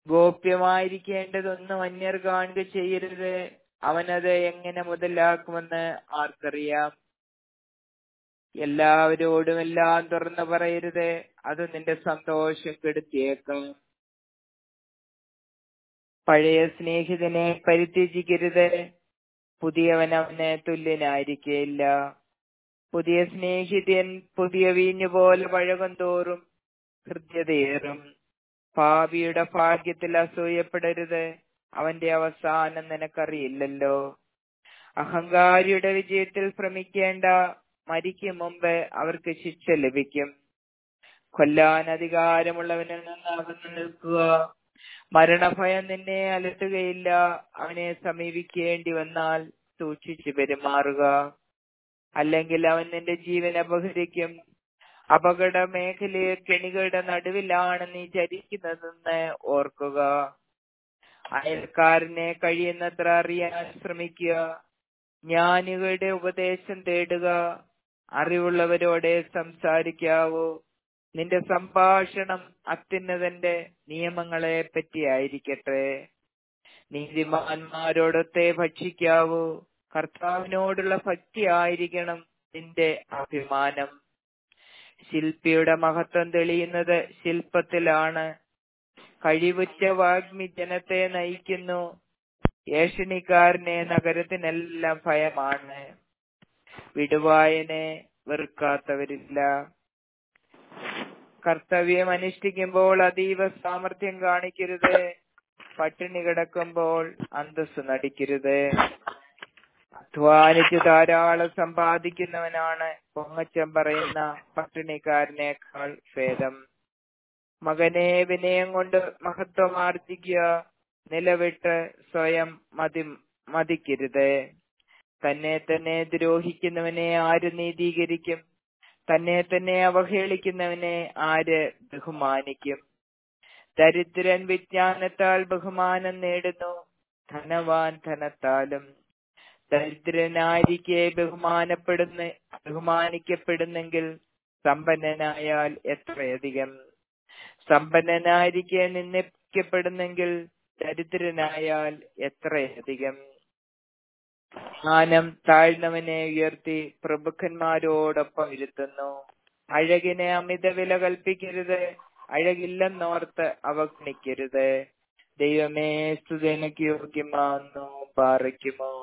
ഗോപ്യമായിരിക്കേണ്ടതൊന്നും അന്യർ കാണുക ചെയ്യരുത് അവനത് എങ്ങനെ മുതലാക്കുമെന്ന് ആർക്കറിയാം എല്ലാവരോടും എല്ലാം തുറന്നു പറയരുത് അത് നിന്റെ സന്തോഷം കെടുത്തിയേക്കാം പഴയ സ്നേഹിതനെ പരിത്യജിക്കരുത് പുതിയവൻ അവന് തുല്യനായിരിക്കയില്ല പുതിയ സ്നേഹിതൻ പുതിയ വീഞ്ഞു പോലെ പഴകും തോറും ഹൃദ്യതയേറും പാപിയുടെ ഭാഗ്യത്തിൽ അസൂയപ്പെടരുത് അവന്റെ അവസാനം നിനക്കറിയില്ലല്ലോ അഹങ്കാരിയുടെ വിജയത്തിൽ ഭ്രമിക്കേണ്ട മരിക്കും മുമ്പ് അവർക്ക് ശിക്ഷ ലഭിക്കും കൊല്ലാൻ അധികാരമുള്ളവനിൽ നിന്ന് അകന്നു നിൽക്കുക മരണഭയം നിന്നെ അലട്ടുകയില്ല അവനെ സമീപിക്കേണ്ടി വന്നാൽ സൂക്ഷിച്ചു പെരുമാറുക അല്ലെങ്കിൽ അവൻ നിന്റെ ജീവൻ അപഹരിക്കും അപകട മേഖലയെ കെണികളുടെ നടുവിലാണ് നീ ചരിക്കുന്നതെന്ന് ഓർക്കുക അയൽക്കാരനെ കഴിയുന്നത്ര അറിയാൻ ശ്രമിക്കുക ജ്ഞാനികളുടെ ഉപദേശം തേടുക അറിവുള്ളവരോടെ സംസാരിക്കാവൂ നിന്റെ സംഭാഷണം അത്യുന്നതന്റെ നിയമങ്ങളെ പറ്റിയായിരിക്കട്ടെ നീതിമാന്മാരോടൊത്തെ ഭക്ഷിക്കാവൂ കർത്താവിനോടുള്ള ഭക്തി ആയിരിക്കണം നിന്റെ അഭിമാനം ശില്പിയുടെ മഹത്വം തെളിയുന്നത് ശില്പത്തിലാണ് കഴിവുറ്റ വാഗ്മി ജനത്തെ നയിക്കുന്നു ഏഷണിക്കാരനെ നഗരത്തിനെല്ലാം ഭയമാണ് വിടുവായനെ വെറുക്കാത്തവരില്ല കർത്തവ്യം അനുഷ്ഠിക്കുമ്പോൾ അതീവ സാമർഥ്യം കാണിക്കരുത് പട്ടിണി കിടക്കുമ്പോൾ അന്തസ് നടിക്കരുത് അധ്വാനിച്ച് ധാരാളം സമ്പാദിക്കുന്നവനാണ് പൊങ്ങച്ചം പറയുന്ന പട്ടിണിക്കാരനേക്കാൾ ഭേദം മകനെ വിനയം കൊണ്ട് മഹത്വം ആർജിക്കുക നിലവിട്ട് സ്വയം മതി മതിക്കരുത് തന്നെ തന്നെ ദ്രോഹിക്കുന്നവനെ ആര് നീതീകരിക്കും തന്നെ തന്നെ അവഹേളിക്കുന്നവനെ ആര് ബഹുമാനിക്കും ദരിദ്രൻ വിജ്ഞാനത്താൽ ബഹുമാനം നേടുന്നു ധനവാൻ ധനത്താലും ദരിദ്രനായിരിക്കെ ബഹുമാനപ്പെടുന്ന ബഹുമാനിക്കപ്പെടുന്നെങ്കിൽ സമ്പന്നനായാൽ എത്രയധികം സമ്പന്നനായിരിക്കെ നിന്ദിക്കപ്പെടുന്നെങ്കിൽ ദരിദ്രനായാൽ എത്രയധികം ജ്ഞാനം താഴ്ന്നവനെ ഉയർത്തി പ്രഭുക്കന്മാരോടൊപ്പം ഇരുത്തുന്നു അഴകിനെ അമിത വില കൽപ്പിക്കരുത് അഴകില്ലെന്നോർത്ത് അവഗണിക്കരുത് ദൈവമേ സ്തുതനക്ക് യോഗ്യമാന്നു പാറയ്ക്കുമോ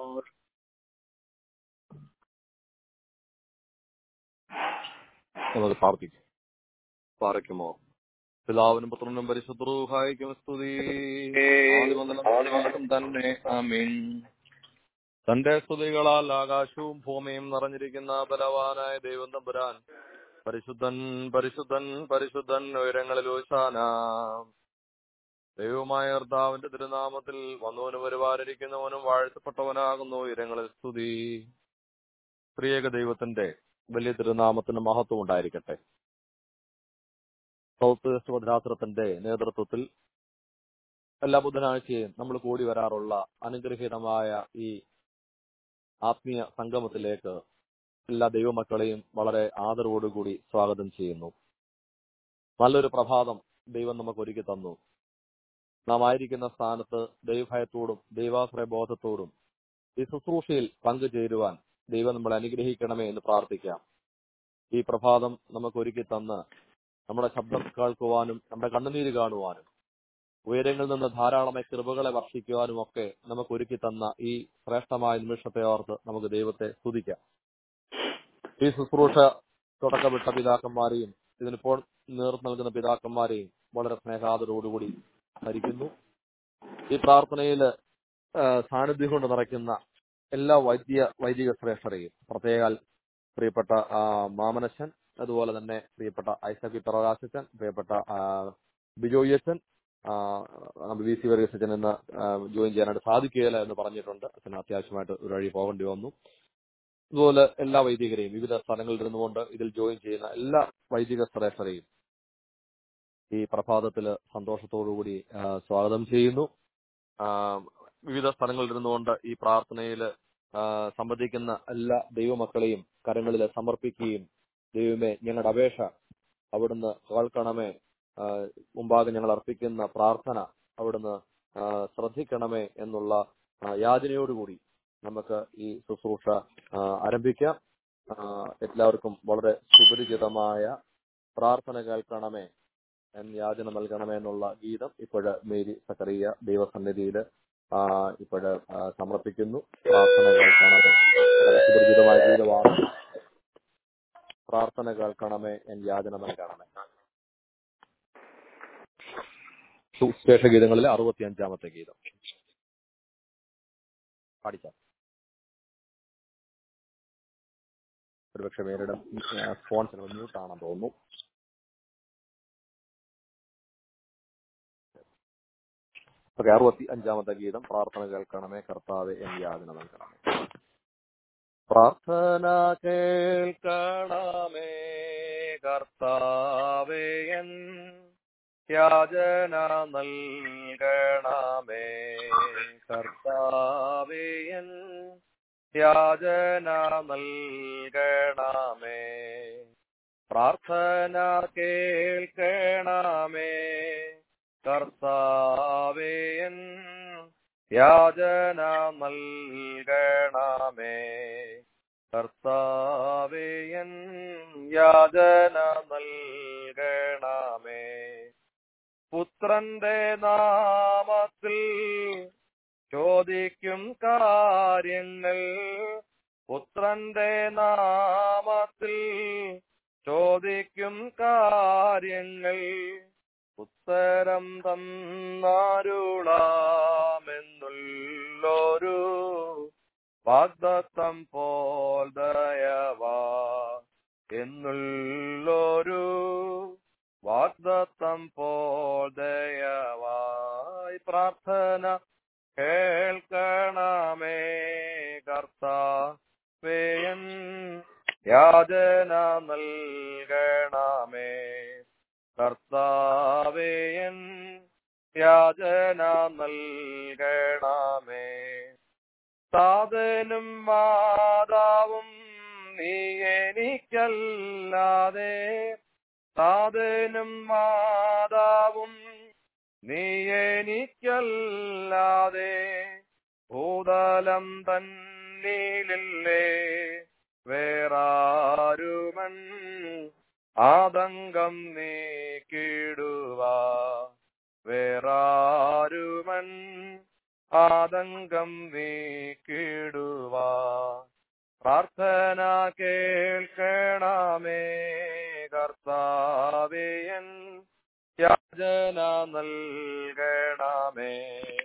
നമുക്ക് പ്രാർത്ഥിക്കാം പാറയ്ക്കുമോ പിതാവിനും പുത്രനും പരിശുദ്ധൂഹായിക്കും സ്തുതി ആദിമുതലും തന്നെ ആമീൻ തന്റെ സ്തുതികളാൽ ആകാശവും ഭൂമിയും നിറഞ്ഞിരിക്കുന്ന ബലവാനായ ദൈവം തമ്പുരാൻ പരിശുദ്ധൻ പരിശുദ്ധൻ പരിശുദ്ധൻ ഉയരങ്ങളിൽ ഓശാന ദൈവമായ കർത്താവിന്റെ തിരുനാമത്തിൽ വന്നവനും വരുവാനിരിക്കുന്നവനും വാഴ്ത്തപ്പെട്ടവനാകുന്നു ഉയരങ്ങളിൽ സ്തുതി പ്രിയക ദൈവത്തിന്റെ വലിയ തിരുനാമത്തിന് മഹത്വം ഉണ്ടായിരിക്കട്ടെ സൗത്ത് വെസ്റ്റ് ഭദ്രാസുരത്തിന്റെ നേതൃത്വത്തിൽ എല്ലാ ബുധനാഴ്ചയും നമ്മൾ കൂടി വരാറുള്ള അനുഗ്രഹീതമായ ഈ ആത്മീയ സംഗമത്തിലേക്ക് എല്ലാ ദൈവമക്കളെയും വളരെ ആദരവോടുകൂടി സ്വാഗതം ചെയ്യുന്നു നല്ലൊരു പ്രഭാതം ദൈവം നമുക്ക് ഒരുക്കി തന്നു നാം ആയിരിക്കുന്ന സ്ഥാനത്ത് ദൈവഭയത്തോടും ദൈവാശ്രയ ബോധത്തോടും ഈ ശുശ്രൂഷയിൽ പങ്കുചേരുവാൻ ദൈവം നമ്മളെ അനുഗ്രഹിക്കണമേ എന്ന് പ്രാർത്ഥിക്കാം ഈ പ്രഭാതം നമുക്ക് ഒരുക്കി തന്ന് നമ്മുടെ ശബ്ദം കേൾക്കുവാനും നമ്മുടെ കണ്ണുനീര് കാണുവാനും ഉയരങ്ങളിൽ നിന്ന് ധാരാളമായി കൃപകളെ വർഷിക്കുവാനും ഒക്കെ നമുക്ക് ഒരുക്കി തന്ന ഈ ശ്രേഷ്ഠമായ നിമിഷത്തെ ഓർത്ത് നമുക്ക് ദൈവത്തെ സ്തുതിക്കാം ഈ ശുശ്രൂഷ തുടക്കമിട്ട പിതാക്കന്മാരെയും ഇതിനിപ്പോൾ നേതൃത്വം നൽകുന്ന പിതാക്കന്മാരെയും വളരെ സ്നേഹാദരോടുകൂടി സ്മരിക്കുന്നു ഈ പ്രാർത്ഥനയിൽ സാന്നിധ്യം കൊണ്ട് നിറയ്ക്കുന്ന എല്ലാ വൈദ്യ വൈദിക ശ്രേഷ്ഠരെയും പ്രത്യേകാൽ പ്രിയപ്പെട്ട ആ, മാമനച്ചൻ അതുപോലെ തന്നെ പ്രിയപ്പെട്ട ഐസക് പ്രകാശച്ചൻ പ്രിയപ്പെട്ട ആ, ബിജോയ് അച്ഛൻ ആ, നമ്മുടെ വി സി വർഗീസ് അച്ഛൻ ഇന്ന് ആ, ജോയിൻ ചെയ്യാനായിട്ട് സാധിക്കുകയില്ല എന്ന് പറഞ്ഞിട്ടുണ്ട് അച്ഛന് അത്യാവശ്യമായിട്ട് ഒരു വഴി പോകേണ്ടി വന്നു അതുപോലെ എല്ലാ വൈദികരെയും വിവിധ സ്ഥലങ്ങളിൽ ഇരുന്നുകൊണ്ട് ഇതിൽ ജോയിൻ ചെയ്യുന്ന എല്ലാ വൈദിക ശ്രേഷ്ഠരെയും ഈ പ്രഭാതത്തിൽ സന്തോഷത്തോടുകൂടി ആ, സ്വാഗതം ചെയ്യുന്നു ആ, വിവിധ സ്ഥലങ്ങളിൽ ഇരുന്നുകൊണ്ട് ഈ പ്രാർത്ഥനയിൽ സംബന്ധിക്കുന്ന എല്ലാ ദൈവമക്കളെയും കരങ്ങളിൽ സമർപ്പിക്കുകയും ദൈവമേ ഞങ്ങളുടെ അപേക്ഷ അവിടുന്ന് കേൾക്കണമേ ആ, മുമ്പാകെ ഞങ്ങൾ അർപ്പിക്കുന്ന പ്രാർത്ഥന അവിടുന്ന് ആ, ശ്രദ്ധിക്കണമേ എന്നുള്ള ആ, യാചനയോടുകൂടി നമുക്ക് ഈ ശുശ്രൂഷ ആ, ആരംഭിക്കാം ആ, എല്ലാവർക്കും വളരെ സുപരിചിതമായ പ്രാർത്ഥന കേൾക്കണമേ എന്ന് യാചന നൽകണമേ എന്നുള്ള ഗീതം ഇപ്പോഴ് മേരി സക്കറിയ ദൈവസന്നിധിയിൽ ഇപ്പോഴ് സമർപ്പിക്കുന്നു പ്രാർത്ഥന കേൾക്കണമേ വളരെ സുപരിചിതമായ ഗീതമാണ് പ്രാർത്ഥന കേൾക്കണമേ എന്ന് യാചന നൽകണമേ സുവിശേഷ ഗീതങ്ങളിലെ അറുപത്തി അഞ്ചാമത്തെ ഗീതം പാടിക്കാം ഒരുപക്ഷെ പേരുടെ ഫോൺ ചിലപ്പോൾ മ്യൂട്ടാണെന്ന് തോന്നുന്നു ഓക്കെ അറുപത്തി അഞ്ചാമത്തെ ഗീതം പ്രാർത്ഥന കേൾക്കണമേ കർത്താവെ എന്ന് യാചന നൽകണമേ പ്രാർത്ഥന കേൾക്കണമേ കർത്താവേ എൻ യാചന നൽകണമേ കർത്താവേ എൻ യാചന നൽകണമേ പ്രാർത്ഥന കേൾക്കണമേ കർത്താവേ എൻ യാചന നൽകണമേ കർത്താവേ എൻ യാചന നൽകണമേ പുത്രന്റെ നാമത്തിൽ ചോദിക്കും കാര്യങ്ങൾ പുത്രന്റെ നാമത്തിൽ ചോദിക്കും കാര്യങ്ങൾ ഉത്തരം തന്നാരുളാമെന്നുള്ളൊരു വാഗ്ദത്തം പോൽ ദയവാ എന്നുള്ളൊരു വാഗ്ദത്തം പോൽ ദയവായി പ്രാർത്ഥന കേൾക്കണമേ കർത്താവേയൻ യാചന നൽകണമേ കർത്താവേയൻ യാചന നൽകണമേ സാധനും മാതാവും നീ എനിക്കല്ലാതെ സാധനും മാതാവും നീ എനിക്കല്ലാതെ ഭൂതലം തന്നിലില്ലേ വേറാരുമൻ ആതങ്കം നീക്കിടുക വേറാരുമൻ ആതങ്കം നീക്കിടുക പ്രാർത്ഥന കേൾക്കണമേ കർത്താവേയൻ യാചന നൽകണമേ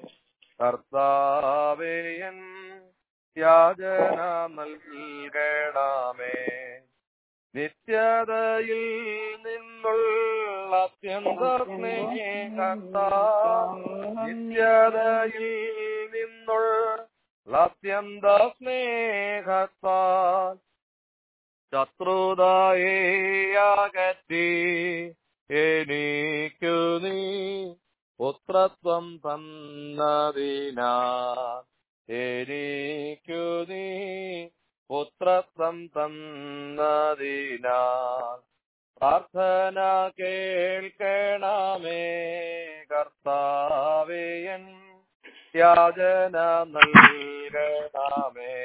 കർത്താവേയൻ യാചന നൽകണമേ നിത്യതയിൽ നിന്നുള്ള അത്യന്ത സ്നേഹത്താ നിത്യതയിൽ നിന്നുള്ള അത്യന്ത സ്നേഹത്താൽ ശത്രുതായെ അകറ്റി എനിക്കു നീ പുത്രത്വം തന്നതിനാ എനിക്കു നീ പുത്രത്വം തന്നതിനാ പ്രാർത്ഥന കേൾക്കണമേ കർത്താവേയൻ യാചന നൽകണമേ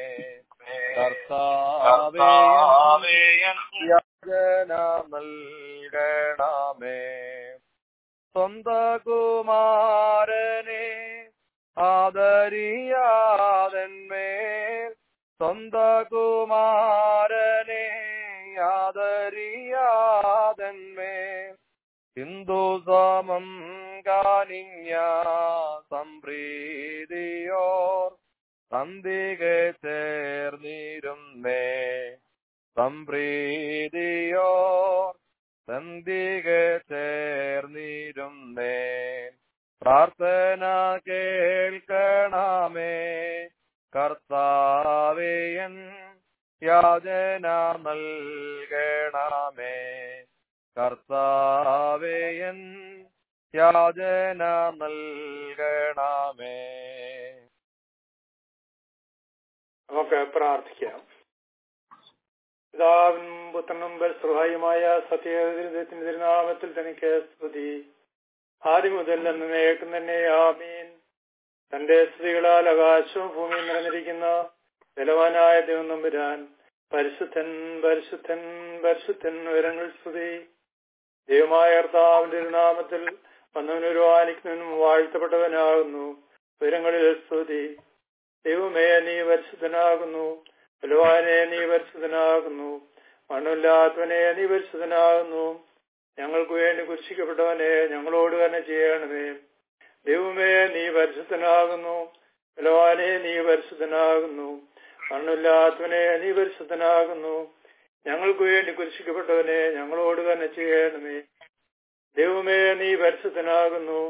കർത്താവേയൻ യാചന നൽകണമേ സ്വന്ത കുമാരനെ ആദരിയാതന്മേൽ സ്വന്ത കുമാരനെ ആദരിയാതന്മേൽ ഹിന്ദു സമം കാനിഞ്ഞ സംപ്രീതിയോർ സന്ധികെ ചേർന്നിരുന്നേ സംപ്രീതിയോർ സന്ധികെ ചേർന്നിരുന്നേ പ്രാർത്ഥന കേൾക്കണമേ കർത്താവേയൻ യാചന നൽകണമേ കർത്താവേയൻ യാചന നൽകണമേ നമുക്ക് പ്രാർത്ഥിക്കാം പിതാവിനും പുത്രനും ബൽസ്രഹായുമായ സത്യത്തിന്റെ തിരുനാമത്തിൽ തനിക്ക് സ്തുതി ആദ്യം മുതൽ എന്നേക്കും തന്നെ ആമീൻ തന്റെ സ്ത്രീകളാൽ ആകാശവും ഭൂമിയും നിറഞ്ഞിരിക്കുന്ന ബലവാനായ ദൈവം നമ്പുരാൻ പരിശുദ്ധൻ പരിശുദ്ധൻ പരിശുദ്ധൻ ഉയരങ്ങൾ സ്തുതി ദൈവമായ കർത്താവിന്റെ ഒരു നാമത്തിൽ വന്നവനൊരു ആനിക്കുന്നവനും വാഴ്ത്തപ്പെട്ടവനാകുന്നു ഉയരങ്ങളിൽ സ്തുതി ദൈവമേ നീ പരിശുദ്ധനാകുന്നു ബലവാനെ നീ പരിശുദ്ധനാകുന്നു മണ്ണുമില്ലാത്തവനെ നീ പരിശുദ്ധനാകുന്നു ഞങ്ങൾക്ക് വേണ്ടി കുരിശിക്കപ്പെട്ടവനെ ഞങ്ങളോട് തന്നെ ചെയ്യണമേ ദൈവമേ നീ പരിശുദ്ധനാകുന്നു ബലവാനെ നീ പരിശുദ്ധനാകുന്നു മണ്ണുമില്ലാത്തവനെ നീ പരിശുദ്ധനാകുന്നു ഞങ്ങൾക്ക് വേണ്ടി കുരിശിക്കപ്പെട്ടവനെ ഞങ്ങളോട് തന്നെ ചെയ്യണമേ ദൈവമേ നീ പരിശുദ്ധനാകുന്നു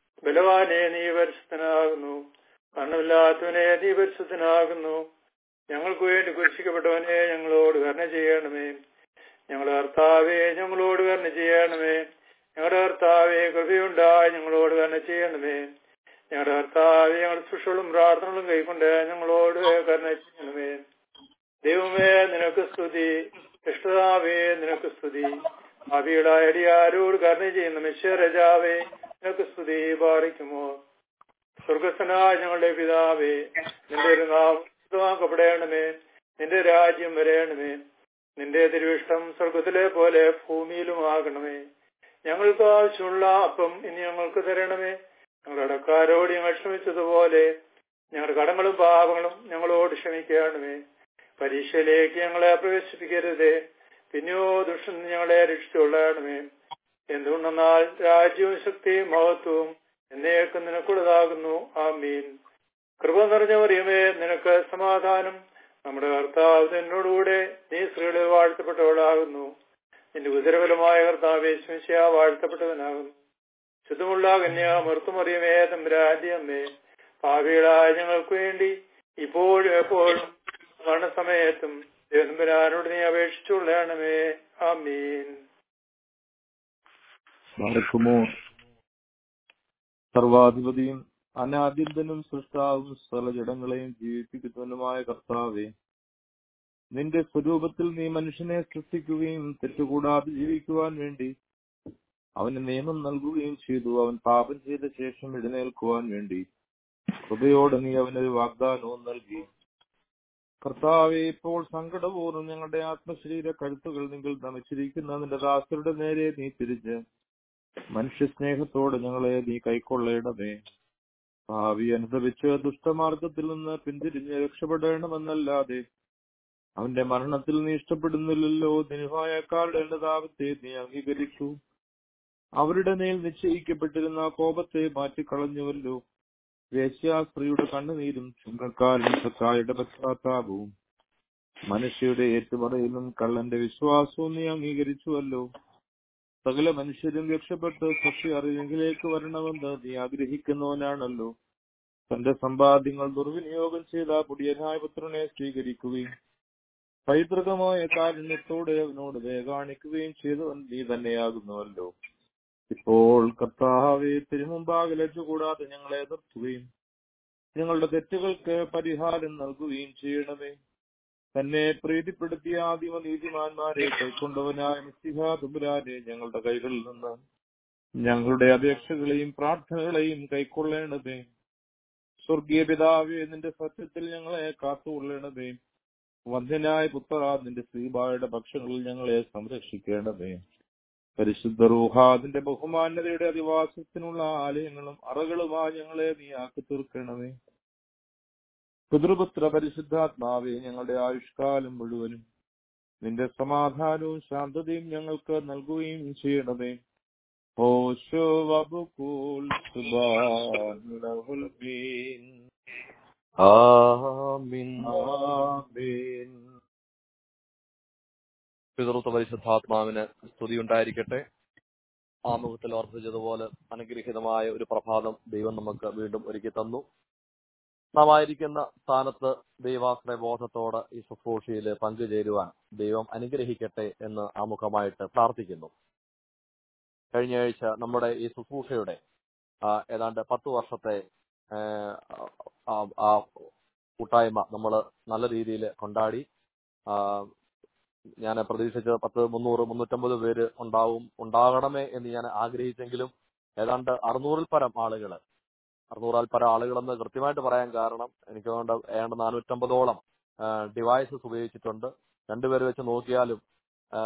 ബലവാനെ നീ പരിശുദ്ധനാകുന്നു മണ്ണുമില്ലാത്തവനെ നീ പരിശുദ്ധനാകുന്നു ഞങ്ങൾക്ക് വേണ്ടി കുരിശിക്കപ്പെട്ടവനെ ഞങ്ങളോട് കരുണ ചെയ്യണമേ ഞങ്ങളുടെ കർത്താവെ ഞങ്ങളോട് കരുണ ചെയ്യണമേ ഞങ്ങളുടെ കർത്താവെ കൃപയുണ്ടായി ഞങ്ങളോട് കരുണ ചെയ്യണമേ ഞങ്ങളുടെ കർത്താവെ ഞങ്ങളുടെ സുഷകളും പ്രാർത്ഥനകളും കൈക്കൊണ്ട് ഞങ്ങളോട് കരുണ ചെയ്യണമേ ദൈവമേ നിനക്ക് സ്തുതി ഇഷ്ടതാവേ നിനക്ക് സ്തുതി ഭാവിയുടെ അടിയാരോട് കരുണ ചെയ്യുന്ന മിശ്വരജാവേ നിനക്ക് സ്തുതി പാറിക്കുമോ സ്വർഗസ്ഥനായ ഞങ്ങളുടെ പിതാവേ നിന്റെ ഒരു നാമപ്പെടേണമേ നിന്റെ രാജ്യം വരേണമേ നിന്റെ തിരുവിഷ്ടം സ്വർഗത്തിലെ പോലെ ഭൂമിയിലും ആകണമേ ഞങ്ങൾക്ക് ആവശ്യമുള്ള അപ്പം ഇനി ഞങ്ങൾക്ക് തരണമേ ഞങ്ങളുടെ അടക്കാരോട് ഞങ്ങൾ ക്ഷമിച്ചതുപോലെ ഞങ്ങളുടെ കടങ്ങളും പാപങ്ങളും ഞങ്ങളോട് ക്ഷമിക്കണമേ പരീക്ഷയിലേക്ക് ഞങ്ങളെ പ്രവേശിപ്പിക്കരുതേ പിന്നെയോ ദുഷ്ടൻ ഞങ്ങളെ രക്ഷിച്ചുകൊള്ളണമേ എന്തുകൊണ്ടെന്നാൽ രാജ്യവും ശക്തിയും മഹത്വവും എന്നേക്കും നിനക്കുള്ളതാകുന്നു ആമീൻ കൃപ നിറഞ്ഞ മറിയമേ നിനക്ക് സമാധാനം നമ്മുടെ കർത്താവ് നിന്നോടുകൂടെ നീ സ്ത്രീകളെ വാഴ്ത്തപ്പെട്ടവളാകുന്നു നിന്റെ ഉദരബലമായ കർത്താവെ ശിശയ വാഴ്ത്തപ്പെട്ടവനാകുന്നു ശുദ്ധമുള്ള കന്യാ മറുത്തുമറിയമേ തമ്പുരാന്റെ അമ്മേ ഭാവികളായ ഞങ്ങൾക്ക് വേണ്ടി ഇപ്പോഴും എപ്പോഴും മരണസമയത്തും ദേവനമ്പുരാനോട് നീ അപേക്ഷിച്ചുകൊള്ളണമേ ആമീൻ നടക്കുമോ സർവാധിപതിയും അനാദ്യന്തനും സൃഷ്ടാവും സ്ഥലജടങ്ങളെയും ജീവിപ്പിക്കുന്നവനുമായ കർത്താവെ നിന്റെ സ്വരൂപത്തിൽ നീ മനുഷ്യനെ സൃഷ്ടിക്കുകയും തെറ്റുകൂടാതെ ജീവിക്കുവാൻ വേണ്ടി അവന് നിയമം നൽകുകയും ചെയ്തു അവൻ പാപം ചെയ്ത ശേഷം എഴുന്നേൽക്കുവാൻ വേണ്ടി കൃപയോടെ നീ അവനൊരു വാഗ്ദാനവും നൽകി കർത്താവെ ഇപ്പോൾ സങ്കടപൂർവ്വം ഞങ്ങളുടെ ആത്മശരീര കഴുത്തുകൾ നിങ്ങൾ നമിച്ചിരിക്കുന്ന നിന്റെ ദാസരുടെ നേരെ നീ തിരിച്ച് മനുഷ്യ സ്നേഹത്തോടെ ഞങ്ങളെ നീ കൈക്കൊള്ളേണമേ ഭാവി അനുഭവിച്ച് ദുഷ്ടമാർഗത്തിൽ നിന്ന് പിന്തിരിഞ്ഞ് രക്ഷപ്പെടണമെന്നല്ലാതെ അവന്റെ മരണത്തിൽ നീ ഇഷ്ടപ്പെടുന്നില്ലല്ലോ നിരുപായക്കാരുടെ അനുതാപത്തെ നീ അംഗീകരിച്ചു അവരുടെ മേൽ നിശ്ചയിക്കപ്പെട്ടിരുന്ന കോപത്തെ മാറ്റിക്കളഞ്ഞുവല്ലോ വേശ്യാസ്ത്രീയുടെ കണ്ണുനീരും ചുങ്കക്കാരൻ സക്കായുടെ പശ്ചാത്താപവും മനുഷ്യയുടെ ഏറ്റുപറയിലും കള്ളന്റെ വിശ്വാസവും നീ അംഗീകരിച്ചുവല്ലോ സകല മനുഷ്യരും രക്ഷപ്പെട്ട് സൃഷ്ടി അറിവിലേക്ക് വരണമെന്ന് നീ ആഗ്രഹിക്കുന്നവനാണല്ലോ തന്റെ സമ്പാദ്യങ്ങൾ ദുർവിനിയോഗം ചെയ്ത പുടിയനായ പുത്രനെ സ്വീകരിക്കുകയും പൈതൃകമായ കാരുണ്യത്തോടെ അവനോട് ദയ കാണിക്കുകയും ചെയ്തവൻ നീ തന്നെയാകുന്നുവല്ലോ ഇപ്പോൾ കർത്താവെ തിരുമുമ്പാകെ ലജ്ജകൂടാതെ ഞങ്ങളെ എതിർക്കുകയും ഞങ്ങളുടെ തെറ്റുകൾക്ക് പരിഹാരം നൽകുകയും ചെയ്യണമേ തന്നെ പ്രീതിപ്പെടുത്തിയ ആദിമ നീതിമാന്മാരെ കൈക്കൊണ്ടവനായ മിസ്സിഹ തുമ്പുരാനെ ഞങ്ങളുടെ കൈകളിൽ നിന്ന് ഞങ്ങളുടെ അപേക്ഷകളെയും പ്രാർത്ഥനകളെയും കൈക്കൊള്ളേണമേ സ്വർഗീയ പിതാവേ നിന്റെ സത്യത്തിൽ ഞങ്ങളെ കാത്തുകൊള്ളണമേ വന്ധ്യനായ പുത്ര നിന്റെ ശ്രീബായുടെ പക്ഷങ്ങളിൽ ഞങ്ങളെ സംരക്ഷിക്കേണ്ടമേ പരിശുദ്ധ റൂഹാദിന്റെ ബഹുമാന്യതയുടെ അധിവാസത്തിനുള്ള ആലയങ്ങളും അറകളുമായി ഞങ്ങളെ നീ ആക്കി തീർക്കണമേ പിതൃപുത്ര പരിശുദ്ധാത്മാവെ ഞങ്ങളുടെ ആയുഷ്കാലം മുഴുവനും നിന്റെ സമാധാനവും ശാന്തതയും ഞങ്ങൾക്ക് നൽകുകയും ചെയ്യണമേ ഓശോ വബുകൂൽ സുബാൻ ആമീൻ ആമീൻ പിതൃത്വ പരിശുദ്ധാത്മാവിന് സ്തുതി ഉണ്ടായിരിക്കട്ടെ ആമുഖത്തിൽ ഓർപ്പിച്ചതുപോലെ അനുഗ്രഹീതമായ ഒരു പ്രഭാതം ദൈവം നമുക്ക് വീണ്ടും ഒരുക്കി തന്നു നാം ആയിരിക്കുന്ന സ്ഥാനത്ത് ദൈവാശ്രയ ബോധത്തോടെ ഈ ശുശ്രൂഷയിൽ പങ്കുചേരുവാൻ ദൈവം അനുഗ്രഹിക്കട്ടെ എന്ന് ആമുഖമായിട്ട് പ്രാർത്ഥിക്കുന്നു കഴിഞ്ഞ ആഴ്ച നമ്മുടെ ഈ ശുശ്രൂഷയുടെ ആ, ഏതാണ്ട് പത്ത് വർഷത്തെ ആ, ആ, ആ കൂട്ടായ്മ നമ്മൾ നല്ല രീതിയിൽ കൊണ്ടാടി ആ, ഞാൻ പ്രതീക്ഷിച്ചത് പത്ത് മുന്നൂറ് മുന്നൂറ്റമ്പത് പേര് ഉണ്ടാവും ഉണ്ടാകണമേ എന്ന് ഞാൻ ആഗ്രഹിച്ചെങ്കിലും ഏതാണ്ട് അറുന്നൂറിൽ പരം ആളുകൾ അറുന്നൂറാൽ പരം ആളുകളെന്ന് കൃത്യമായിട്ട് പറയാൻ കാരണം എനിക്ക് തോന്നുന്നു ഏതാണ്ട് നാനൂറ്റമ്പതോളം ഡിവൈസസ് ഉപയോഗിച്ചിട്ടുണ്ട് രണ്ടുപേര് വെച്ച് നോക്കിയാലും ആ,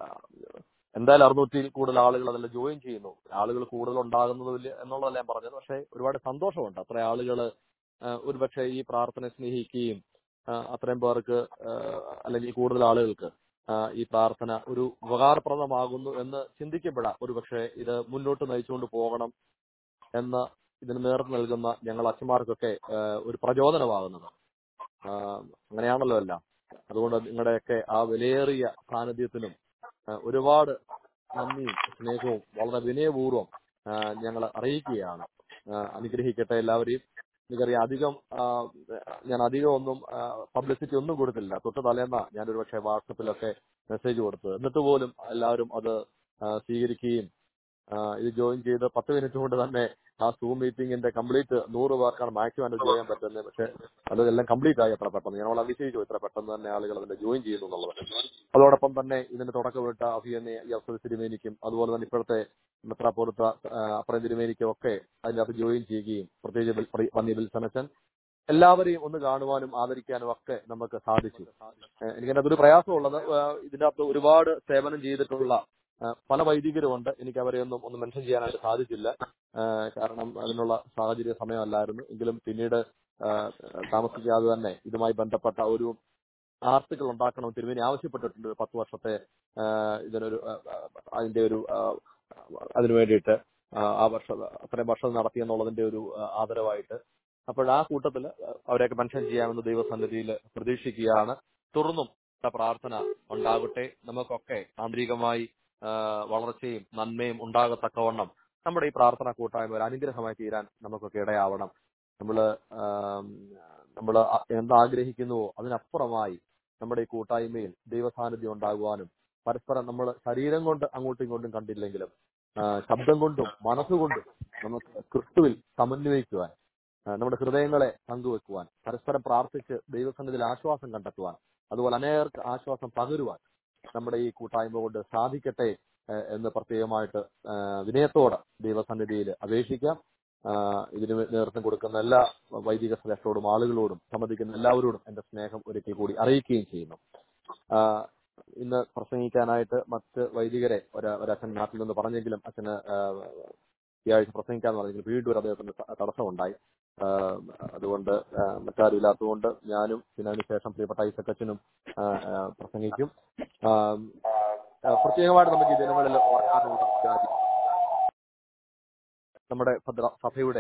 എന്തായാലും അറുന്നൂറ്റിൽ കൂടുതൽ ആളുകൾ അതിൽ ജോയിൻ ചെയ്യുന്നു ആളുകൾ കൂടുതൽ ഉണ്ടാകുന്നതില്ല എന്നുള്ളതല്ല ഞാൻ പറഞ്ഞത് പക്ഷേ ഒരുപാട് സന്തോഷമുണ്ട് അത്ര ആളുകൾ ഒരുപക്ഷെ ഈ പ്രാർത്ഥന സ്നേഹിക്കുകയും ആ, അത്രയും പേർക്ക് ആ, അല്ലെങ്കിൽ കൂടുതൽ ആളുകൾക്ക് ആ, ഈ പ്രാർത്ഥന ഒരു ഉപകാരപ്രദമാകുന്നു എന്ന് ചിന്തിക്കപ്പെടാം ഒരുപക്ഷെ ഇത് മുന്നോട്ട് നയിച്ചുകൊണ്ട് പോകണം എന്ന് ഇതിന് നേതൃത്വം നൽകുന്ന ഞങ്ങൾ അച്ഛന്മാർക്കൊക്കെ ആ, ഒരു പ്രചോദനമാകുന്നത് ആ, അങ്ങനെയാണല്ലോ എല്ലാം അതുകൊണ്ട് നിങ്ങളുടെയൊക്കെ ആ വിലയേറിയ സാന്നിധ്യത്തിനും ആ, ഒരുപാട് നന്ദിയും സ്നേഹവും വളരെ വിനയപൂർവ്വം ഞങ്ങൾ അറിയിക്കുകയാണ് ആ, അനുഗ്രഹിക്കട്ടെ എല്ലാവരെയും എനിക്കറിയാം അധികം ആ, ഞാൻ അധികം ഒന്നും പബ്ലിസിറ്റി ഒന്നും കൊടുത്തില്ല തൊട്ട് തലേന്ന ഞാൻ ഒരു പക്ഷേ വാട്സപ്പിലൊക്കെ മെസ്സേജ് കൊടുത്തത് എന്നിട്ട് പോലും എല്ലാവരും അത് ആ, സ്വീകരിക്കുകയും ആ, ഇത് ജോയിൻ ചെയ്ത് പത്ത് മിനിറ്റ് കൊണ്ട് തന്നെ ആ സൂം മീറ്റിംഗിന്റെ കംപ്ലീറ്റ് നൂറ് പേർക്കാണ് മാക്സിമം അതിൽ ജോയിൻ പറ്റുന്നത് പക്ഷെ അതെല്ലാം കംപ്ലീറ്റ് ആയി എത്ര പെട്ടെന്ന് ഞങ്ങൾ അതിശയിച്ചു എത്ര പെട്ടെന്ന് തന്നെ ആളുകൾ അതിന്റെ ജോയിൻ ചെയ്യുന്നു എന്നുള്ളത് അതോടൊപ്പം തന്നെ ഇതിന്റെ തുടക്കമിട്ട അഭിയനെ ഈ അവസര തിരുമേനിക്കും അതുപോലെ തന്നെ ഇപ്പോഴത്തെ മെത്രാപോലത്ത അപ്പറം തിരുമേനിക്കും ഒക്കെ അതിനകത്ത് ജോയിൻ ചെയ്യുകയും പ്രത്യേകിച്ച് വിൽ- പ്രി- വന്യ വിൽസനച്ചൻ എല്ലാവരെയും ഒന്ന് കാണുവാനും ആദരിക്കാനും ഒക്കെ നമുക്ക് സാധിച്ചു ഏഹ് എനിക്കതിനകത്തൊരു പ്രയാസമുള്ളത് ഏഹ് ഇതിനകത്ത് ഒരുപാട് സേവനം ചെയ്തിട്ടുള്ള ഏഹ് പല വൈദികരുമുണ്ട് എനിക്ക് അവരെ ഒന്നും ഒന്ന് മെൻഷൻ ചെയ്യാനായിട്ട് സാധിച്ചില്ല ഏഹ് കാരണം അതിനുള്ള സാഹചര്യ സമയമല്ലായിരുന്നു എങ്കിലും പിന്നീട് ഏഹ് താമസിക്കാതെ തന്നെ ഇതുമായി ബന്ധപ്പെട്ട ഒരു ആർട്ടിക്കിൾ ഉണ്ടാക്കണം തിരുമേനി ആവശ്യപ്പെട്ടിട്ടുണ്ട് ഒരു പത്ത് വർഷത്തെ ഏഹ് ഇതിനൊരു ഏഹ് അതിന്റെ ഒരു ഏഹ് അതിനു വേണ്ടിയിട്ട് ആ- ആ വർഷം അത്രയും വർഷം നടത്തി എന്നുള്ളതിന്റെ ഒരു ഏഹ് ആദരവായിട്ട് അപ്പോൾ ആ കൂട്ടത്തിൽ അവരെയൊക്കെ മെൻഷൻ ചെയ്യാമെന്ന് ദൈവസന്നിധിയിൽ പ്രതീക്ഷിക്കുകയാണ് തുടർന്നും ആ പ്രാർത്ഥന ഉണ്ടാകട്ടെ നമുക്കൊക്കെ ആന്തരികമായി ആ, വളർച്ചയും നന്മയും ഉണ്ടാകത്തക്കവണ്ണം നമ്മുടെ ഈ പ്രാർത്ഥന കൂട്ടായ്മ ഒരു അനുഗ്രഹമായി തീരാൻ നമുക്കൊക്കെ ഇടയാവണം നമ്മൾ നമ്മൾ എന്താഗ്രഹിക്കുന്നുവോ അതിനപ്പുറമായി നമ്മുടെ ഈ കൂട്ടായ്മയിൽ ദൈവസാന്നിധ്യം ഉണ്ടാകുവാനും പരസ്പരം നമ്മൾ ശരീരം കൊണ്ട് അങ്ങോട്ടും ഇങ്ങോട്ടും കണ്ടില്ലെങ്കിലും ആ, ശബ്ദം കൊണ്ടും മനസ്സുകൊണ്ടും നമുക്ക് ക്രിസ്തുവിൽ സമന്വയിക്കുവാൻ ആ, നമ്മുടെ ഹൃദയങ്ങളെ പങ്കുവെക്കുവാൻ പരസ്പരം പ്രാർത്ഥിച്ച് ദൈവസന്നിധിയിൽ ആശ്വാസം കണ്ടെത്തുവാൻ അതുപോലെ അനേകർക്ക് ആശ്വാസം പകരുവാൻ നമ്മുടെ ഈ കൂട്ടായ്മ കൊണ്ട് സാധിക്കട്ടെ ഏഹ് എന്ന് പ്രത്യേകമായിട്ട് ആഹ് വിനയത്തോടെ ദൈവസന്നിധിയിൽ അപേക്ഷിക്കാം ആഹ് ഇതിന് നേതൃത്വം കൊടുക്കുന്ന എല്ലാ വൈദിക ശ്രേഷ്ഠരോടും ആളുകളോടും സമ്മതിക്കുന്ന എല്ലാവരോടും എന്റെ സ്നേഹം ഒരിക്കൽ കൂടി അറിയിക്കുകയും ചെയ്യുന്നു ആഹ് ഇന്ന് പ്രസംഗിക്കാനായിട്ട് മറ്റ് വൈദികരെ ഒരു ഒരച്ഛൻ നാട്ടിൽ നിന്ന് പറഞ്ഞെങ്കിലും അച്ഛന് ആഹ് ഈ ആഴ്ച പ്രസംഗിക്കാന്ന് പറഞ്ഞെങ്കിൽ വീണ്ടും ഒരു അദ്ദേഹത്തിന് ത- തടസ്സമുണ്ടായി ആഹ് അതുകൊണ്ട് ആഹ് മറ്റാരും ഇല്ലാത്തതുകൊണ്ട് ഞാനും പിന്നെ അതിനുശേഷം പ്രിയപ്പെട്ട ഐസക്കച്ചനും ആഹ് ആഹ് പ്രസംഗിക്കും ആഹ് ആഹ് പ്രത്യേകമായിട്ട് നമുക്ക് ഈ ദിനങ്ങളിൽ ഓർക്കാനുള്ള കാര്യം നമ്മുടെ ഭദ്ര സഭയുടെ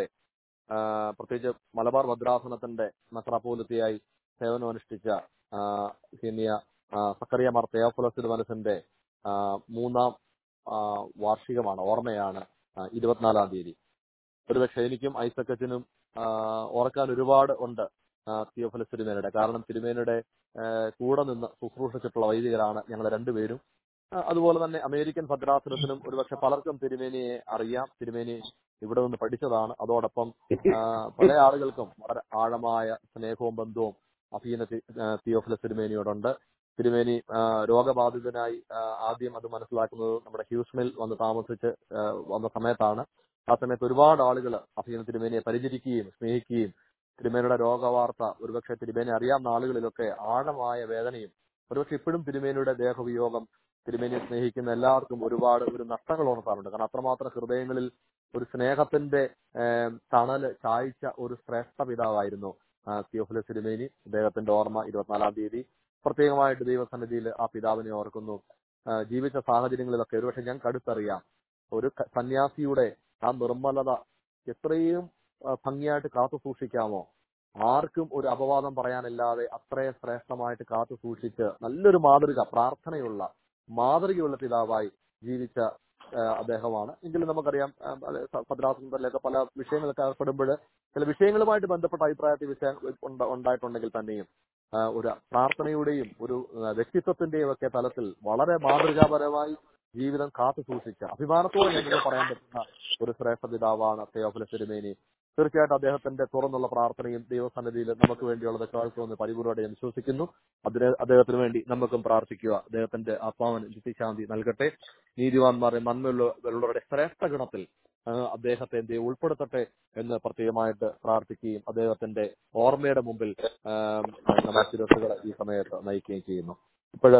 ആഹ് പ്രത്യേകിച്ച് മലബാർ ഭദ്രാസനത്തിന്റെ മെത്രാപോലിത്തയായി സേവനമനുഷ്ഠിച്ച ആഹ് സീനിയ ആഹ് സക്കറിയ മാർ തേഫുലസ് മനസ്സിന്റെ ആഹ് മൂന്നാം ആഹ് വാർഷികമാണ് ഓർമ്മയാണ് ആഹ് ഇരുപത്തിനാലാം തീയതി ഒരുപക്ഷെ എനിക്കും ഐസക്കച്ചനും ആഹ് ഓർക്കാൻ ഒരുപാട് ഉണ്ട് ആഹ് തിയോഫലസ് തിരുമേനയുടെ കാരണം തിരുമേനയുടെ ആഹ് കൂടെ നിന്ന് ശുശ്രൂഷിച്ചിട്ടുള്ള വൈദികരാണ് ഞങ്ങൾ രണ്ടുപേരും ആഹ് അതുപോലെ തന്നെ അമേരിക്കൻ ഭദ്രാസനത്തിനും ഒരുപക്ഷെ പലർക്കും തിരുമേനിയെ അറിയാം തിരുമേനി ഇവിടെ നിന്ന് പഠിച്ചതാണ് അതോടൊപ്പം ആഹ് പല ആളുകൾക്കും വളരെ ആഴമായ സ്നേഹവും ബന്ധവും അഫീന തി- ആഹ് തിയോഫിലസ് തിരുമേനിയോടുണ്ട് തിരുമേനി ആഹ് രോഗബാധിതനായി ആഹ് ആദ്യം അത് മനസ്സിലാക്കുന്നത് നമ്മുടെ ഹ്യൂസ്റ്റണിൽ വന്ന് താമസിച്ച് ആഹ് വന്ന സമയത്താണ് ആ സമയത്ത് ഒരുപാട് ആളുകൾ അഫീന തിരുമേനിയെ പരിചരിക്കുകയും സ്നേഹിക്കുകയും തിരുമേനിയുടെ രോഗവാർത്ത ഒരുപക്ഷെ തിരുമേനി അറിയാവുന്ന ആളുകളിലൊക്കെ ആഴമായ വേദനയും ഒരുപക്ഷെ ഇപ്പോഴും തിരുമേനിയുടെ ദേഹവിയോഗം തിരുമേനിയെ സ്നേഹിക്കുന്ന എല്ലാവർക്കും ഒരുപാട് ഒരു നഷ്ടങ്ങൾ ഉണർത്താറുണ്ട് കാരണം അത്രമാത്രം ഹൃദയങ്ങളിൽ ഒരു സ്നേഹത്തിന്റെ ഏം, തണല് ചായ്ച്ച ഒരു ശ്രേഷ്ഠ പിതാവായിരുന്നു ആ, തിയോഫിലസ് തിരുമേനി അദ്ദേഹത്തിന്റെ ഓർമ്മ ഇരുപത്തിനാലാം തീയതി പ്രത്യേകമായിട്ട് ദൈവസന്നിധിയിൽ ആ പിതാവിനെ ഓർക്കുന്നു ആ, ജീവിച്ച സാഹചര്യങ്ങളിലൊക്കെ ഒരുപക്ഷെ ഞങ്ങൾക്ക് അടുത്തറിയാം ഒരു ക- സന്യാസിയുടെ ആ നിർമ്മലത എത്രയും ആ, ഭംഗിയായിട്ട് കാത്തു സൂക്ഷിക്കാമോ ആർക്കും ഒരു അപവാദം പറയാനില്ലാതെ അത്രയും ശ്രേഷ്ഠമായിട്ട് കാത്തു സൂക്ഷിച്ച് നല്ലൊരു മാതൃക പ്രാർത്ഥനയുള്ള മാതൃകയുള്ള പിതാവായി ജീവിച്ച ആ, അദ്ദേഹമാണ് എങ്കിലും നമുക്കറിയാം ആ, അത് സ- ഭദ്രാസനത്തിലൊക്കെ പല വിഷയങ്ങളൊക്കെ ഏർപ്പെടുമ്പോൾ ചില വിഷയങ്ങളുമായിട്ട് ബന്ധപ്പെട്ട അഭിപ്രായത്തിൽ വിഷയം ഉണ്ട- ഉണ്ടായിട്ടുണ്ടെങ്കിൽ തന്നെയും ആ, ഒരു പ്രാർത്ഥനയുടെയും ഒരു ആ, വ്യക്തിത്വത്തിന്റെയും ഒക്കെ തലത്തിൽ വളരെ മാതൃകാപരമായി ജീവിതം കാത്തു സൂക്ഷിച്ച അഭിമാനത്തോടെ ഞങ്ങൾക്ക് പറയാൻ പറ്റുന്ന ഒരു ശ്രേഷ്ഠ പിതാവാണ് തെയോഫിലസ് തിരുമേനി തീർച്ചയായിട്ടും അദ്ദേഹത്തിന്റെ തുറന്നുള്ള പ്രാർത്ഥനയും ദൈവസന്നിധിയിൽ നമുക്ക് വേണ്ടിയുള്ളത് കേൾക്കുമെന്ന് പരിപൂർണ്ണമായിട്ട് ഞാൻ വിശ്വസിക്കുന്നു അതിന് അദ്ദേഹത്തിന് വേണ്ടി നമുക്കും പ്രാർത്ഥിക്കുക അദ്ദേഹത്തിന്റെ ആത്മാവിന് നിത്യശാന്തി നൽകട്ടെ നീതിവാന്മാരെ നന്മയുള്ളവരുടെ ശ്രേഷ്ഠ ഗണത്തിൽ ആ, അദ്ദേഹത്തെ എന്ത് ചെയ്യും, ഉൾപ്പെടുത്തട്ടെ എന്ന് പ്രത്യേകമായിട്ട് പ്രാർത്ഥിക്കുകയും അദ്ദേഹത്തിന്റെ ഓർമ്മയുടെ മുമ്പിൽ ആ, നമ്മുടെ ശിരസുകൾ ഈ സമയത്ത് നയിക്കുകയും ചെയ്യുന്നു ഇപ്പോഴ്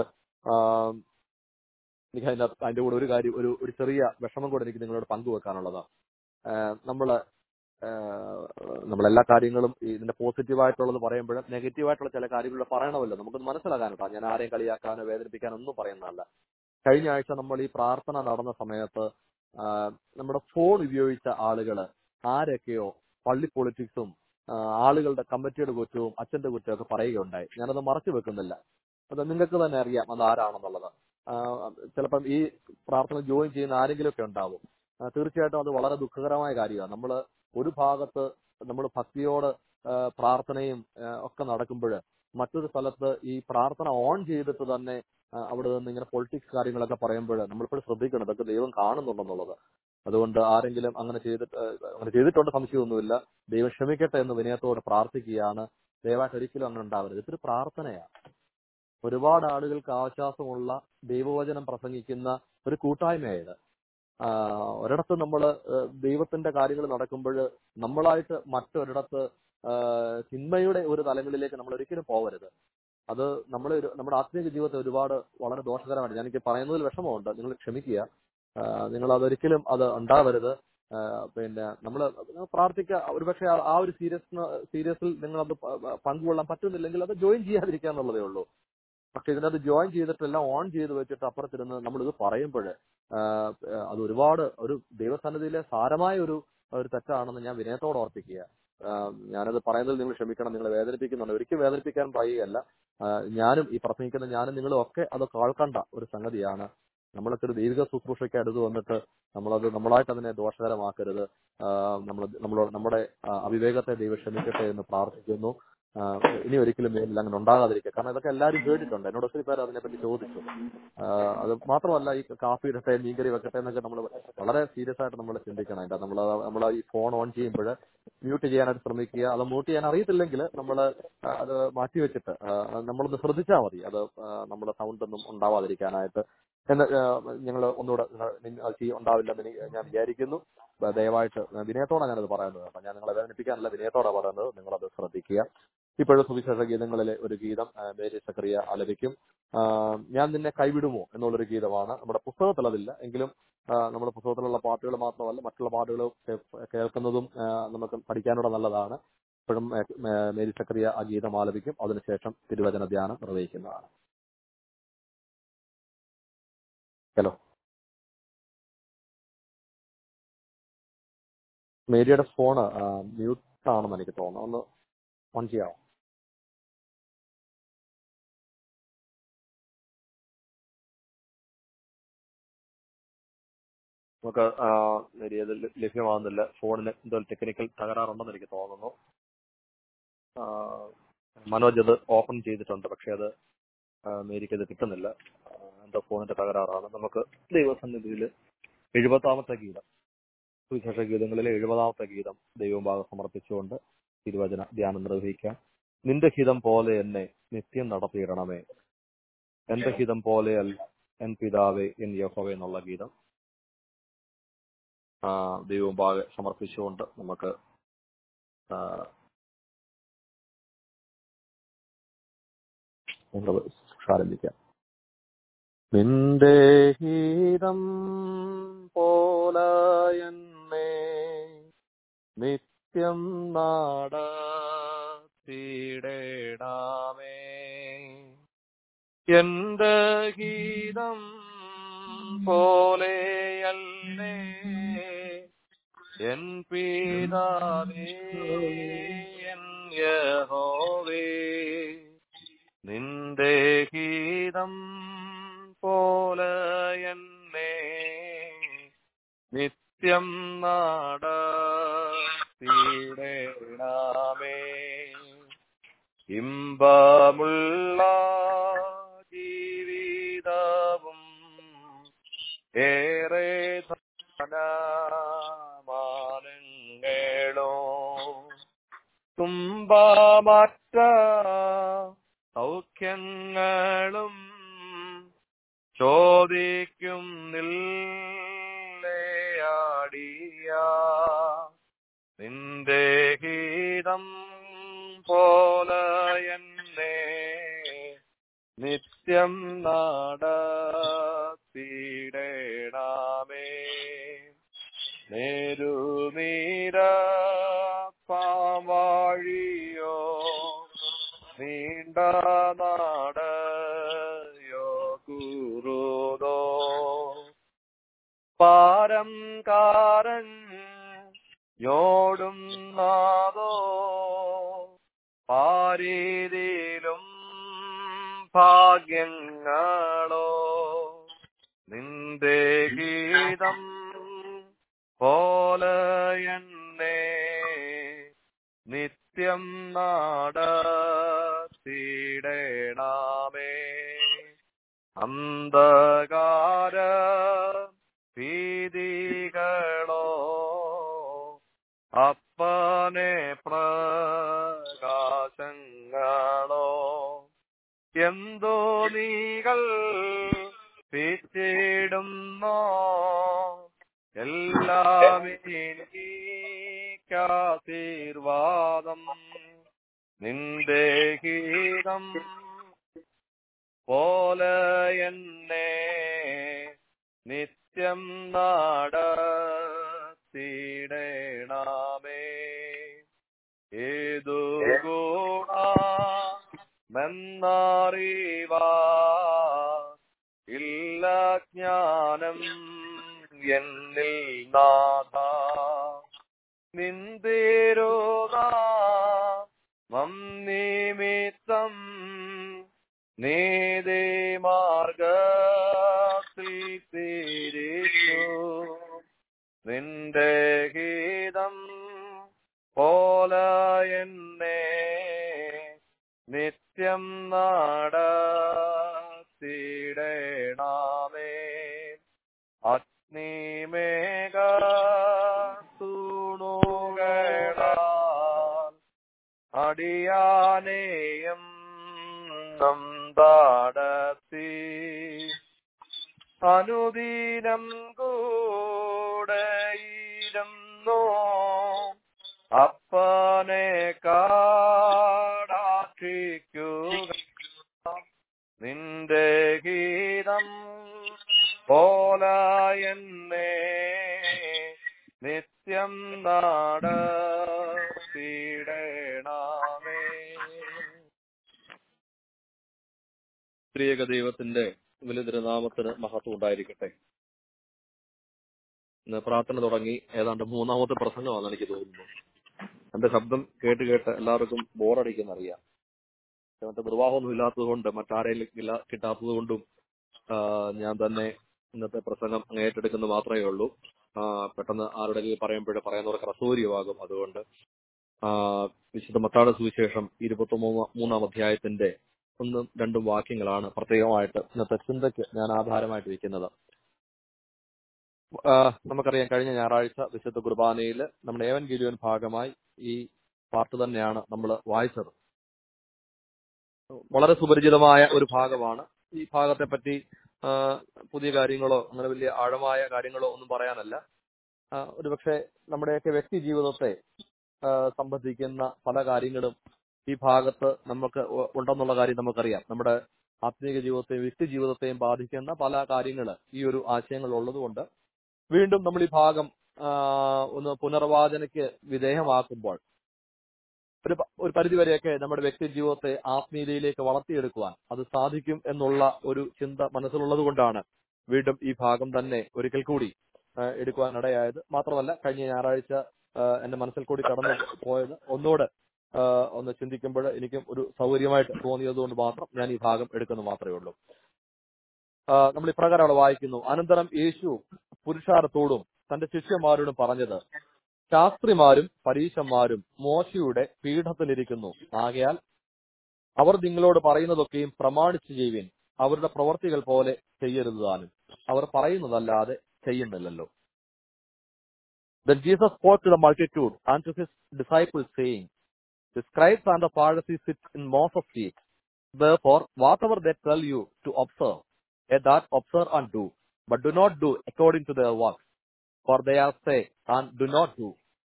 എനിക്ക് അതിന്റെ അതിന്റെ കൂടെ ഒരു കാര്യം ഒരു ഒരു ചെറിയ വിഷമം കൂടെ എനിക്ക് നിങ്ങളോട് പങ്കുവെക്കാനുള്ളതാണ് നമ്മള് ആഹ് നമ്മളെല്ലാ കാര്യങ്ങളും ഈ ഇതിന്റെ പോസിറ്റീവ് ആയിട്ടുള്ളത് പറയുമ്പോൾ നെഗറ്റീവ് ആയിട്ടുള്ള ചില കാര്യങ്ങൾ പറയണമല്ലോ നമുക്കൊന്ന് മനസ്സിലാക്കാനോ ഞാൻ ആരെയും കളിയാക്കാനോ വേദനിപ്പിക്കാനോ ഒന്നും പറയുന്നതല്ല കഴിഞ്ഞ ആഴ്ച നമ്മൾ ഈ പ്രാർത്ഥന നടന്ന സമയത്ത് ആഹ് നമ്മുടെ ഫോൺ ഉപയോഗിച്ച ആളുകൾ ആരൊക്കെയോ പള്ളി പൊളിറ്റിക്സും ആളുകളുടെ കമ്മിറ്റിയുടെ കുറ്റവും അച്ഛന്റെ കുറ്റവും ഒക്കെ പറയുകയുണ്ടായി ഞാനത് മറച്ചു വെക്കുന്നില്ല അത് നിങ്ങൾക്ക് തന്നെ അറിയാം അത് ആരാണെന്നുള്ളത് ആഹ് ചിലപ്പം ഈ പ്രാർത്ഥന ജോയിൻ ചെയ്യുന്ന ആരെങ്കിലും ഒക്കെ ഉണ്ടാവും ആ, തീർച്ചയായിട്ടും അത് വളരെ ദുഃഖകരമായ കാര്യമാണ് നമ്മൾ ഒരു ഭാഗത്ത് നമ്മൾ ഭക്തിയോട് ആ, പ്രാർത്ഥനയും ആ, ഒക്കെ നടക്കുമ്പോൾ മറ്റൊരു സ്ഥലത്ത് ഈ പ്രാർത്ഥന ഓൺ ചെയ്തിട്ട് തന്നെ ആ, അവിടെ നിന്ന് ഇങ്ങനെ പൊളിറ്റിക്സ് കാര്യങ്ങളൊക്കെ പറയുമ്പോൾ നമ്മളിപ്പോഴും ശ്രദ്ധിക്കണം ഇതൊക്കെ ദൈവം കാണുന്നുണ്ടെന്നുള്ളത് അതുകൊണ്ട് ആരെങ്കിലും അങ്ങനെ ചെയ്തിട്ട് ആ, അങ്ങനെ ചെയ്തിട്ടുണ്ട് സംശയമൊന്നുമില്ല ദൈവം ക്ഷമിക്കട്ടെ എന്ന് വിനയത്തോട് പ്രാർത്ഥിക്കുകയാണ് ദയവായിട്ട് ഒരിക്കലും അങ്ങനെ ഉണ്ടാവരുത് ഇതൊരു പ്രാർത്ഥനയാണ് ഒരുപാട് ആളുകൾക്ക് ആശ്വാസമുള്ള ദൈവവചനം പ്രസംഗിക്കുന്ന ഒരു കൂട്ടായ്മയായത് ആഹ് ഒരിടത്ത് നമ്മൾ ദൈവത്തിന്റെ കാര്യങ്ങൾ നടക്കുമ്പോൾ നമ്മളായിട്ട് മറ്റൊരിടത്ത് ആഹ് ചിന്മയുടെ ഒരു തലങ്ങളിലേക്ക് നമ്മൾ ഒരിക്കലും പോകരുത് അത് നമ്മൾ നമ്മുടെ ആത്മീയ ജീവിതത്തെ ഒരുപാട് വളരെ ദോഷകരമായിട്ട് ഞാൻ എനിക്ക് പറയുന്നതിൽ വിഷമമുണ്ട് നിങ്ങൾ ക്ഷമിക്കുക ആഹ് നിങ്ങൾ അതൊരിക്കലും അത് ഉണ്ടാവരുത് ആഹ് പിന്നെ നമ്മൾ പ്രാർത്ഥിക്കുക ഒരുപക്ഷെ ആ- ആ ഒരു സീരിയസ് സീരിയസിൽ നിങ്ങൾ അത് പങ്കുകൊള്ളാൻ പറ്റുന്നില്ലെങ്കിൽ അത് ജോയിൻ ചെയ്യാതിരിക്കുക എന്നുള്ളതേ ഉള്ളൂ പക്ഷെ ഇതിനകത്ത് ജോയിൻ ചെയ്തിട്ടെല്ലാം ഓൺ ചെയ്ത് വെച്ചിട്ട് അപ്പുറത്തിരുന്ന് നമ്മൾ ഇത് പറയുമ്പോൾ അത് ഒരുപാട് ഒരു ദൈവസന്നിധിയിലെ സാരമായ ഒരു ഒരു തെറ്റാണെന്ന് ഞാൻ വിനയത്തോടെ ഓർപ്പിക്കുക ആഹ് ഞാനത് പറയുന്നതിൽ നിങ്ങൾ ക്ഷമിക്കണം നിങ്ങളെ വേദനിപ്പിക്കുന്നുണ്ട് ഒരിക്കലും വേദനിപ്പിക്കാൻ പറയുകയല്ല ആഹ് ഞാനും ഈ പ്രസംഗിക്കുന്ന ഞാനും നിങ്ങളും ഒക്കെ അത് കേൾക്കേണ്ട ഒരു സംഗതിയാണ് നമ്മളൊക്കെ ഒരു ദൈവിക ശുശ്രൂഷയ്ക്ക് അടുത്ത് വന്നിട്ട് നമ്മളത് നമ്മളായിട്ട് അതിനെ ദോഷകരമാക്കരുത് ആഹ് നമ്മൾ നമ്മളോട് നമ്മുടെ ആഹ് അവിവേകത്തെ ദൈവം ക്ഷമിക്കട്ടെ എന്ന് പ്രാർത്ഥിക്കുന്നു ആഹ് ഇനി ഒരിക്കലും മേലിൽ അങ്ങനെ ഉണ്ടാകാതിരിക്കുക കാരണം ഇതൊക്കെ എല്ലാവരും കേട്ടിട്ടുണ്ട് എന്നോട് ഒത്തിരി പേര് അതിനെപ്പറ്റി ചോദിച്ചു ആഹ് അത് മാത്രമല്ല ഈ കാപ്പി ഇടട്ടെ മീൻകറി വെക്കട്ടെ എന്നൊക്കെ നമ്മൾ വളരെ സീരിയസ് ആയിട്ട് നമ്മൾ ചിന്തിക്കണം അതിന്റെ നമ്മൾ നമ്മൾ ഈ ഫോൺ ഓൺ ചെയ്യുമ്പോൾ മ്യൂട്ട് ചെയ്യാനായിട്ട് ശ്രമിക്കുക അത് മ്യൂട്ട് ചെയ്യാൻ അറിയത്തില്ലെങ്കിൽ നമ്മൾ അത് മാറ്റി വെച്ചിട്ട് ആഹ് നമ്മളൊന്ന് ശ്രദ്ധിച്ചാൽ മതി അത് ആഹ് നമ്മുടെ സൗണ്ട് ഒന്നും ഉണ്ടാവാതിരിക്കാനായിട്ട് എന്ന് ഞങ്ങൾ ഒന്നുകൂടെ നിങ്ങൾ അത് ചെയ്യ- ഉണ്ടാവില്ലെന്ന് എനിക്ക് ഞാൻ വിചാരിക്കുന്നു ദ- ദയവായിട്ട് വിനയത്തോടെ ഞാനത് പറയുന്നത് കേട്ടോ ഞാൻ നിങ്ങളെ വേദനിപ്പിക്കാനല്ല വിനയത്തോടെ പറയുന്നത് നിങ്ങളത് ശ്രദ്ധിക്കുക ഇപ്പോഴും സുവിശേഷ ഗീതങ്ങളിലെ ഒരു ഗീതം ആ, മേരി സക്രിയ ആലപിക്കും ആ, ഞാൻ നിന്നെ കൈവിടുമോ എന്നുള്ളൊരു ഗീതമാണ് നമ്മുടെ പുസ്തകത്തിൽ അതില്ല എങ്കിലും ആ, നമ്മുടെ പുസ്തകത്തിലുള്ള പാട്ടുകൾ മാത്രമല്ല മറ്റുള്ള പാട്ടുകൾ കേ- കേൾക്കുന്നതും ആ, നമുക്ക് പഠിക്കാനുള്ള നല്ലതാണ് ഇപ്പോഴും ആ, മേ- മേരി സക്രിയ ആ ഗീതം ആലപിക്കും അതിനുശേഷം തിരുവചന ധ്യാനം നിർവഹിക്കുന്നതാണ് ഹലോ മേരിയുടെ ഫോണ് മ്യൂട്ട് ആണെന്ന് എനിക്ക് തോന്നുന്നു ഒന്ന് ഓൺ ചെയ്യാമോ നമുക്ക് ആ, മേരി അത് ല- ലഭ്യമാകുന്നില്ല ഫോണിന് എന്തോ ടെക്നിക്കൽ തകരാറുണ്ടെന്ന് എനിക്ക് തോന്നുന്നു ആ, മനോജ് അത് ഓപ്പൺ ചെയ്തിട്ടുണ്ട് പക്ഷെ അത് ആ, മേരിക്ക് അത് കിട്ടുന്നില്ല ആ, എന്തോ ഫോണിന്റെ തകരാറാണ് നമുക്ക് ദൈവസന്നിധിയിൽ എഴുപതാമത്തെ ഗീതം സുവിശേഷ ഗീതങ്ങളിലെ എഴുപതാമത്തെ ഗീതം ദൈവഭാഗം സമർപ്പിച്ചുകൊണ്ട് തിരുവചന ധ്യാനം നിർവഹിക്കാം നിന്റെ ഹിതം പോലെ എന്നെ നിത്യം നടത്തിയിടണമേ എന്റെ ഹിതം പോലെയല്ല എൻ പിതാവേ എൻ യഹോവേ എന്നുള്ള ഗീതം ആ, ദൈവമുമ്പാകെ സമർപ്പിച്ചുകൊണ്ട് നമുക്ക് ആ, നമ്മള് ആരംഭിക്കാം നിന്റെ ഹിതം പോലെ എന്നെ നിത്യം നാടത്തിടേടാമേ എന്റെ ഗീതം പോലെയല്ലേ എൻ പിതാവേ എൻ യഹോവേ നിന്റെ ഗീതം പോലെ എന്നെ നിത്യം നാടത്തിടേണമേ ഇമ്പമുള്ള ജീവിതവും ഏറെ ധനമാനങ്ങളോ തുമ്പമറ്റ സൗഖ്യങ്ങളും ചോദിക്കും നില്ലയാടിയ നിന്റെ ഗീതം പോലെ എന്നെ നിത്യം നടത്തിയിടേണമേ നേരുനീര പാവാഴിയോ നീണ്ട നാടയോ കുറുതോ പാരം കാരൻ യോടും നാദോ പാരീതിയിലും ഭാഗ്യങ്ങളോ നിന്റെ ഗീതം പോലെ എന്നെ നിത്യം നടത്തിയിടേണമേ അന്ധകാര ഭീതികളോ അപ്പനെ പ്രകാശങ്ങളോ എന്തോ നീകൾ പിച്ചിടുന്നോ എല്ലാം എനിക്കാശീർവാദം നിന്റെ ഗീതം പോലെ എന്നെ നിത്യം നടത്തിയിടേണമേ ഏതു ഗുണ മെന്നറിവാ ഇല്ല ജ്ഞാനം എന്നിൽ നാഥ നിന്തിരുക നിമിത്തം നീതി മാർഗത്തിൽ തിരിച്ചു നിന്റെ ഗീതം പോലെ എന്നെ നിത്യം നടത്തിയിടേണമേ അഗ്നിമേഘ തൂണുകളാൽ അടിയാനെയും നന്ദാടത്തി അനുദീനം കൂടെയിരുന്നു അപ്പനെ കാടാക്ഷിക്കുക നിന്റെ ഗീതം പോല എന്നെ നിത്യം നാടത്തിടണമേ സ്ത്രീയക ദൈവത്തിന്റെ വലുതിരുനാമത്തിന് മഹത്വം ഉണ്ടായിരിക്കട്ടെ ഇന്ന് പ്രാർത്ഥന തുടങ്ങി ഏതാണ്ട് മൂന്നാമത്തെ പ്രസംഗമാണെന്ന് എനിക്ക് തോന്നുന്നു എന്റെ ശബ്ദം കേട്ട് കേട്ട് എല്ലാവർക്കും ബോറടിക്കുന്നറിയാം മറ്റേ നിർവാഹമൊന്നും ഇല്ലാത്തത് കൊണ്ട് മറ്റാരെയും ഇല്ല കിട്ടാത്തത് കൊണ്ടും ഞാൻ തന്നെ ഇന്നത്തെ പ്രസംഗം അങ്ങ് ഏറ്റെടുക്കുന്നത് മാത്രമേ ഉള്ളൂ ആ, പെട്ടെന്ന് ആരുടെങ്കിലും പറയുമ്പോഴേ പറയുന്നവർക്ക് അസൗകര്യമാകും അതുകൊണ്ട് ആ, വിശുദ്ധ മത്താട് സുവിശേഷം ഇരുപത്തി മൂന്നാം അധ്യായത്തിന്റെ ഒന്നും രണ്ടും വാക്യങ്ങളാണ് പ്രത്യേകമായിട്ട് ഇന്നത്തെ ചിന്തയ്ക്ക് ഞാൻ ആധാരമായിട്ട് വെക്കുന്നത് ആ, നമുക്കറിയാം കഴിഞ്ഞ ഞായറാഴ്ച വിശുദ്ധ കുർബാനയിൽ നമ്മുടെ ഏവൻ ഗിരിയൻ ഭാഗമായി ഈ പാർട്ട് തന്നെയാണ് നമ്മൾ വായിച്ചത് വളരെ സുപരിചിതമായ ഒരു ഭാഗമാണ് ഈ ഭാഗത്തെ പറ്റി ആ, പുതിയ കാര്യങ്ങളോ അങ്ങനെ വലിയ ആഴമായ കാര്യങ്ങളോ ഒന്നും പറയാനല്ല ആ, ഒരുപക്ഷെ നമ്മുടെയൊക്കെ വ്യക്തി ജീവിതത്തെ ആ, സംബന്ധിക്കുന്ന പല കാര്യങ്ങളും ഈ ഭാഗത്ത് നമുക്ക് ഉ- ഉണ്ടെന്നുള്ള കാര്യം നമുക്കറിയാം നമ്മുടെ ആത്മീയ ജീവിതത്തെയും വ്യക്തി ജീവിതത്തെയും ബാധിക്കുന്ന പല കാര്യങ്ങൾ ഈ ഒരു ആശയങ്ങൾ ഉള്ളതുകൊണ്ട് വീണ്ടും നമ്മൾ ഈ ഭാഗം ആ, ഒന്ന് പുനർവാചനയ്ക്ക് വിധേയമാക്കുമ്പോൾ ഒരു പ- ഒരു പരിധിവരെയൊക്കെ നമ്മുടെ വ്യക്തി ജീവിതത്തെ ആത്മീയതയിലേക്ക് വളർത്തിയെടുക്കുവാൻ അത് സാധിക്കും എന്നുള്ള ഒരു ചിന്ത മനസ്സിലുള്ളത് കൊണ്ടാണ് വീണ്ടും ഈ ഭാഗം തന്നെ ഒരിക്കൽ കൂടി ആ, എടുക്കുവാൻ ഇടയായത് മാത്രമല്ല കഴിഞ്ഞ ഞായറാഴ്ച ആ, എന്റെ മനസ്സിൽ കൂടി കടന്നു പോയത് ഒന്നുകൂടെ ആ, ഒന്ന് ചിന്തിക്കുമ്പോൾ എനിക്കും ഒരു സൗകര്യമായിട്ട് തോന്നിയത് കൊണ്ട് മാത്രം ഞാൻ ഈ ഭാഗം എടുക്കുന്നു മാത്രമേ ഉള്ളൂ ആ, നമ്മൾ ഇപ്രകാരം അവിടെ വായിക്കുന്നു അനന്തരം യേശു പുരുഷാരത്തോടും തന്റെ ശിഷ്യന്മാരോടും പറഞ്ഞത് ശാസ്ത്രിമാരും പരീശന്മാരും മോശയുടെ പീഠത്തിലിരിക്കുന്നു ആകയാൽ അവർ നിങ്ങളോട് പറയുന്നതൊക്കെയും പ്രമാണിച്ചു ചെയ്യുവിൻ അവരുടെ പ്രവർത്തികൾ പോലെ ചെയ്യരുത് താനും അവർ പറയുന്നതല്ലാതെ ചെയ്യുന്നില്ലല്ലോ Then Jesus spoke to the multitude and to his disciples, saying, The scribes and the Pharisees sit in Moses' seat. Therefore, whatever they tell you to observe, let that observe and do, but do not do according to their works, for they are say and do not do.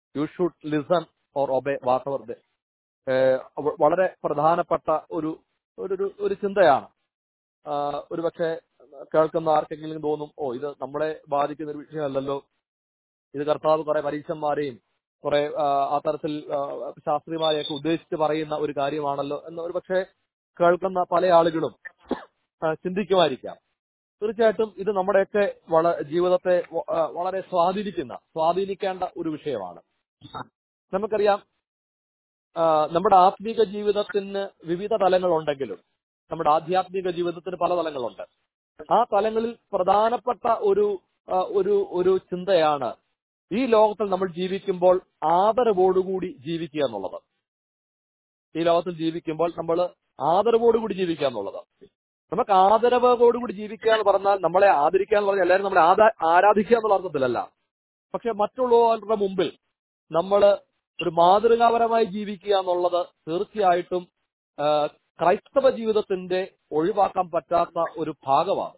You should listen or obey whatever വളരെ പ്രധാനപ്പെട്ട ഒരു ഒരു ഒരു- ഒരു ചിന്തയാണ് ആഹ് ഒരു പക്ഷേ കേൾക്കുന്ന ആർക്കെങ്കിലും തോന്നും ഓ ഇത് നമ്മളെ ബാധിക്കുന്ന ഒരു വിഷയമല്ലല്ലോ ഇത് കർത്താവ് കുറെ പരീക്ഷന്മാരെയും കുറെ ആഹ് ആ തരത്തിൽ ആഹ് ശാസ്ത്രിമാരെയൊക്കെ ഉദ്ദേശിച്ച് പറയുന്ന ഒരു കാര്യമാണല്ലോ എന്ന് ഒരു പക്ഷേ കേൾക്കുന്ന പല ആളുകളും ആഹ് ചിന്തിക്കുമായിരിക്കാം തീർച്ചയായിട്ടും ഇത് നമ്മുടെയൊക്കെ വള ജീവിതത്തെ വ- ആഹ് വളരെ സ്വാധീനിക്കുന്ന സ്വാധീനിക്കേണ്ട ഒരു വിഷയമാണ് നമുക്കറിയാം ആഹ് നമ്മുടെ ആത്മീക ജീവിതത്തിന് വിവിധ തലങ്ങളുണ്ടെങ്കിലും നമ്മുടെ ആധ്യാത്മിക ജീവിതത്തിന് പല തലങ്ങളുണ്ട് ആ തലങ്ങളിൽ പ്രധാനപ്പെട്ട ഒരു ആഹ് ഒരു ഒരു ചിന്തയാണ് ഈ ലോകത്തിൽ നമ്മൾ ജീവിക്കുമ്പോൾ ആദരവോടുകൂടി ജീവിക്കുക എന്നുള്ളത് ഈ ലോകത്തിൽ ജീവിക്കുമ്പോൾ നമ്മൾ ആദരവോടുകൂടി ജീവിക്കുക എന്നുള്ളത് നമുക്ക് ആദരവോടുകൂടി ജീവിക്കുക എന്ന് പറഞ്ഞാൽ നമ്മളെ ആദരിക്കുക എന്ന് പറഞ്ഞാൽ എല്ലാവരും നമ്മളെ ആദാ- ആരാധിക്കുക എന്നുള്ള അർത്ഥത്തിലല്ല പക്ഷെ മറ്റുള്ളവരുടെ മുമ്പിൽ നമ്മൾ ഒരു മാതൃകാപരമായി ജീവിക്കുക എന്നുള്ളത് തീർച്ചയായിട്ടും ആ, ക്രൈസ്തവ ജീവിതത്തിന്റെ ഒഴിവാക്കാൻ പറ്റാത്ത ഒരു ഭാഗമാണ്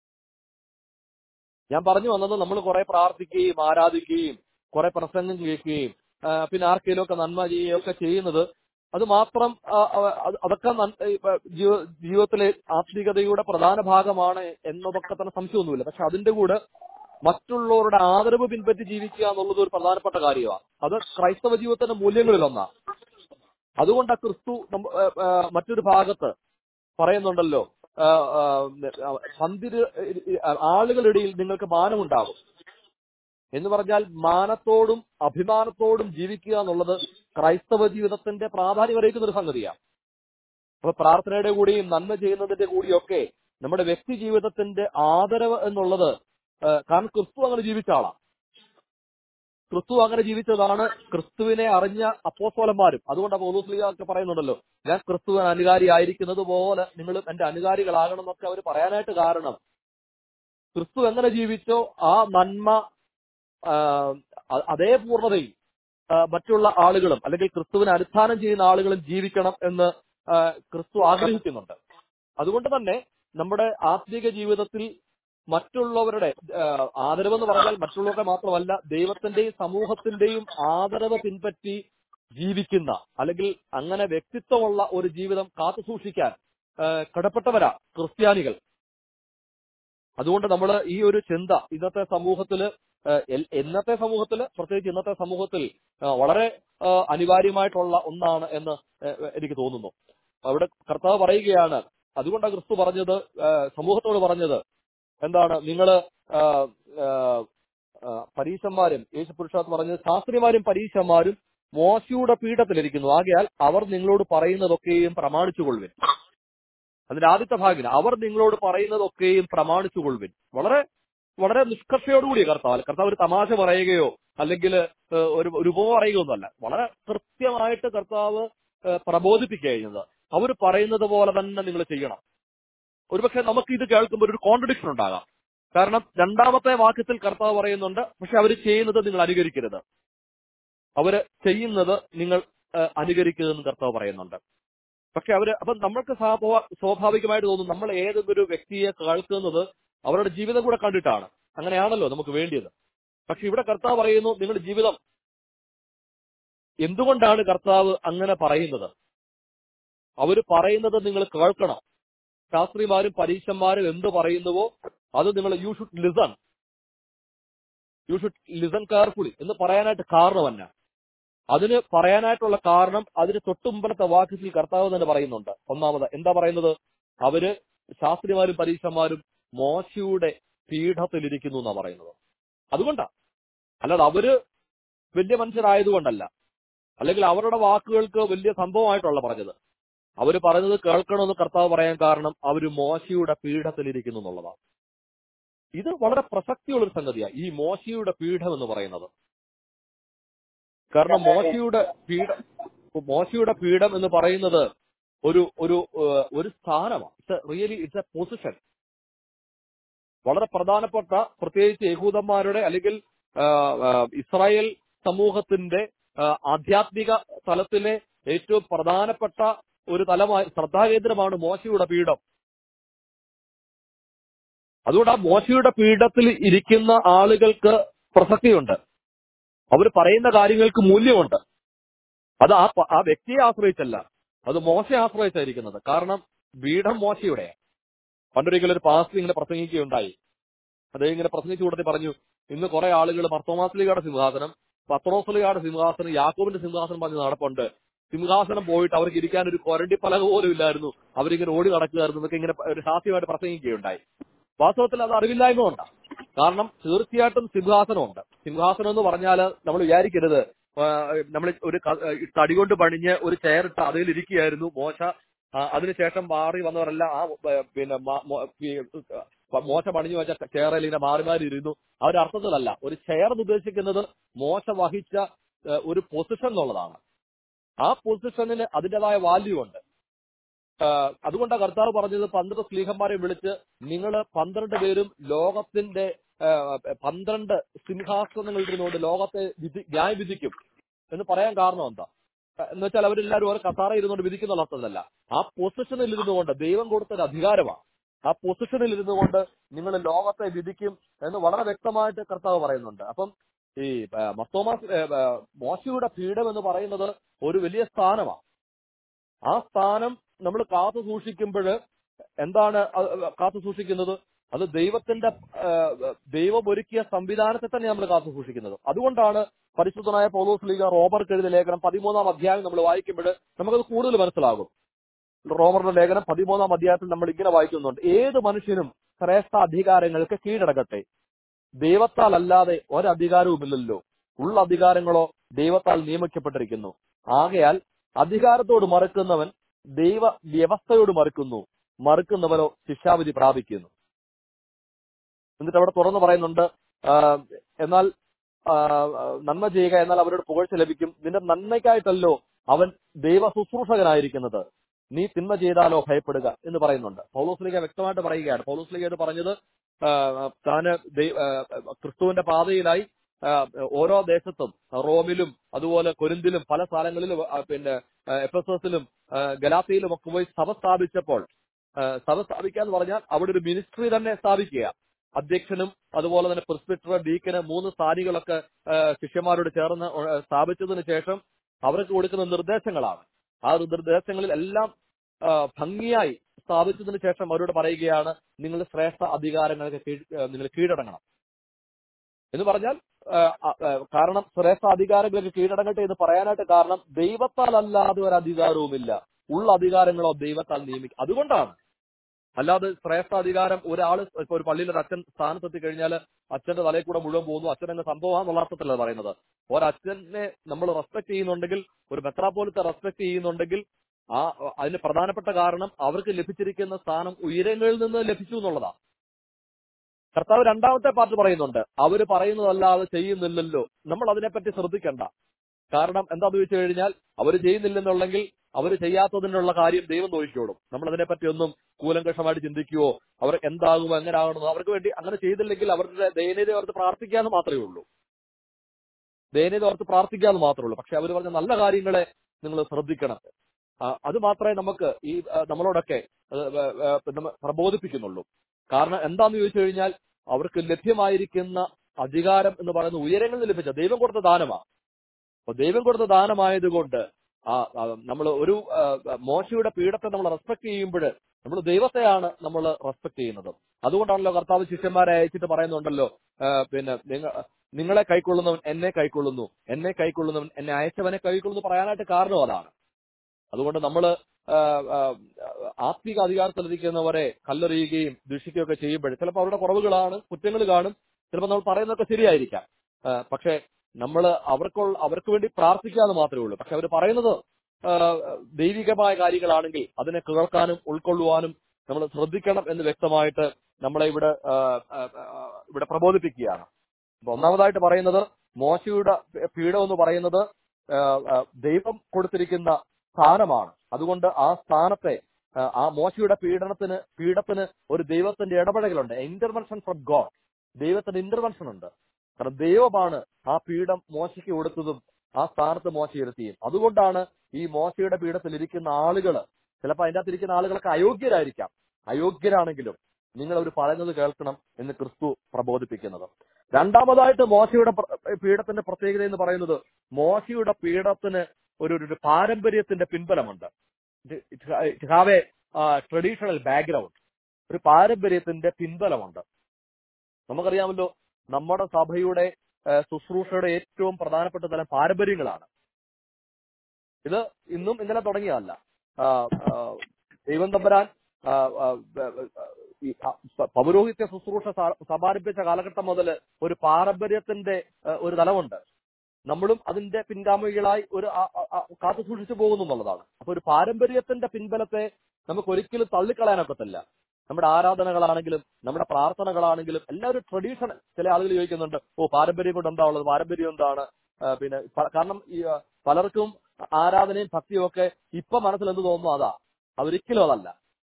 ഞാൻ പറഞ്ഞു വന്നത് നമ്മൾ കുറെ പ്രാർത്ഥിക്കുകയും ആരാധിക്കുകയും കുറെ പ്രസംഗം കേൾക്കുകയും ആ, പിന്നെ ആർക്കെങ്കിലും ഒക്കെ നന്മ ചെയ്യുകയും ഒക്കെ ചെയ്യുന്നത് അത് മാത്രം ആ, ആ, അത് അതൊക്കെ നൻ- ഈ, ആ, ജീവ- ജീവിതത്തിലെ ആത്മീകതയുടെ പ്രധാന ഭാഗമാണ് എന്നതൊക്കെ തന്നെ സംശയമൊന്നുമില്ല പക്ഷെ അതിന്റെ കൂടെ മറ്റുള്ളവരുടെ ആദരവ് പിൻപറ്റി ജീവിക്കുക എന്നുള്ളത് ഒരു പ്രധാനപ്പെട്ട കാര്യമാണ് അത് ക്രൈസ്തവ ജീവിതത്തിന്റെ മൂല്യങ്ങളിലൊന്നാണ് അതുകൊണ്ട് ആ ക്രിസ്തു നമ്മ- ആ, ആ, മറ്റൊരു ഭാഗത്ത് പറയുന്നുണ്ടല്ലോ ആ, ആ, ആ, പന്തിര് ആളുകളുടെ ഇടയിൽ നിങ്ങൾക്ക് മാനമുണ്ടാകും എന്ന് പറഞ്ഞാൽ മാനത്തോടും അഭിമാനത്തോടും ജീവിക്കുക എന്നുള്ളത് ക്രൈസ്തവ ജീവിതത്തിന്റെ പ്രാധാന്യം അറിയിക്കുന്ന ഒരു സംഗതിയാണ് അപ്പൊ പ്രാർത്ഥനയുടെ കൂടിയും നന്മ ചെയ്യുന്നതിന്റെ കൂടിയൊക്കെ നമ്മുടെ വ്യക്തി ജീവിതത്തിന്റെ ആദരവ് എന്നുള്ളത് ആ, കാരണം ക്രിസ്തു അങ്ങനെ ജീവിച്ച ആളാണ് ക്രിസ്തു അങ്ങനെ ജീവിച്ചതാണ് ക്രിസ്തുവിനെ അറിഞ്ഞ അപ്പോസ്തലന്മാരും അതുകൊണ്ട് പൗലോസ്ലിക ഒക്കെ പറയുന്നുണ്ടല്ലോ ഞാൻ ക്രിസ്തുവിന് അനുകാരി ആയിരിക്കുന്നത് പോലെ നിങ്ങൾ എന്റെ അനുകാരികളാകണം എന്നൊക്കെ അവർ പറയാനായിട്ട് കാരണം ക്രിസ്തു എങ്ങനെ ജീവിച്ചോ ആ നന്മ ആ, അ- അതേ പൂർണ്ണതയിൽ ആ, മറ്റുള്ള ആളുകളും അല്ലെങ്കിൽ ക്രിസ്തുവിനെ അനുഷ്ഠാനം ചെയ്യുന്ന ആളുകളും ജീവിക്കണം എന്ന് ആ, ക്രിസ്തു ആഗ്രഹിക്കുന്നുണ്ട് അതുകൊണ്ട് തന്നെ നമ്മുടെ ആത്മീക ജീവിതത്തിൽ മറ്റുള്ളവരുടെ ആ, ആദരവെന്ന് പറഞ്ഞാൽ മറ്റുള്ളവരുടെ മാത്രമല്ല ദൈവത്തിന്റെയും സമൂഹത്തിന്റെയും ആദരവ് പിൻപറ്റി ജീവിക്കുന്ന അല്ലെങ്കിൽ അങ്ങനെ വ്യക്തിത്വമുള്ള ഒരു ജീവിതം കാത്തു സൂക്ഷിക്കാൻ ആ, കടപ്പെട്ടവരാ ക്രിസ്ത്യാനികൾ അതുകൊണ്ട് നമ്മൾ ഈ ഒരു ചിന്ത ഇന്നത്തെ സമൂഹത്തില് ആ, എൽ- ഇന്നത്തെ സമൂഹത്തില് പ്രത്യേകിച്ച് ഇന്നത്തെ സമൂഹത്തിൽ ആ, വളരെ ആ, അനിവാര്യമായിട്ടുള്ള ഒന്നാണ് എന്ന് ആ, എനിക്ക് തോന്നുന്നു അവിടെ കർത്താവ് പറയുകയാണ് അതുകൊണ്ടാണ് ക്രിസ്തു പറഞ്ഞത് ആ, സമൂഹത്തോട് പറഞ്ഞത് എന്താണ് നിങ്ങള് ആ, ആ, ആ, പരീശന്മാരും യേശു പുരുഷാത്ത് പറഞ്ഞത് ശാസ്ത്രിമാരും പരീശന്മാരും മോശയുടെ പീഠത്തിലിരിക്കുന്നു ആകയാൽ അവർ നിങ്ങളോട് പറയുന്നതൊക്കെയും പ്രമാണിച്ചുകൊള്ളുവിൻ അതിന്റെ ആദ്യത്തെ ഭാഗം അവർ നിങ്ങളോട് പറയുന്നതൊക്കെയും പ്രമാണിച്ചുകൊള്ളുവിൻ വളരെ വളരെ നിഷ്കർഷയോടുകൂടിയ കർത്താവ് കർത്താവ് ഒരു തമാശ പറയുകയോ അല്ലെങ്കിൽ ഏഹ്, ഒരു ഒരു ഉപമ പറയുകയോ ഒന്നുമല്ല വളരെ കൃത്യമായിട്ട് കർത്താവ് ഏഹ്, പ്രബോധിപ്പിക്കുക ചെയ്യുന്നത് അവർ പറയുന്നത് പോലെ തന്നെ നിങ്ങൾ ചെയ്യണം ഒരുപക്ഷെ നമുക്ക് ഇത് കേൾക്കുമ്പോൾ ഒരു കോൺട്രഡിക്ഷൻ ഉണ്ടാകാം കാരണം രണ്ടാമത്തെ വാക്യത്തിൽ കർത്താവ് പറയുന്നുണ്ട് പക്ഷെ അവർ ചെയ്യുന്നത് നിങ്ങൾ അനുകരിക്കരുത് അവര് ചെയ്യുന്നത് നിങ്ങൾ ഏഹ്, അനുകരിക്കരുതെന്ന് കർത്താവ് പറയുന്നുണ്ട് പക്ഷെ അവര് അപ്പൊ നമ്മൾക്ക് സ്വാഭാ- സ്വാഭാവികമായിട്ട് തോന്നും നമ്മൾ ഏതൊരു വ്യക്തിയെ കേൾക്കുന്നത് അവരുടെ ജീവിതം കൂടെ കണ്ടിട്ടാണ് അങ്ങനെയാണല്ലോ നമുക്ക് വേണ്ടിയത് പക്ഷെ ഇവിടെ കർത്താവ് പറയുന്നു നിങ്ങളുടെ ജീവിതം എന്തുകൊണ്ടാണ് കർത്താവ് അങ്ങനെ പറയുന്നത് അവര് പറയുന്നത് നിങ്ങൾ കേൾക്കണം ശാസ്ത്രിമാരും പരീക്ഷന്മാരും എന്ത് പറയുന്നുവോ അത് നിങ്ങൾ you should listen you should listen carefully എന്ന് പറയാനായിട്ട് കാരണമല്ല അതിന് പറയാനായിട്ടുള്ള കാരണം അതിന് തൊട്ടുമുമ്പത്തെ വാക്യത്തിൽ കർത്താവ് തന്നെ പറയുന്നുണ്ട് ഒന്നാമത് എന്താ പറയുന്നത് അവര് ശാസ്ത്രിമാരും പരീക്ഷന്മാരും മോശയുടെ പീഠത്തിലിരിക്കുന്നു എന്നാ പറയുന്നത് അതുകൊണ്ടാ അല്ലാതെ അവര് വലിയ മനുഷ്യരായതുകൊണ്ടല്ല അല്ലെങ്കിൽ അവരുടെ വാക്കുകൾക്ക് വലിയ സംഭവമായിട്ടുള്ള പറഞ്ഞത് അവര് പറഞ്ഞത് കേൾക്കണമെന്ന് കർത്താവ് പറയാൻ കാരണം അവര് മോശയുടെ പീഠത്തിലിരിക്കുന്നു എന്നുള്ളതാണ് ഇത് വളരെ പ്രസക്തിയുള്ള ഒരു സംഗതിയാണ് ഈ മോശയുടെ പീഠം എന്ന് പറയുന്നത് കാരണം മോശയുടെ പീഠം മോശയുടെ പീഠം എന്ന് പറയുന്നത് ഒരു ഒരു ഏഹ്, ഒരു സ്ഥാനമാണ് it's really it's a position വളരെ പ്രധാനപ്പെട്ട പ്രത്യേകിച്ച് യഹൂദന്മാരുടെ അല്ലെങ്കിൽ ആ, ആ, ഇസ്രായേൽ സമൂഹത്തിന്റെ ആ, ആധ്യാത്മിക തലത്തിലെ ഏറ്റവും പ്രധാനപ്പെട്ട ഒരു തലമായി ശ്രദ്ധാകേന്ദ്രമാണ് മോശയുടെ പീഠം അതുകൊണ്ട് ആ മോശയുടെ പീഠത്തിൽ ഇരിക്കുന്ന ആളുകൾക്ക് പ്രസക്തിയുണ്ട് അവർ പറയുന്ന കാര്യങ്ങൾക്ക് മൂല്യമുണ്ട് അത് ആ പ- ആ വ്യക്തിയെ ആശ്രയിച്ചല്ല അത് മോശയെ ആശ്രയിച്ചായിരിക്കുന്നത് കാരണം പീഠം മോശയുടെ പണ്ടൊരിക്കലും ഒരു പാസ്റ്റ് ഇങ്ങനെ പ്രസംഗിക്കുകയുണ്ടായി അദ്ദേഹം ഇങ്ങനെ പ്രസംഗിച്ചു കൂടത്തിൽ പറഞ്ഞു ഇന്ന് കുറെ ആളുകൾ മർത്തോമാസ്ലിയുടെ സിംഹാസനം പത്രോസ്ലിയുടെ സിംഹാസനം യാക്കോബിന്റെ സിംഹാസനം പറഞ്ഞ് നടപ്പുണ്ട് സിംഹാസനം പോയിട്ട് അവർക്ക് ഇരിക്കാൻ ഒരു കൊരണ്ടി പലക പോലും ഇല്ലായിരുന്നു അവരിങ്ങനെ ഓടി നടക്കുകയായിരുന്നു എന്നൊക്കെ ഇങ്ങനെ ഒരു ഹാസ്യമായിട്ട് പ്രസംഗിക്കുകയുണ്ടായി വാസ്തവത്തിൽ അത് അറിവില്ലായ്മ ഉണ്ടാ കാരണം തീർച്ചയായിട്ടും സിംഹാസനമുണ്ട് സിംഹാസനം എന്ന് പറഞ്ഞാൽ നമ്മൾ വിചാരിക്കരുത് നമ്മൾ ഒരു ക- ഈ തടി കൊണ്ട് പണിഞ്ഞ് ഒരു ചെയറിട്ട് അതിൽ ഇരിക്കുകയായിരുന്നു മോശ ആ, അതിനുശേഷം മാറി വന്നവരെല്ലാം ആ ഏ, പിന്നെ മ- മോ- ഈ, ഏ, മോശ പണിഞ്ഞു വെച്ച ചെയറിൽ ഇങ്ങനെ മാറി മാറി ഇരുന്നു ആ ഒരു അർത്ഥത്തിലല്ല ഒരു ചെയർ എന്ന് ഉദ്ദേശിക്കുന്നത് മോശ വഹിച്ച ഏ, ഒരു പൊസിഷൻ എന്നുള്ളതാണ് ആ പൊസിഷനിന് അതിൻ്റെതായ വാല്യൂ ഉണ്ട് ആ, അതുകൊണ്ടാണ് കർത്താവ് പറഞ്ഞത് പന്ത്രണ്ട് സ്ലീഹന്മാരെ വിളിച്ച് നിങ്ങൾ പന്ത്രണ്ട് പേരും ലോകത്തിന്റെ ആ, പന്ത്രണ്ട് സിംഹാസനങ്ങൾ ഇരുന്നുകൊണ്ട് ലോകത്തെ വിധി ന്യായവിധിക്കും എന്ന് പറയാൻ കാരണം എന്താ എന്ന് വെച്ചാൽ അവരെല്ലാവരും ഓരോ കസാറ ഇരുന്നുകൊണ്ട് വിധിക്കുന്ന അർത്ഥത്തിലല്ല ആ പൊസിഷനിൽ ഇരുന്നുകൊണ്ട് ദൈവം കൊടുത്തൊരു അധികാരമാണ് ആ പൊസിഷനിൽ ഇരുന്നുകൊണ്ട് നിങ്ങൾ ലോകത്തെ വിധിക്കും എന്ന് വളരെ വ്യക്തമായിട്ട് കർത്താവ് പറയുന്നുണ്ട് അപ്പം ഈ ആ, മർത്തോമാസ് ഏ, ആ, മോശയുടെ പീഠം എന്ന് പറയുന്നത് ഒരു വലിയ സ്ഥാനമാണ് ആ സ്ഥാനം നമ്മൾ കാത്തു സൂക്ഷിക്കുമ്പോൾ എന്താണ് അത് കാത്തു സൂക്ഷിക്കുന്നത് അത് ദൈവത്തിന്റെ ആ, ദൈവം ഒരുക്കിയ സംവിധാനത്തെ തന്നെ നമ്മൾ കാത്തു സൂക്ഷിക്കുന്നത് അതുകൊണ്ടാണ് പരിശുദ്ധനായ പൗലോസ് ലീഗ റോബർക്ക് എഴുതിയ ലേഖനം പതിമൂന്നാം അധ്യായം നമ്മൾ വായിക്കുമ്പോൾ നമുക്കത് കൂടുതൽ മനസ്സിലാകും റോമറുടെ ലേഖനം പതിമൂന്നാം അധ്യായത്തിൽ നമ്മൾ ഇങ്ങനെ വായിക്കുന്നുണ്ട് ഏത് മനുഷ്യനും ശ്രേഷ്ഠ അധികാരങ്ങൾക്ക് കീഴടങ്ങട്ടെ ദൈവത്താൽ അല്ലാതെ ഒരധികാരവുമില്ലല്ലോ ഉള്ള അധികാരങ്ങളോ ദൈവത്താൽ നിയമിക്കപ്പെട്ടിരിക്കുന്നു ആകയാൽ അധികാരത്തോട് മറുക്കുന്നവൻ ദൈവ വ്യവസ്ഥയോട് മറുക്കുന്നു മറുക്കുന്നവനോ ശിക്ഷാവിധി പ്രാപിക്കുന്നു എന്നിട്ട് അവിടെ തുറന്നു പറയുന്നുണ്ട് ആ, എന്നാൽ ആ, നന്മ ചെയ്യുക എന്നാൽ അവരോട് പുകഴ്ച ലഭിക്കും നിന്റെ നന്മയ്ക്കായിട്ടല്ലോ അവൻ ദൈവ ശുശ്രൂഷകനായിരിക്കുന്നത് നീ തിന്മ ചെയ്താലോ ഭയപ്പെടുക എന്ന് പറയുന്നുണ്ട് പൗലോസ്ലിക വ്യക്തമായിട്ട് പറയുകയാണ് പൗലോസ്ലിക ഇത് പറഞ്ഞത് ആ, താന് ദൈ- ആ, ക്രിസ്തുവിന്റെ പാതയിലായി ആ, ഓരോ ദേശത്തും റോമിലും അതുപോലെ കൊരിന്തിലും പല സ്ഥലങ്ങളിലും ആ, പിന്നെ എഫ് എസ് എസിലും ഗലാത്തിയിലും ഒക്കെ പോയി സഭ സ്ഥാപിച്ചപ്പോൾ ആ, സഭ സ്ഥാപിക്കുക എന്ന് പറഞ്ഞാൽ അവിടെ ഒരു മിനിസ്ട്രി തന്നെ സ്ഥാപിക്കുക അധ്യക്ഷനും അതുപോലെ തന്നെ പ്രിസ്പിറ്റർ ഡീക്കന് മൂന്ന് സ്ഥാനികളൊക്കെ ആ, ശിഷ്യന്മാരോട് ചേർന്ന് ആ, സ്ഥാപിച്ചതിന് ശേഷം അവർക്ക് കൊടുക്കുന്ന നിർദ്ദേശങ്ങളാണ് ആ നിർദ്ദേശങ്ങളിൽ എല്ലാം ആ, ഭംഗിയായി സ്ഥാപിച്ചതിന് ശേഷം അവരോട് പറയുകയാണ് നിങ്ങൾ ശ്രേഷ്ഠ അധികാരങ്ങൾക്ക് കീഴ്- ആ, നിങ്ങൾ കീഴടങ്ങണം എന്ന് പറഞ്ഞാൽ ആ, ആ, ആ, കാരണം ശ്രേഷ്ഠ അധികാരങ്ങൾക്ക് കീഴടങ്ങട്ടെ എന്ന് പറയാനായിട്ട് കാരണം ദൈവത്താൽ അല്ലാതെ ഒരു അധികാരവുമില്ല ഉള്ള അധികാരങ്ങളോ ദൈവത്താൽ നിയമിക്കും അതുകൊണ്ടാണ് അല്ലാതെ ശ്രേഷ്ഠ അധികാരം ഒരാൾ ഇപ്പൊ ഒരു പള്ളിയിൽ ഒരു അച്ഛൻ സ്ഥാനത്തെത്തി കഴിഞ്ഞാൽ അച്ഛന്റെ തലയിൽ കൂടെ മുഴുവൻ പോകുന്നു അച്ഛൻ എന്ന സംഭവമാണെന്നുള്ള അർത്ഥത്തിലല്ല പറയുന്നത് ഒരച്ഛനെ നമ്മൾ റെസ്പെക്ട് ചെയ്യുന്നുണ്ടെങ്കിൽ ഒരു മെത്രാപോലത്തെ റെസ്പെക്ട് ചെയ്യുന്നുണ്ടെങ്കിൽ ആ അതിന് പ്രധാനപ്പെട്ട കാരണം അവർക്ക് ലഭിച്ചിരിക്കുന്ന സ്ഥാനം ഉയരങ്ങളിൽ നിന്ന് ലഭിച്ചു എന്നുള്ളതാണ് കർത്താവ് രണ്ടാമത്തെ പാർട്ട് പറയുന്നുണ്ട് അവര് പറയുന്നതല്ലാതെ ചെയ്യുന്നില്ലല്ലോ നമ്മൾ അതിനെപ്പറ്റി ശ്രദ്ധിക്കണ്ട കാരണം എന്താന്ന് ചോദിച്ചു കഴിഞ്ഞാൽ അവർ ചെയ്യുന്നില്ലെന്നുണ്ടെങ്കിൽ അവർ ചെയ്യാത്തതിനുള്ള കാര്യം ദൈവം നോക്കിക്കോളും നമ്മൾ അതിനെപ്പറ്റി ഒന്നും കൂലങ്കഷമായിട്ട് ചിന്തിക്കുകയോ അവർ എന്താകുമോ എങ്ങനെ ആകണമെന്നോ അവർക്ക് വേണ്ടി അങ്ങനെ ചെയ്തില്ലെങ്കിൽ അവരുടെ ദയനീയത ഓർത്ത് പ്രാർത്ഥിക്കാന്ന് മാത്രമേ ഉള്ളൂ ദയനീയത ഓർത്ത് പ്രാർത്ഥിക്കാന്ന് മാത്രമേ ഉള്ളൂ പക്ഷെ അവർ പറഞ്ഞ നല്ല കാര്യങ്ങളെ നിങ്ങൾ ശ്രദ്ധിക്കണം ആ, അത് മാത്രമേ നമുക്ക് ഈ ആ, നമ്മളോടൊക്കെ ആ, ആ, ആ, നമ്മ പ്രബോധിപ്പിക്കുന്നുള്ളൂ കാരണം എന്താന്ന് ചോദിച്ചു കഴിഞ്ഞാൽ അവർക്ക് ലഭ്യമായിരിക്കുന്ന അധികാരം എന്ന് പറയുന്ന ഉയരങ്ങളിൽ നിന്ന് ലഭിച്ച ദൈവം കൊടുത്ത ദാനമാണ് അപ്പൊ ദൈവം കൊടുത്ത ദാനമായതുകൊണ്ട് ആ നമ്മൾ ഒരു ആ, മോശയുടെ പീഠത്തെ നമ്മൾ റെസ്പെക്ട് ചെയ്യുമ്പോൾ നമ്മൾ ദൈവത്തെയാണ് നമ്മൾ റെസ്പെക്ട് ചെയ്യുന്നത് അതുകൊണ്ടാണല്ലോ കർത്താവ് ശിഷ്യന്മാരെ അയച്ചിട്ട് പറയുന്നുണ്ടല്ലോ ആ, പിന്നെ നിങ്ങൾ നിങ്ങളെ കൈക്കൊള്ളുന്നവൻ എന്നെ കൈക്കൊള്ളുന്നു എന്നെ കൈക്കൊള്ളുന്നവൻ എന്നെ അയച്ചവനെ കൈക്കൊള്ളുന്നു പറയാനായിട്ട് കാരണം അതാണ് അതുകൊണ്ട് നമ്മൾ ആത്മീക അധികാരത്തിലിരിക്കുന്നവരെ കല്ലെറിയുകയും ദുഷിക്കുകയൊക്കെ ചെയ്യുമ്പോൾ ചിലപ്പോൾ അവരുടെ കുറവുകളാണ് കുറ്റങ്ങൾ കാണും ചിലപ്പോൾ നമ്മൾ പറയുന്നതൊക്കെ ശരിയായിരിക്കാം ആ, പക്ഷേ നമ്മൾ അവർക്കുള്ള അവർക്ക് വേണ്ടി പ്രാർത്ഥിക്കാന്ന് മാത്രമേ ഉള്ളൂ പക്ഷെ അവർ പറയുന്നത് ആ, ദൈവികമായ കാര്യങ്ങളാണെങ്കിൽ അതിനെ കേൾക്കാനും ഉൾക്കൊള്ളുവാനും നമ്മൾ ശ്രദ്ധിക്കണം എന്ന് വ്യക്തമായിട്ട് നമ്മളെ ഇവിടെ ആ, ആ, ആ, ഇവിടെ പ്രബോധിപ്പിക്കുകയാണ് അപ്പൊ ഒന്നാമതായിട്ട് പറയുന്നത് മോശയുടെ പീഠം എന്ന് പറയുന്നത് ആ, ആ, ദൈവം കൊടുത്തിരിക്കുന്ന സ്ഥാനമാണ് അതുകൊണ്ട് ആ സ്ഥാനത്തെ ആ, ആ മോശയുടെ പീഡനത്തിന് പീഠത്തിന് ഒരു ദൈവത്തിന്റെ ഇടപെടലുണ്ട് ഇന്റർവെൻഷൻ ഫ്രം ഗോഡ് ദൈവത്തിന്റെ ഇന്റർവെൻഷൻ ഉണ്ട് കാരണം ദൈവമാണ് ആ പീഠം മോശയ്ക്ക് കൊടുത്തതും ആ സ്ഥാനത്ത് മോശ ഇരുത്തിയും അതുകൊണ്ടാണ് ഈ മോശയുടെ പീഠത്തിൽ ഇരിക്കുന്ന ആളുകൾ ചിലപ്പോൾ അതിൻ്റെ അകത്ത് ഇരിക്കുന്ന ആളുകളൊക്കെ അയോഗ്യരായിരിക്കാം അയോഗ്യരാണെങ്കിലും നിങ്ങൾ അവർ പറയുന്നത് കേൾക്കണം എന്ന് ക്രിസ്തു പ്രബോധിപ്പിക്കുന്നത് രണ്ടാമതായിട്ട് മോശയുടെ പ്ര- പീഠത്തിന്റെ പ്രത്യേകത എന്ന് പറയുന്നത് മോശയുടെ പീഠത്തിന് ഒരു ഒരു- ഒരു പാരമ്പര്യത്തിന്റെ പിൻബലമുണ്ട് ഹാവ് എ ട്രഡീഷണൽ ബാക്ക്ഗ്രൗണ്ട് ഒരു പാരമ്പര്യത്തിന്റെ പിൻബലമുണ്ട് നമുക്കറിയാമല്ലോ നമ്മുടെ സഭയുടെ ആ, ശുശ്രൂഷയുടെ ഏറ്റവും പ്രധാനപ്പെട്ട തലം പാരമ്പര്യങ്ങളാണ് ഇത് ഇന്നും ഇന്നലെ തുടങ്ങിയതല്ല ആ, ആ, ദൈവം തമ്പരാൻ ആ, ആ, ബ- ബ- ഈ ആ, പ- പൗരോഹിത്യ ശുശ്രൂഷ സ- സമാരംഭിച്ച കാലഘട്ടം മുതൽ ഒരു പാരമ്പര്യത്തിന്റെ ആ, ഒരു തലമുണ്ട് നമ്മളും അതിന്റെ പിൻഗാമികളായി ഒരു ആ- ആ- ആ കാത്തു സൂക്ഷിച്ചു പോകുന്നു എന്നുള്ളതാണ് അപ്പൊ ഒരു പാരമ്പര്യത്തിന്റെ പിൻബലത്തെ നമുക്ക് ഒരിക്കലും തള്ളിക്കളയാനൊക്കത്തില്ല നമ്മുടെ ആരാധനകളാണെങ്കിലും നമ്മുടെ പ്രാർത്ഥനകളാണെങ്കിലും എല്ലാം ഒരു ട്രഡീഷൻ ചില ആളുകൾ ചോദിക്കുന്നുണ്ട് ഓ പാരമ്പര്യം കൊണ്ട് എന്താ ഉള്ളത് പാരമ്പര്യം എന്താണ് ആ, പിന്നെ പ- കാരണം ഈ ആ, പലർക്കും ആരാധനയും ഭക്തിയും ഒക്കെ ഇപ്പൊ മനസ്സിൽ എന്ത് തോന്നുന്നു അതാ അതൊരിക്കലും അതല്ല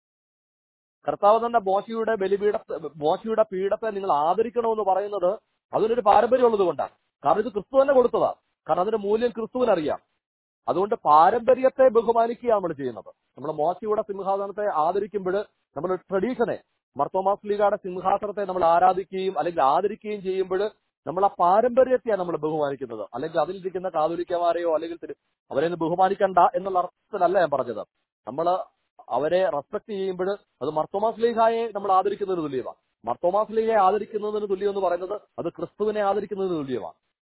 കർത്താവ് തന്നെ മോശയുടെ ബലിപീഠ മോശയുടെ പീഠത്തെ നിങ്ങൾ ആദരിക്കണമെന്ന് പറയുന്നത് അതിനൊരു പാരമ്പര്യം ഉള്ളത് കൊണ്ടാണ് കാരണം ഇത് ക്രിസ്തു തന്നെ കൊടുത്തതാ കാരണം അതിന്റെ മൂല്യം ക്രിസ്തുവിനറിയാം അതുകൊണ്ട് പാരമ്പര്യത്തെ ബഹുമാനിക്കുകയാണ് നമ്മൾ ചെയ്യുന്നത് നമ്മൾ മോശയുടെ സിംഹാസനത്തെ ആദരിക്കുമ്പോൾ നമ്മൾ ട്രഡീഷനെ മർത്തോമാസ് ലീഗയുടെ സിംഹാസനത്തെ നമ്മൾ ആരാധിക്കുകയും അല്ലെങ്കിൽ ആദരിക്കുകയും ചെയ്യുമ്പോൾ നമ്മൾ ആ പാരമ്പര്യത്തെയാണ് നമ്മൾ ബഹുമാനിക്കുന്നത് അല്ലെങ്കിൽ അതിലിരിക്കുന്ന കാതോലിക്കമാരെയോ അല്ലെങ്കിൽ തിരു- അവരെ ഒന്നും ബഹുമാനിക്കണ്ട എന്നുള്ള അർത്ഥത്തിലല്ല ഞാൻ പറഞ്ഞത് നമ്മൾ അവരെ റെസ്പെക്ട് ചെയ്യുമ്പോൾ അത് മർത്തോമാസ് ലീഗായെ നമ്മൾ ആദരിക്കുന്നതിന് തുല്യമാണ് മർത്തോമാസ് ലീഗയെ ആദരിക്കുന്നതിന് തുല്യം എന്ന് പറയുന്നത് അത് ക്രിസ്തുവിനെ ആദരിക്കുന്നതിന് തുല്യമാണ്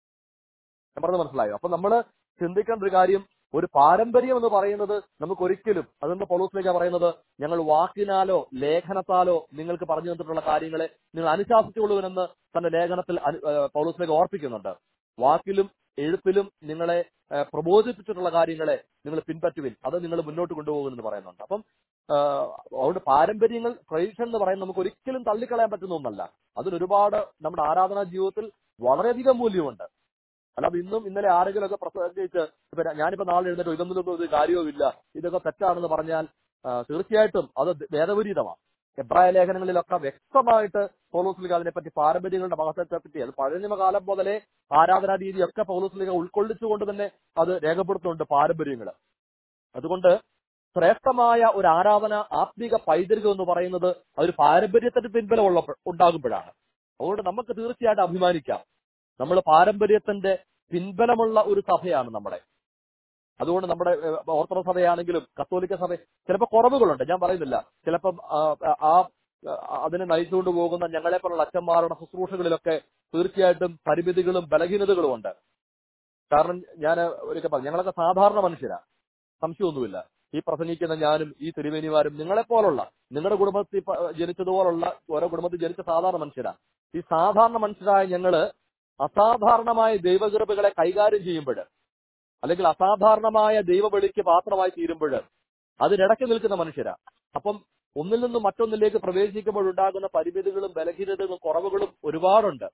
ഞാൻ പറഞ്ഞത് മനസ്സിലായോ അപ്പൊ നമ്മൾ ചിന്തിക്കേണ്ട ഒരു കാര്യം ഒരു പാരമ്പര്യം എന്ന് പറയുന്നത് നമുക്ക് ഒരിക്കലും അതെന്ന് പൗലോസിലേക്ക് പറയുന്നത് ഞങ്ങൾ വാക്കിനാലോ ലേഖനത്താലോ നിങ്ങൾക്ക് പറഞ്ഞു തന്നിട്ടുള്ള കാര്യങ്ങളെ നിങ്ങൾ അനുശാസിച്ചുകൊള്ളുവനെന്ന് തന്റെ ലേഖനത്തിൽ അനു- ഏഹ് പൗലോസിലേക്ക് ഓർപ്പിക്കുന്നുണ്ട് വാക്കിലും എഴുത്തിലും നിങ്ങളെ ഏഹ് പ്രബോധിപ്പിച്ചിട്ടുള്ള കാര്യങ്ങളെ നിങ്ങൾ പിൻപറ്റുവിൻ അത് നിങ്ങൾ മുന്നോട്ട് കൊണ്ടുപോകുമെന്ന് പറയുന്നുണ്ട് അപ്പം ആഹ് അതുകൊണ്ട് പാരമ്പര്യങ്ങൾ ട്രഡീഷൻ എന്ന് പറയുന്നത് നമുക്ക് ഒരിക്കലും തള്ളിക്കളയാൻ പറ്റുന്ന ഒന്നല്ല അതിന് ഒരുപാട് നമ്മുടെ ആരാധനാ ജീവിതത്തിൽ വളരെയധികം മൂല്യമുണ്ട് അല്ലാതെ ഇന്നും ഇന്നലെ ആരെങ്കിലും ഒക്കെ പ്രസംഗിച്ച് ഇപ്പൊ ഞാനിപ്പോ നാളെ എഴുന്നേറ്റോ ഇതൊന്നും ഒരു കാര്യവും ഇല്ല ഇതൊക്കെ തെറ്റാണെന്ന് പറഞ്ഞാൽ ആ, തീർച്ചയായിട്ടും അത് വേദവിരീതമാണ് എബ്രായ ലേഖനങ്ങളിലൊക്കെ വ്യക്തമായിട്ട് പൗലോസ്ലിക അതിനെപ്പറ്റി പാരമ്പര്യങ്ങളുടെ മഹത്വത്തെ പറ്റി അത് പഴയ നിയമകാലം മുതലേ ആരാധനാ രീതിയൊക്കെ പൗലോസ്ലിക ഉൾക്കൊള്ളിച്ചുകൊണ്ട് തന്നെ അത് രേഖപ്പെടുത്തുന്നുണ്ട് പാരമ്പര്യങ്ങൾ അതുകൊണ്ട് ശ്രേഷ്ഠമായ ഒരു ആരാധന ആത്മീക പൈതൃകം എന്ന് പറയുന്നത് അതൊരു പാരമ്പര്യത്തിന്റെ പിൻബലമുള്ള ഉണ്ടാകുമ്പോഴാണ് അതുകൊണ്ട് നമുക്ക് തീർച്ചയായിട്ടും അഭിമാനിക്കാം നമ്മൾ പാരമ്പര്യത്തിന്റെ പിൻബലമുള്ള ഒരു സഭയാണ് നമ്മുടെ അതുകൊണ്ട് നമ്മുടെ ഏഹ്, ഓർത്തഡോക്സ് സഭയാണെങ്കിലും കത്തോലിക്ക സഭ ചിലപ്പോൾ കുറവുകളുണ്ട് ഞാൻ പറയുന്നില്ല ചിലപ്പം ആ ആ ആ, അതിനെ നയിച്ചുകൊണ്ട് പോകുന്ന ഞങ്ങളെ പോലുള്ള അച്ഛന്മാരുടെ ശുശ്രൂഷകളിലൊക്കെ തീർച്ചയായിട്ടും പരിമിതികളും ബലഹീനതകളും ഉണ്ട് കാരണം ഞാൻ ഒരിക്കൽ പറഞ്ഞു ഞങ്ങളൊക്കെ സാധാരണ മനുഷ്യരാ സംശയമൊന്നുമില്ല ഈ പ്രസംഗിക്കുന്ന ഞാനും ഈ തിരുവേനിമാരും നിങ്ങളെപ്പോലുള്ള നിങ്ങളുടെ കുടുംബത്തിൽ പ- ജനിച്ചതുപോലുള്ള ഓരോ കുടുംബത്തിൽ ജനിച്ച സാധാരണ മനുഷ്യരാ ഈ സാധാരണ മനുഷ്യരായ ഞങ്ങള് അസാധാരണമായ ദൈവകൃപകളെ കൈകാര്യം ചെയ്യുമ്പോൾ അല്ലെങ്കിൽ അസാധാരണമായ ദൈവവിളിക്ക് പാത്രമായി തീരുമ്പോൾ അതിനിടയ്ക്ക് നിൽക്കുന്ന മനുഷ്യരാ അപ്പം ഒന്നിൽ നിന്നും മറ്റൊന്നിലേക്ക് പ്രവേശിക്കുമ്പോൾ ഉണ്ടാകുന്ന പരിമിതികളും ബലഹീനതകളും കുറവുകളും ഒരുപാടുണ്ട്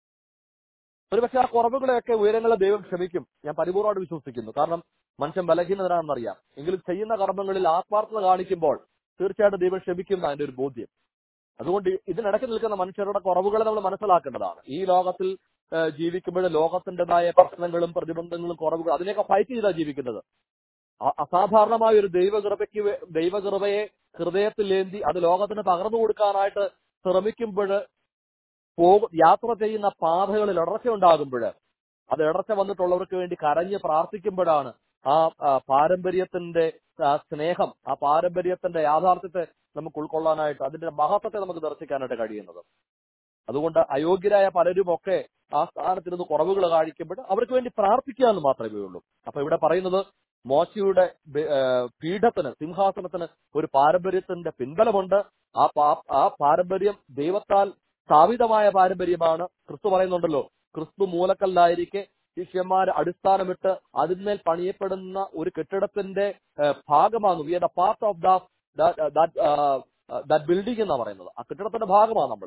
ഒരുപക്ഷെ ആ കുറവുകളെയൊക്കെ ഉയരങ്ങളെ ദൈവം ക്ഷമിക്കും ഞാൻ പരിപൂർണ്ണമായിട്ട് വിശ്വസിക്കുന്നു കാരണം മനുഷ്യൻ ബലഹീനതനാണെന്നറിയാം എങ്കിലും ചെയ്യുന്ന കർമ്മങ്ങളിൽ ആത്മാർത്ഥത കാണിക്കുമ്പോൾ തീർച്ചയായിട്ടും ദൈവം ക്ഷമിക്കും എന്നാണ് എന്റെ ഒരു ബോധ്യം അതുകൊണ്ട് ഇതിനിടയ്ക്ക് നിൽക്കുന്ന മനുഷ്യരുടെ കുറവുകളെ നമ്മൾ മനസ്സിലാക്കേണ്ടതാണ് ഈ ലോകത്തിൽ ഏഹ്, ജീവിക്കുമ്പോൾ ലോകത്തിൻ്റെതായ പ്രശ്നങ്ങളും പ്രതിബന്ധങ്ങളും കുറവുകളും അതിനെയൊക്കെ ഫൈറ്റ് ചെയ്താ ജീവിക്കുന്നത് അ- അസാധാരണമായ ഒരു ദൈവകൃപയ്ക്ക് വേ- ദൈവകൃപയെ ഹൃദയത്തിലേന്തി അത് ലോകത്തിന് പകർന്നു കൊടുക്കാനായിട്ട് ശ്രമിക്കുമ്പോൾ പോകു യാത്ര ചെയ്യുന്ന പാതകളിൽ ഇടർച്ച ഉണ്ടാകുമ്പോൾ അത് ഇടർച്ച വന്നിട്ടുള്ളവർക്ക് വേണ്ടി കരഞ്ഞ് പ്രാർത്ഥിക്കുമ്പോഴാണ് ആ ആ, പാരമ്പര്യത്തിന്റെ ആ സ്നേഹം ആ പാരമ്പര്യത്തിന്റെ യാഥാർത്ഥ്യത്തെ നമുക്ക് ഉൾക്കൊള്ളാനായിട്ട് അതിന്റെ മഹത്വത്തെ നമുക്ക് ദർശിക്കാനായിട്ട് കഴിയുന്നത് അതുകൊണ്ട് അയോഗ്യരായ പലരും ഒക്കെ ആ സ്ഥാനത്തിരുന്ന് കുറവുകൾ കാണിക്കുമ്പോൾ അവർക്ക് വേണ്ടി പ്രാർത്ഥിക്കുക എന്ന് മാത്രമേ ഉള്ളൂ അപ്പൊ ഇവിടെ പറയുന്നത് മോശയുടെ ബെ- ഏ, പീഠത്തിന് സിംഹാസനത്തിന് ഒരു പാരമ്പര്യത്തിന്റെ പിൻബലമുണ്ട് ആ പാ- ആ പാരമ്പര്യം ദൈവത്താൽ സ്ഥാപിതമായ പാരമ്പര്യമാണ് ക്രിസ്തു പറയുന്നുണ്ടല്ലോ ക്രിസ്തു മൂലക്കല്ലായിരിക്കെ ശിഷ്യന്മാർ അടിസ്ഥാനമിട്ട് അതിന്മേൽ പണിയപ്പെടുന്ന ഒരു കെട്ടിടത്തിന്റെ ഏ, ഭാഗമാണ് we are the part of the that building എന്നാണ് പറയുന്നത് ആ കെട്ടിടത്തിന്റെ ഭാഗമാണ് നമ്മൾ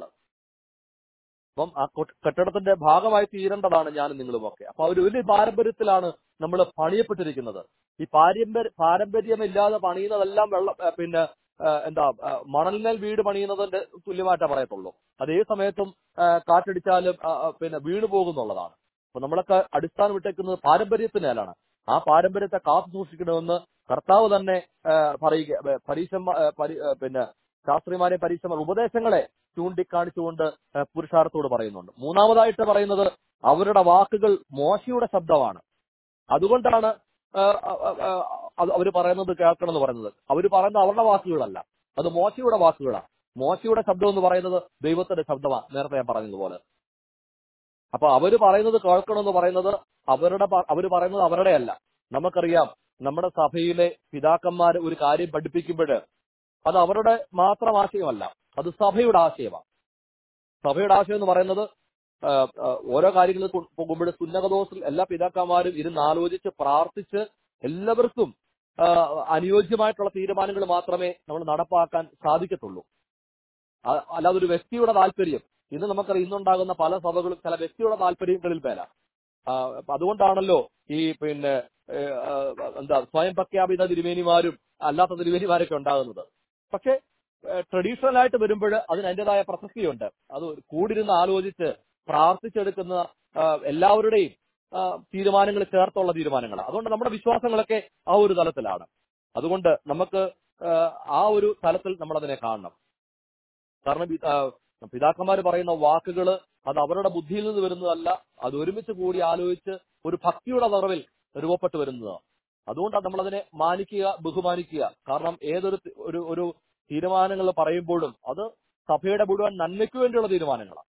അപ്പം ആ കൊ- കെട്ടിടത്തിന്റെ ഭാഗമായി തീരേണ്ടതാണ് ഞാനും നിങ്ങളുമൊക്കെ അപ്പൊ ആ ഒരു വലിയ പാരമ്പര്യത്തിലാണ് നമ്മൾ പണിയപ്പെട്ടിരിക്കുന്നത് ഈ പാരമ്പര്യ പാരമ്പര്യമില്ലാതെ പണിയുന്നതെല്ലാം വെള്ളം ഏ, പിന്നെ ഏ, എന്താ ഏ, മണലിന്മേൽ വീട് പണിയുന്നതിന്റെ തുല്യമായിട്ടേ പറയത്തുള്ളൂ അതേ സമയത്തും ഏ, കാറ്റടിച്ചാലും ആ, ആ, പിന്നെ വീണു പോകുന്നുള്ളതാണ് അപ്പൊ നമ്മളൊക്കെ അടിസ്ഥാനം വിട്ടേക്കുന്നത് പാരമ്പര്യത്തിനാലാണ് ആ പാരമ്പര്യത്തെ കാത്തു സൂക്ഷിക്കണമെന്ന് കർത്താവ് തന്നെ ഏ, പറയുക ഏ, പരീക്ഷന്മാ ഏ, പരി- ഏ, പിന്നെ ശാസ്ത്രിമാരെ പരീക്ഷന്മാർ ഉപദേശങ്ങളെ ചൂണ്ടിക്കാണിച്ചുകൊണ്ട് ആ, പുരുഷാരത്തോട് പറയുന്നുണ്ട് മൂന്നാമതായിട്ട് പറയുന്നത് അവരുടെ വാക്കുകൾ മോശയുടെ ശബ്ദമാണ് അതുകൊണ്ടാണ് ആ, ആ, ആ, അത് അവർ പറയുന്നത് കേൾക്കണം എന്ന് പറയുന്നത് അവർ പറയുന്നത് അവരുടെ വാക്കുകളല്ല അത് മോശയുടെ വാക്കുകളാണ് മോശയുടെ ശബ്ദം എന്ന് പറയുന്നത് ദൈവത്തിന്റെ ശബ്ദമാണ് നേരത്തെ ഞാൻ പറഞ്ഞതുപോലെ അപ്പൊ അവര് പറയുന്നത് കേൾക്കണം എന്ന് പറയുന്നത് അവരുടെ പ- അവര് പറയുന്നത് അവരുടെ അല്ല നമുക്കറിയാം നമ്മുടെ സഭയിലെ പിതാക്കന്മാർ ഒരു കാര്യം പഠിപ്പിക്കുമ്പോൾ അത് അവരുടെ മാത്രം ആശയമല്ല അത് സഭയുടെ ആശയമാണ് സഭയുടെ ആശയം എന്ന് പറയുന്നത് ആ, ആ, ഓരോ കാര്യങ്ങൾ പോകുമ്പോൾ സുന്നകദോസിൽ എല്ലാ പിതാക്കന്മാരും ഇരുന്ന് ആലോചിച്ച് പ്രാർത്ഥിച്ച് എല്ലാവർക്കും ആ, അനുയോജ്യമായിട്ടുള്ള തീരുമാനങ്ങൾ മാത്രമേ നമ്മൾ നടപ്പാക്കാൻ സാധിക്കത്തുള്ളൂ അ- അല്ലാതെ ഒരു വ്യക്തിയുടെ താല്പര്യം ഇന്ന് നമുക്കറിയാം ഇന്നുണ്ടാകുന്ന പല സഭകളും ചില വ്യക്തിയുടെ താല്പര്യങ്ങളിൽ പേര അപ്പൊ അതുകൊണ്ടാണല്ലോ ഈ പിന്നെ ഏ, ആ, എന്താ സ്വയം പ്രഖ്യാപിത തിരുമേനിമാരും അല്ലാത്ത തിരുമേനിമാരൊക്കെ ഉണ്ടാകുന്നത് പക്ഷെ ട്രഡീഷണൽ ആയിട്ട് വരുമ്പോൾ അതിന് അതിൻ്റെതായ പ്രസക്തിയുണ്ട് അത് കൂടിരുന്ന് ആലോചിച്ച് പ്രാർത്ഥിച്ചെടുക്കുന്ന ആ, എല്ലാവരുടെയും ആ, തീരുമാനങ്ങൾ ചേർത്തുള്ള തീരുമാനങ്ങളാണ് അതുകൊണ്ട് നമ്മുടെ വിശ്വാസങ്ങളൊക്കെ ആ ഒരു തലത്തിലാണ് അതുകൊണ്ട് നമുക്ക് ആ, ആ ഒരു തലത്തിൽ നമ്മൾ അതിനെ കാണണം കാരണം പിതാക്കന്മാർ പറയുന്ന വാക്കുകൾ അത് അവരുടെ ബുദ്ധിയിൽ നിന്ന് വരുന്നതല്ല അത് ഒരുമിച്ച് കൂടി ആലോചിച്ച് ഒരു ഭക്തിയുടെ നിറവിൽ രൂപപ്പെട്ടു വരുന്നതാണ് അതുകൊണ്ടാണ് നമ്മളതിനെ മാനിക്കുക ബഹുമാനിക്കുക കാരണം ഏതൊരു തി- ഒരു ഒരു തീരുമാനങ്ങൾ പറയുമ്പോഴും അത് സഭയുടെ മുഴുവൻ നന്മയ്ക്ക് വേണ്ടിയുള്ള തീരുമാനങ്ങളാണ്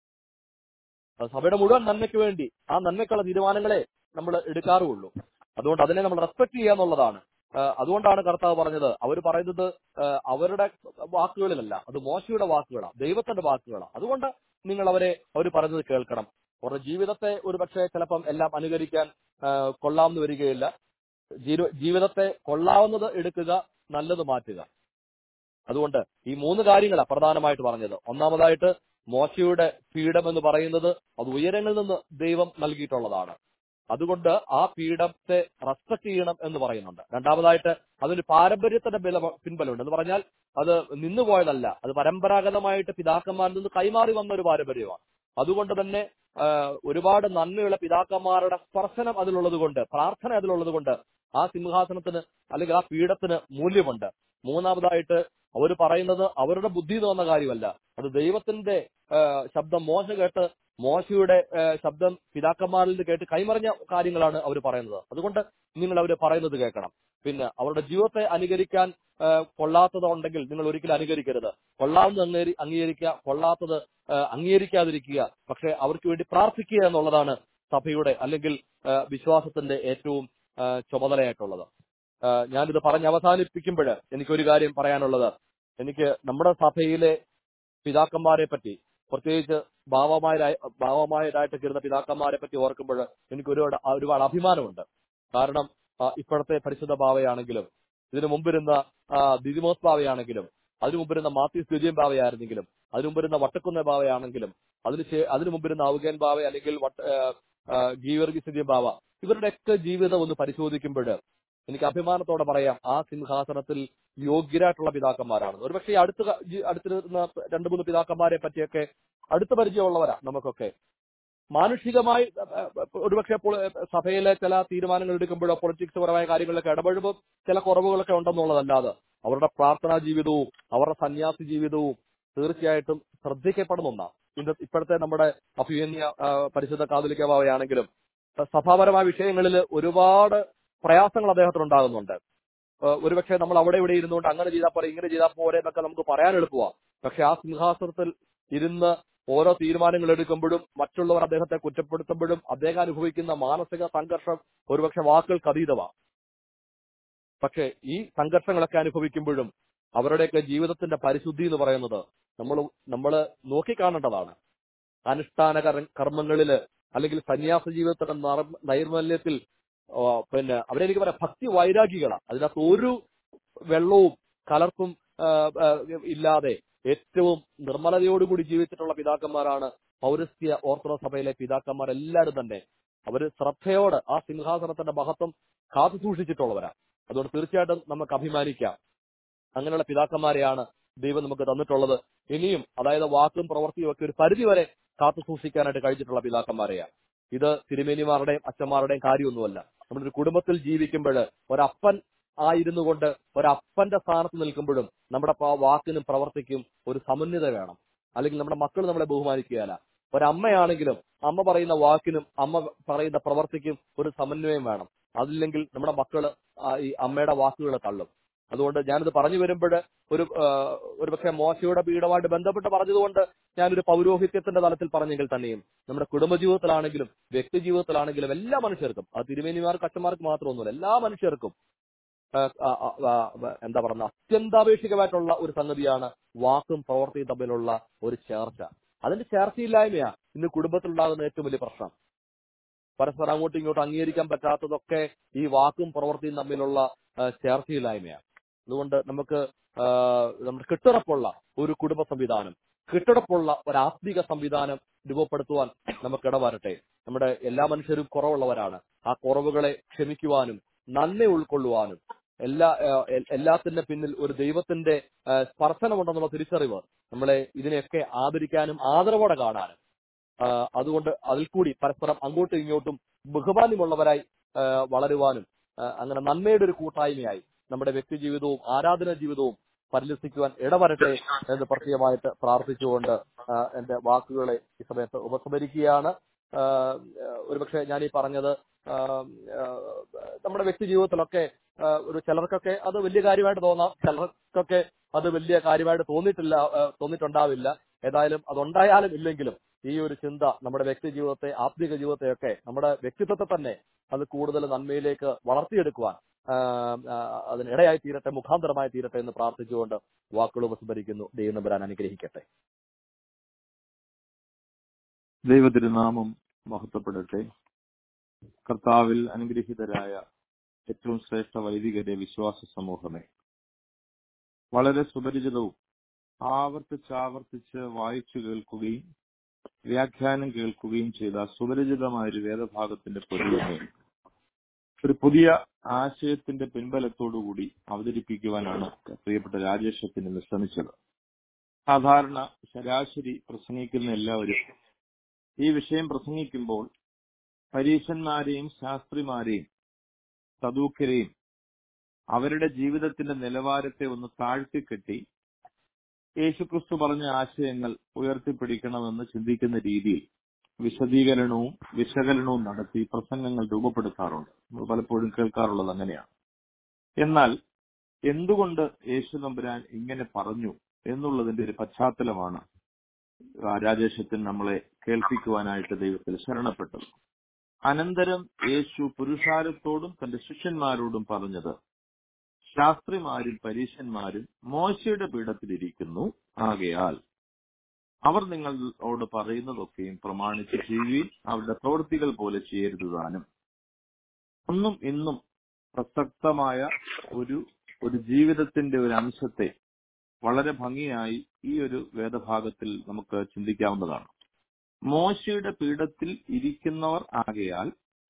അത് സഭയുടെ മുഴുവൻ നന്മയ്ക്ക് വേണ്ടി ആ നന്മയ്ക്കുള്ള തീരുമാനങ്ങളെ നമ്മൾ എടുക്കാറുള്ളൂ അതുകൊണ്ട് അതിനെ നമ്മൾ റെസ്പെക്ട് ചെയ്യുക എന്നുള്ളതാണ് ആ, അതുകൊണ്ടാണ് കർത്താവ് പറഞ്ഞത് അവർ പറയുന്നത് ആ, അവരുടെ വാക്കുകളിലല്ല അത് മോശയുടെ വാക്കുകളാണ് ദൈവത്തിന്റെ വാക്കുകളാണ് അതുകൊണ്ട് നിങ്ങൾ അവരെ അവർ പറയുന്നത് കേൾക്കണം അവരുടെ ജീവിതത്തെ ഒരു പക്ഷേ ചിലപ്പം എല്ലാം അനുകരിക്കാൻ ആ, കൊള്ളാമെന്ന് വരികയില്ല ജീവ- ജീവിതത്തെ കൊള്ളാവുന്നത് എടുക്കുക നല്ലത് മാറ്റുക അതുകൊണ്ട് ഈ മൂന്ന് കാര്യങ്ങളാണ് പ്രധാനമായിട്ട് പറഞ്ഞത് ഒന്നാമതായിട്ട് മോശയുടെ പീഠം എന്ന് പറയുന്നത് അത് ഉയരങ്ങളിൽ നിന്ന് ദൈവം നൽകിയിട്ടുള്ളതാണ് അതുകൊണ്ട് ആ പീഠത്തെ റെസ്പെക്ട് ചെയ്യണം എന്ന് പറയുന്നുണ്ട് രണ്ടാമതായിട്ട് അതിന് പാരമ്പര്യത്തിന്റെ ബല പിൻബലമുണ്ട് എന്ന് പറഞ്ഞാൽ അത് നിന്നുപോയതല്ല അത് പരമ്പരാഗതമായിട്ട് പിതാക്കന്മാരിൽ നിന്ന് കൈമാറി വന്ന ഒരു പാരമ്പര്യമാണ് അതുകൊണ്ട് തന്നെ ആ, ഒരുപാട് നന്മയുള്ള പിതാക്കന്മാരുടെ സ്പർശനം അതിലുള്ളത് കൊണ്ട് പ്രാർത്ഥന അതിലുള്ളത് കൊണ്ട് ആ സിംഹാസനത്തിന് അല്ലെങ്കിൽ ആ പീഠത്തിന് മൂല്യമുണ്ട് മൂന്നാമതായിട്ട് അവർ പറയുന്നത് അവരുടെ ബുദ്ധി തോന്നുന്ന കാര്യമല്ല അത് ദൈവത്തിന്റെ ആ, ശബ്ദം മോശ കേട്ട് മോശയുടെ ആ, ശബ്ദം പിതാക്കന്മാരിൽ നിന്ന് കേട്ട് കൈമറിഞ്ഞ കാര്യങ്ങളാണ് അവർ പറയുന്നത് അതുകൊണ്ട് നിങ്ങൾ അവർ പറയുന്നത് കേൾക്കണം പിന്നെ അവരുടെ ജീവിതത്തെ അനുകരിക്കാൻ ആ, കൊള്ളാത്തത് ഉണ്ടെങ്കിൽ നിങ്ങൾ ഒരിക്കലും അനുകരിക്കരുത് കൊള്ളാവുന്നത് അംഗീകരി- അംഗീകരിക്കുക കൊള്ളാത്തത് ആ, അംഗീകരിക്കാതിരിക്കുക പക്ഷെ അവർക്ക് വേണ്ടി പ്രാർത്ഥിക്കുക എന്നുള്ളതാണ് സഭയുടെ അല്ലെങ്കിൽ ആ, വിശ്വാസത്തിന്റെ ഏറ്റവും ആ, ചുമതലയായിട്ടുള്ളത് ആ, ഞാനിത് പറഞ്ഞ് അവസാനിപ്പിക്കുമ്പോൾ എനിക്കൊരു കാര്യം പറയാനുള്ളത് എനിക്ക് നമ്മുടെ സഭയിലെ പിതാക്കന്മാരെ പറ്റി പ്രത്യേകിച്ച് ഭാവമായരായി ഭാവമായരായിട്ട് കരുന്ന പിതാക്കന്മാരെ പറ്റി ഓർക്കുമ്പോൾ എനിക്ക് ഒരുപാട് ഒരുപാട് അഭിമാനമുണ്ട് കാരണം ആ, ഇപ്പോഴത്തെ പരിശുദ്ധ ഭാവയാണെങ്കിലും ഇതിനു മുമ്പിരുന്ന ആ, ദിദിമോസ് ഭാവയാണെങ്കിലും അതിനു മുമ്പിരുന്ന മാത്യൂസ് വിജയൻ ഭാവയായിരുന്നെങ്കിലും അതിനു മുമ്പിരുന്ന വട്ടക്കുന്ന ഭാവയാണെങ്കിലും അതിന് ശേ- അതിനു മുമ്പിരുന്ന ഔഗേൻ ഭാവ അല്ലെങ്കിൽ വട്ട ആ, ആ, ഗീവർഗീസ് വിജയൻ ഭാവ ഇവരുടെയൊക്കെ ജീവിതം ഒന്ന് പരിശോധിക്കുമ്പോൾ എനിക്ക് അഭിമാനത്തോടെ പറയാം ആ സിംഹാസനത്തിൽ യോഗ്യരായിട്ടുള്ള പിതാക്കന്മാരാണ് ഒരുപക്ഷെ ഈ അടുത്ത് ക- ജി- അടുത്തിരുന്ന രണ്ടു മൂന്ന് പിതാക്കന്മാരെ പറ്റിയൊക്കെ അടുത്ത പരിചയമുള്ളവരാ നമുക്കൊക്കെ മാനുഷികമായി അഹ് അഹ് ഒരുപക്ഷെ പൊളി- സഭയിലെ ചില തീരുമാനങ്ങൾ എടുക്കുമ്പോഴോ പൊളിറ്റിക്സ് പരമായ കാര്യങ്ങളിലൊക്കെ ഇടപെടുമ്പോൾ ചില കുറവുകളൊക്കെ ഉണ്ടെന്നുള്ളതല്ലാതെ അവരുടെ പ്രാർത്ഥനാ ജീവിതവും അവരുടെ സന്യാസി ജീവിതവും തീർച്ചയായിട്ടും ശ്രദ്ധിക്കപ്പെടുന്ന ഒന്നാണ് ഇന്ന് ഇപ്പോഴത്തെ നമ്മുടെ അഭിയന്യ ആ, പരിശുദ്ധ കാതലിക്ക ബാവയാണെങ്കിലും അഹ് സഭാപരമായ വിഷയങ്ങളിൽ ഒരുപാട് പ്രയാസങ്ങൾ അദ്ദേഹത്തിന് ഉണ്ടാകുന്നുണ്ട് ഏഹ് ഒരുപക്ഷെ നമ്മൾ അവിടെ ഇവിടെ ഇരുന്നുകൊണ്ട് അങ്ങനെ ചെയ്താൽ പോരെ ഇങ്ങനെ ചെയ്താൽ പോരെ എന്നൊക്കെ നമുക്ക് പറയാൻ എളുപ്പമാണ് പക്ഷെ ആ സിംഹാസനത്തിൽ ഇരുന്ന് ഓരോ തീരുമാനങ്ങൾ എടുക്കുമ്പോഴും മറ്റുള്ളവർ അദ്ദേഹത്തെ കുറ്റപ്പെടുത്തുമ്പോഴും അദ്ദേഹം അനുഭവിക്കുന്ന മാനസിക സംഘർഷം ഒരുപക്ഷെ വാക്കുകൾക്ക് അതീതമാണ് പക്ഷെ ഈ സംഘർഷങ്ങളൊക്കെ അനുഭവിക്കുമ്പോഴും അവരുടെയൊക്കെ ജീവിതത്തിന്റെ പരിശുദ്ധി എന്ന് പറയുന്നത് നമ്മൾ നമ്മൾ നോക്കിക്കാണേണ്ടതാണ് അനുഷ്ഠാന കർമ്മ- കർമ്മങ്ങളില് അല്ലെങ്കിൽ സന്യാസ ജീവിതത്തിന്റെ നർമ്മ- നൈർമല്യത്തിൽ ആ, പിന്നെ അവരെ എനിക്ക് പറയാം ഭക്തി വൈരാഗികളാണ് അതിനകത്ത് ഒരു വെള്ളവും കലർപ്പും ആ, ആ, ഇല്ലാതെ ഏറ്റവും നിർമ്മലതയോടുകൂടി ജീവിച്ചിട്ടുള്ള പിതാക്കന്മാരാണ് പൗരസ്ത്യ ഓർത്തഡോക്സ് സഭയിലെ പിതാക്കന്മാർ എല്ലാവരും തന്നെ അവര് ശ്രദ്ധയോടെ ആ സിംഹാസനത്തിന്റെ മഹത്വം കാത്തു സൂക്ഷിച്ചിട്ടുള്ളവരാണ് അതുകൊണ്ട് തീർച്ചയായിട്ടും നമുക്ക് അഭിമാനിക്കാം അങ്ങനെയുള്ള പിതാക്കന്മാരെയാണ് ദൈവം നമുക്ക് തന്നിട്ടുള്ളത് ഇനിയും അതായത് വാക്കും പ്രവൃത്തിയും ഒക്കെ ഒരു പരിധി വരെ കാത്തു സൂക്ഷിക്കാനായിട്ട് കഴിച്ചിട്ടുള്ള പിതാക്കന്മാരെയാണ് ഇത് തിരുമേനിമാരുടെയും അച്ഛന്മാരുടെയും കാര്യമൊന്നുമല്ല നമ്മളൊരു കുടുംബത്തിൽ ജീവിക്കുമ്പോൾ ഒരപ്പൻ ആയിരുന്നു കൊണ്ട് ഒരപ്പന്റെ സ്ഥാനത്ത് നിൽക്കുമ്പോഴും നമ്മുടെ പ- വാക്കിനും പ്രവർത്തിക്കും ഒരു സമന്വയത വേണം അല്ലെങ്കിൽ നമ്മുടെ മക്കൾ നമ്മളെ ബഹുമാനിക്കുകയല്ല ഒരമ്മയാണെങ്കിലും അമ്മ പറയുന്ന വാക്കിനും അമ്മ പറയുന്ന പ്രവർത്തിക്കും ഒരു സമന്വയം വേണം അതില്ലെങ്കിൽ നമ്മുടെ മക്കള് ആ ഈ അമ്മയുടെ വാക്കുകളെ തള്ളും അതുകൊണ്ട് ഞാനിത് പറഞ്ഞു വരുമ്പോൾ ഒരു ആ, ഒരുപക്ഷെ മോശയുടെ പീഠമായിട്ട് ബന്ധപ്പെട്ട് പറഞ്ഞതുകൊണ്ട് ഞാനൊരു പൗരോഹിത്യത്തിന്റെ തലത്തിൽ പറഞ്ഞെങ്കിൽ തന്നെയും നമ്മുടെ കുടുംബജീവിതത്തിലാണെങ്കിലും വ്യക്തി ജീവിതത്തിലാണെങ്കിലും എല്ലാ മനുഷ്യർക്കും അത് തിരുമേനിമാർക്ക് അച്ഛന്മാർക്ക് മാത്രമൊന്നുമില്ല എല്ലാ മനുഷ്യർക്കും ആ, ആ, ആ, ആ, എന്താ പറയുക അത്യന്താപേക്ഷികമായിട്ടുള്ള ഒരു സംഗതിയാണ് വാക്കും പ്രവൃത്തിയും തമ്മിലുള്ള ഒരു ചേർച്ച അതിന്റെ ചേർച്ചയില്ലായ്മയാ ഇന്ന് കുടുംബത്തിലുണ്ടാകുന്ന ഏറ്റവും വലിയ പ്രശ്നം പരസ്പരം അങ്ങോട്ടും ഇങ്ങോട്ടും അംഗീകരിക്കാൻ പറ്റാത്തതൊക്കെ ഈ വാക്കും പ്രവൃത്തിയും തമ്മിലുള്ള ആ, ചേർച്ചയില്ലായ്മയാണ് അതുകൊണ്ട് നമുക്ക് ആ, നമ്മുടെ കെട്ടുറപ്പുള്ള ഒരു കുടുംബ സംവിധാനം കെട്ടുറപ്പുള്ള ഒരു ആത്മീക സംവിധാനം രൂപപ്പെടുത്തുവാൻ നമുക്ക് ഇടവരട്ടെ നമ്മുടെ എല്ലാ മനുഷ്യരും കുറവുള്ളവരാണ് ആ കുറവുകളെ ക്ഷമിക്കുവാനും നന്ദി ഉൾക്കൊള്ളുവാനും എല്ലാ ആ, എ- എല്ലാത്തിന്റെ പിന്നിൽ ഒരു ദൈവത്തിന്റെ ആ, സ്പർശനമുണ്ടെന്നുള്ള തിരിച്ചറിവ് നമ്മളെ ഇതിനെയൊക്കെ ആദരിക്കാനും ആദരവോടെ കാണാനും ആ, അതുകൊണ്ട് അതിൽ കൂടി പരസ്പരം അങ്ങോട്ടും ഇങ്ങോട്ടും ബഹുമാന്യമുള്ളവരായി ആ, വളരുവാനും ആ, അങ്ങനെ നന്മയുടെ ഒരു കൂട്ടായ്മയായി നമ്മുടെ വ്യക്തി ജീവിതവും ആരാധന ജീവിതവും പരിലസിക്കുവാൻ ഇടവരട്ടെ എന്ന് പ്രത്യേകമായിട്ട് പ്രാർത്ഥിച്ചുകൊണ്ട് ആ, എന്റെ വാക്കുകളെ ഈ സമയത്ത് ഉപസംഹരിക്കുകയാണ് ആ, ഒരുപക്ഷെ ഞാൻ ഈ പറഞ്ഞത് ആ, ആ, നമ്മുടെ വ്യക്തി ജീവിതത്തിലൊക്കെ ആ, ഒരു ചിലർക്കൊക്കെ അത് വലിയ കാര്യമായിട്ട് തോന്നാം ചിലർക്കൊക്കെ അത് വലിയ കാര്യമായിട്ട് തോന്നിയിട്ടില്ല ആ, തോന്നിയിട്ടുണ്ടാവില്ല ഏതായാലും അതുണ്ടായാലും ഇല്ലെങ്കിലും ഈ ഒരു ചിന്ത നമ്മുടെ വ്യക്തി ജീവിതത്തെ ആത്മീക ജീവിതത്തെയൊക്കെ നമ്മുടെ വ്യക്തിത്വത്തെ തന്നെ അത് കൂടുതൽ നന്മയിലേക്ക് വളർത്തിയെടുക്കുവാൻ ആ, ആ, അതിന് ഇടയായി തീരട്ടെ മുഖാന്തരമായി തീരട്ടെ എന്ന് പ്രാർത്ഥിച്ചുകൊണ്ട് വാക്കുകൾ ഉപസ്മരിക്കുന്നു ദൈവം നമ്പരാൻ അനുഗ്രഹിക്കട്ടെ ദൈവതിരുനാമം മഹത്വപ്പെടട്ടെ കർത്താവിൽ അനുഗ്രഹീതരായ ഏറ്റവും ശ്രേഷ്ഠ വൈദികരെ വിശ്വാസ സമൂഹമേ വളരെ സുപരിചിതവും ആവർത്തിച്ചാവർത്തിച്ച് വായിച്ചു കേൾക്കുകയും വ്യാഖ്യാനം കേൾക്കുകയും ചെയ്ത സുപരിചിതമായ ഒരു വേദഭാഗത്തിന്റെ പൊരുളിനെ ഒരു പുതിയ ആശയത്തിന്റെ പിൻബലത്തോടുകൂടി അവതരിപ്പിക്കുവാനാണ് പ്രിയപ്പെട്ട രാജേഷത്തിന് ഇന്ന് ശ്രമിച്ചത് സാധാരണ ശരാശരി പ്രസംഗിക്കുന്ന എല്ലാവരും ഈ വിഷയം പ്രസംഗിക്കുമ്പോൾ പരീശന്മാരെയും ശാസ്ത്രിമാരെയും സദൂക്കരെയും അവരുടെ ജീവിതത്തിന്റെ നിലവാരത്തെ ഒന്ന് താഴ്ത്തിക്കെട്ടി യേശുക്രിസ്തു പറഞ്ഞ ആശയങ്ങൾ ഉയർത്തിപ്പിടിക്കണമെന്ന് ചിന്തിക്കുന്ന രീതിയിൽ വിശദീകരണവും വിശകലനവും നടത്തി പ്രസംഗങ്ങൾ രൂപപ്പെടുത്താറുണ്ട് നമ്മൾ പലപ്പോഴും കേൾക്കാറുള്ളത് അങ്ങനെയാണ് എന്നാൽ എന്തുകൊണ്ട് യേശു നമ്പുരാൻ ഇങ്ങനെ പറഞ്ഞു എന്നുള്ളതിന്റെ ഒരു പശ്ചാത്തലമാണ് ആ രാജേഷത്തിന് നമ്മളെ കേൾപ്പിക്കുവാനായിട്ട് ദൈവത്തിൽ ശരണപ്പെട്ടത് അനന്തരം യേശു പുരുഷാരത്തോടും തന്റെ ശിഷ്യന്മാരോടും പറഞ്ഞത് ശാസ്ത്രിമാരും പരീശന്മാരും മോശയുടെ പീഠത്തിലിരിക്കുന്നു ആകയാൽ അവർ നിങ്ങളോട് പറയുന്നതൊക്കെയും പ്രമാണിച്ച് ചെയ്യുകയും അവരുടെ പ്രവൃത്തികൾ പോലെ ചെയ്യരുത് താനും ഒന്നും ഇന്നും പ്രസക്തമായ ഒരു ഒരു ജീവിതത്തിന്റെ ഒരു അംശത്തെ വളരെ ഭംഗിയായി ഈ ഒരു വേദഭാഗത്തിൽ നമുക്ക് ചിന്തിക്കാവുന്നതാണ് മോശയുടെ പീഠത്തിൽ ഇരിക്കുന്നവർ ആകയാൽ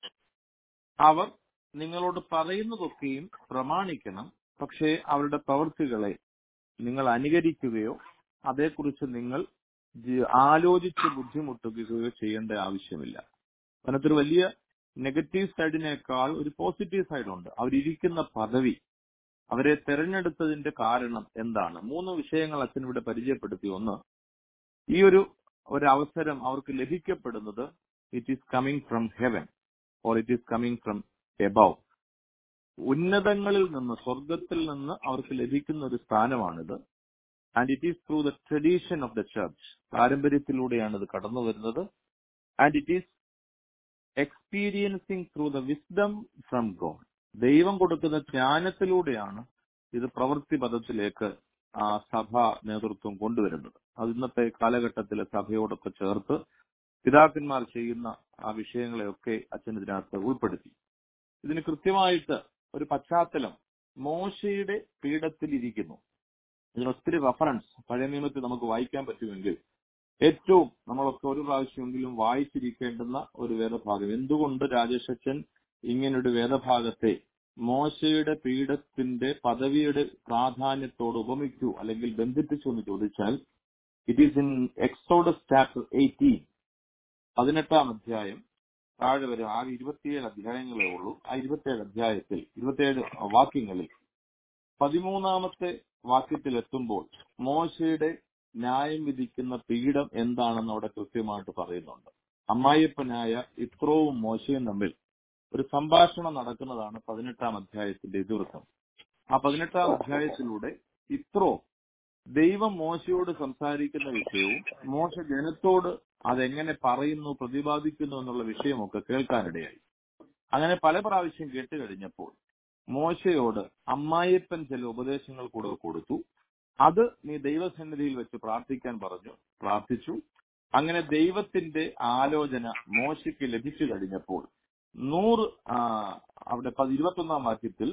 അവർ നിങ്ങളോട് പറയുന്നതൊക്കെയും പ്രമാണിക്കണം പക്ഷേ അവരുടെ പ്രവൃത്തികളെ നിങ്ങൾ അനുകരിക്കുകയോ അതേക്കുറിച്ച് നിങ്ങൾ ജി- ആലോചിച്ച് ബുദ്ധിമുട്ടുകയോ ചെയ്യേണ്ട ആവശ്യമില്ല അതിനകത്തൊരു വലിയ നെഗറ്റീവ് സൈഡിനേക്കാൾ ഒരു പോസിറ്റീവ് സൈഡുണ്ട് അവരിയ്ക്കുന്ന പദവി അവരെ തെരഞ്ഞെടുത്തതിന്റെ കാരണം എന്താണ് മൂന്ന് വിഷയങ്ങൾ അച്ഛൻ ഇവിടെ പരിചയപ്പെടുത്തി ഒന്ന് ഈ ഒരു ഒരു അവസരം അവർക്ക് ലഭിക്കപ്പെടുന്നത് it is coming from heaven or it is coming from above ഉന്നതങ്ങളിൽ നിന്ന് സ്വർഗത്തിൽ നിന്ന് അവർക്ക് ലഭിക്കുന്ന ഒരു സ്ഥാനമാണിത് and it is through the tradition of the church പാരമ്പര്യത്തിലൂടെയാണ് ഇത് കടന്നു വരുന്നത് and it is experiencing through the wisdom from God ദൈവം കൊടുക്കുന്ന ജ്ഞാനത്തിലൂടെയാണ് ഇത് പ്രവൃത്തി പദത്തിലേക്ക് ആ സഭ നേതൃത്വം കൊണ്ടുവരുന്നത് അത് ഇന്നത്തെ കാലഘട്ടത്തിലെ സഭയോടൊക്കെ ചേർത്ത് പിതാക്കന്മാർ ചെയ്യുന്ന ആ വിഷയങ്ങളെയൊക്കെ അച്ഛൻ ഇതിനകത്ത് ഉൾപ്പെടുത്തി ഇതിന് കൃത്യമായിട്ട് ഒരു പശ്ചാത്തലം മോശയുടെ പീഠത്തിൽ ഇരിക്കുന്നു ഇതിന് ഒത്തിരി റഫറൻസ് പഴയ നിയമത്തിൽ നമുക്ക് വായിക്കാൻ പറ്റുമെങ്കിൽ ഏറ്റവും നമ്മളൊക്കെ ഒരു പ്രാവശ്യമെങ്കിലും വായിച്ചിരിക്കേണ്ടുന്ന ഒരു വേദഭാഗം എന്തുകൊണ്ട് രാജേഷ് അച്ഛൻ ഇങ്ങനൊരു വേദഭാഗത്തെ മോശയുടെ പീഠത്തിന്റെ പദവിയുടെ പ്രാധാന്യത്തോട് ഉപമിക്കൂ അല്ലെങ്കിൽ ബന്ധിപ്പിച്ചു എന്ന് ചോദിച്ചാൽ it is in Exodus chapter eighteen പതിനെട്ടാം അധ്യായം താഴെ വരെ ആകെ ഇരുപത്തിയേഴ് അധ്യായങ്ങളേ ഉള്ളൂ ആ ഇരുപത്തിയേഴ് അധ്യായത്തിൽ ഇരുപത്തിയേഴ് വാക്യങ്ങളിൽ പതിമൂന്നാമത്തെ വാക്യത്തിൽ എത്തുമ്പോൾ മോശയുടെ ന്യായം വിധിക്കുന്ന പീഠം എന്താണെന്ന് അവിടെ കൃത്യമായിട്ട് പറയുന്നുണ്ട് അമ്മായിയപ്പനായ ഇത്രോവും മോശയും തമ്മിൽ ഒരു സംഭാഷണം നടക്കുന്നതാണ് പതിനെട്ടാം അധ്യായത്തിന്റെ ഇതിവൃത്തം ആ പതിനെട്ടാം അധ്യായത്തിലൂടെ ഇത്രോ ദൈവം മോശയോട് സംസാരിക്കുന്ന വിഷയവും മോശ ജനത്തോട് അതെങ്ങനെ പറയുന്നു പ്രതിപാദിക്കുന്നു എന്നുള്ള വിഷയമൊക്കെ കേൾക്കാനിടയായി അങ്ങനെ പല പ്രാവശ്യം കേട്ട് കഴിഞ്ഞപ്പോൾ മോശയോട് അമ്മായിയപ്പൻ ചില ഉപദേശങ്ങൾ കൂടെ കൊടുത്തു അത് നീ ദൈവസന്നിധിയിൽ വെച്ച് പ്രാർത്ഥിക്കാൻ പറഞ്ഞു പ്രാർത്ഥിച്ചു അങ്ങനെ ദൈവത്തിന്റെ ആലോചന മോശയ്ക്ക് ലഭിച്ചു കഴിഞ്ഞപ്പോൾ നൂറ് ആ, അവിടെ പ- ഇരുപത്തൊന്നാം വാക്യത്തിൽ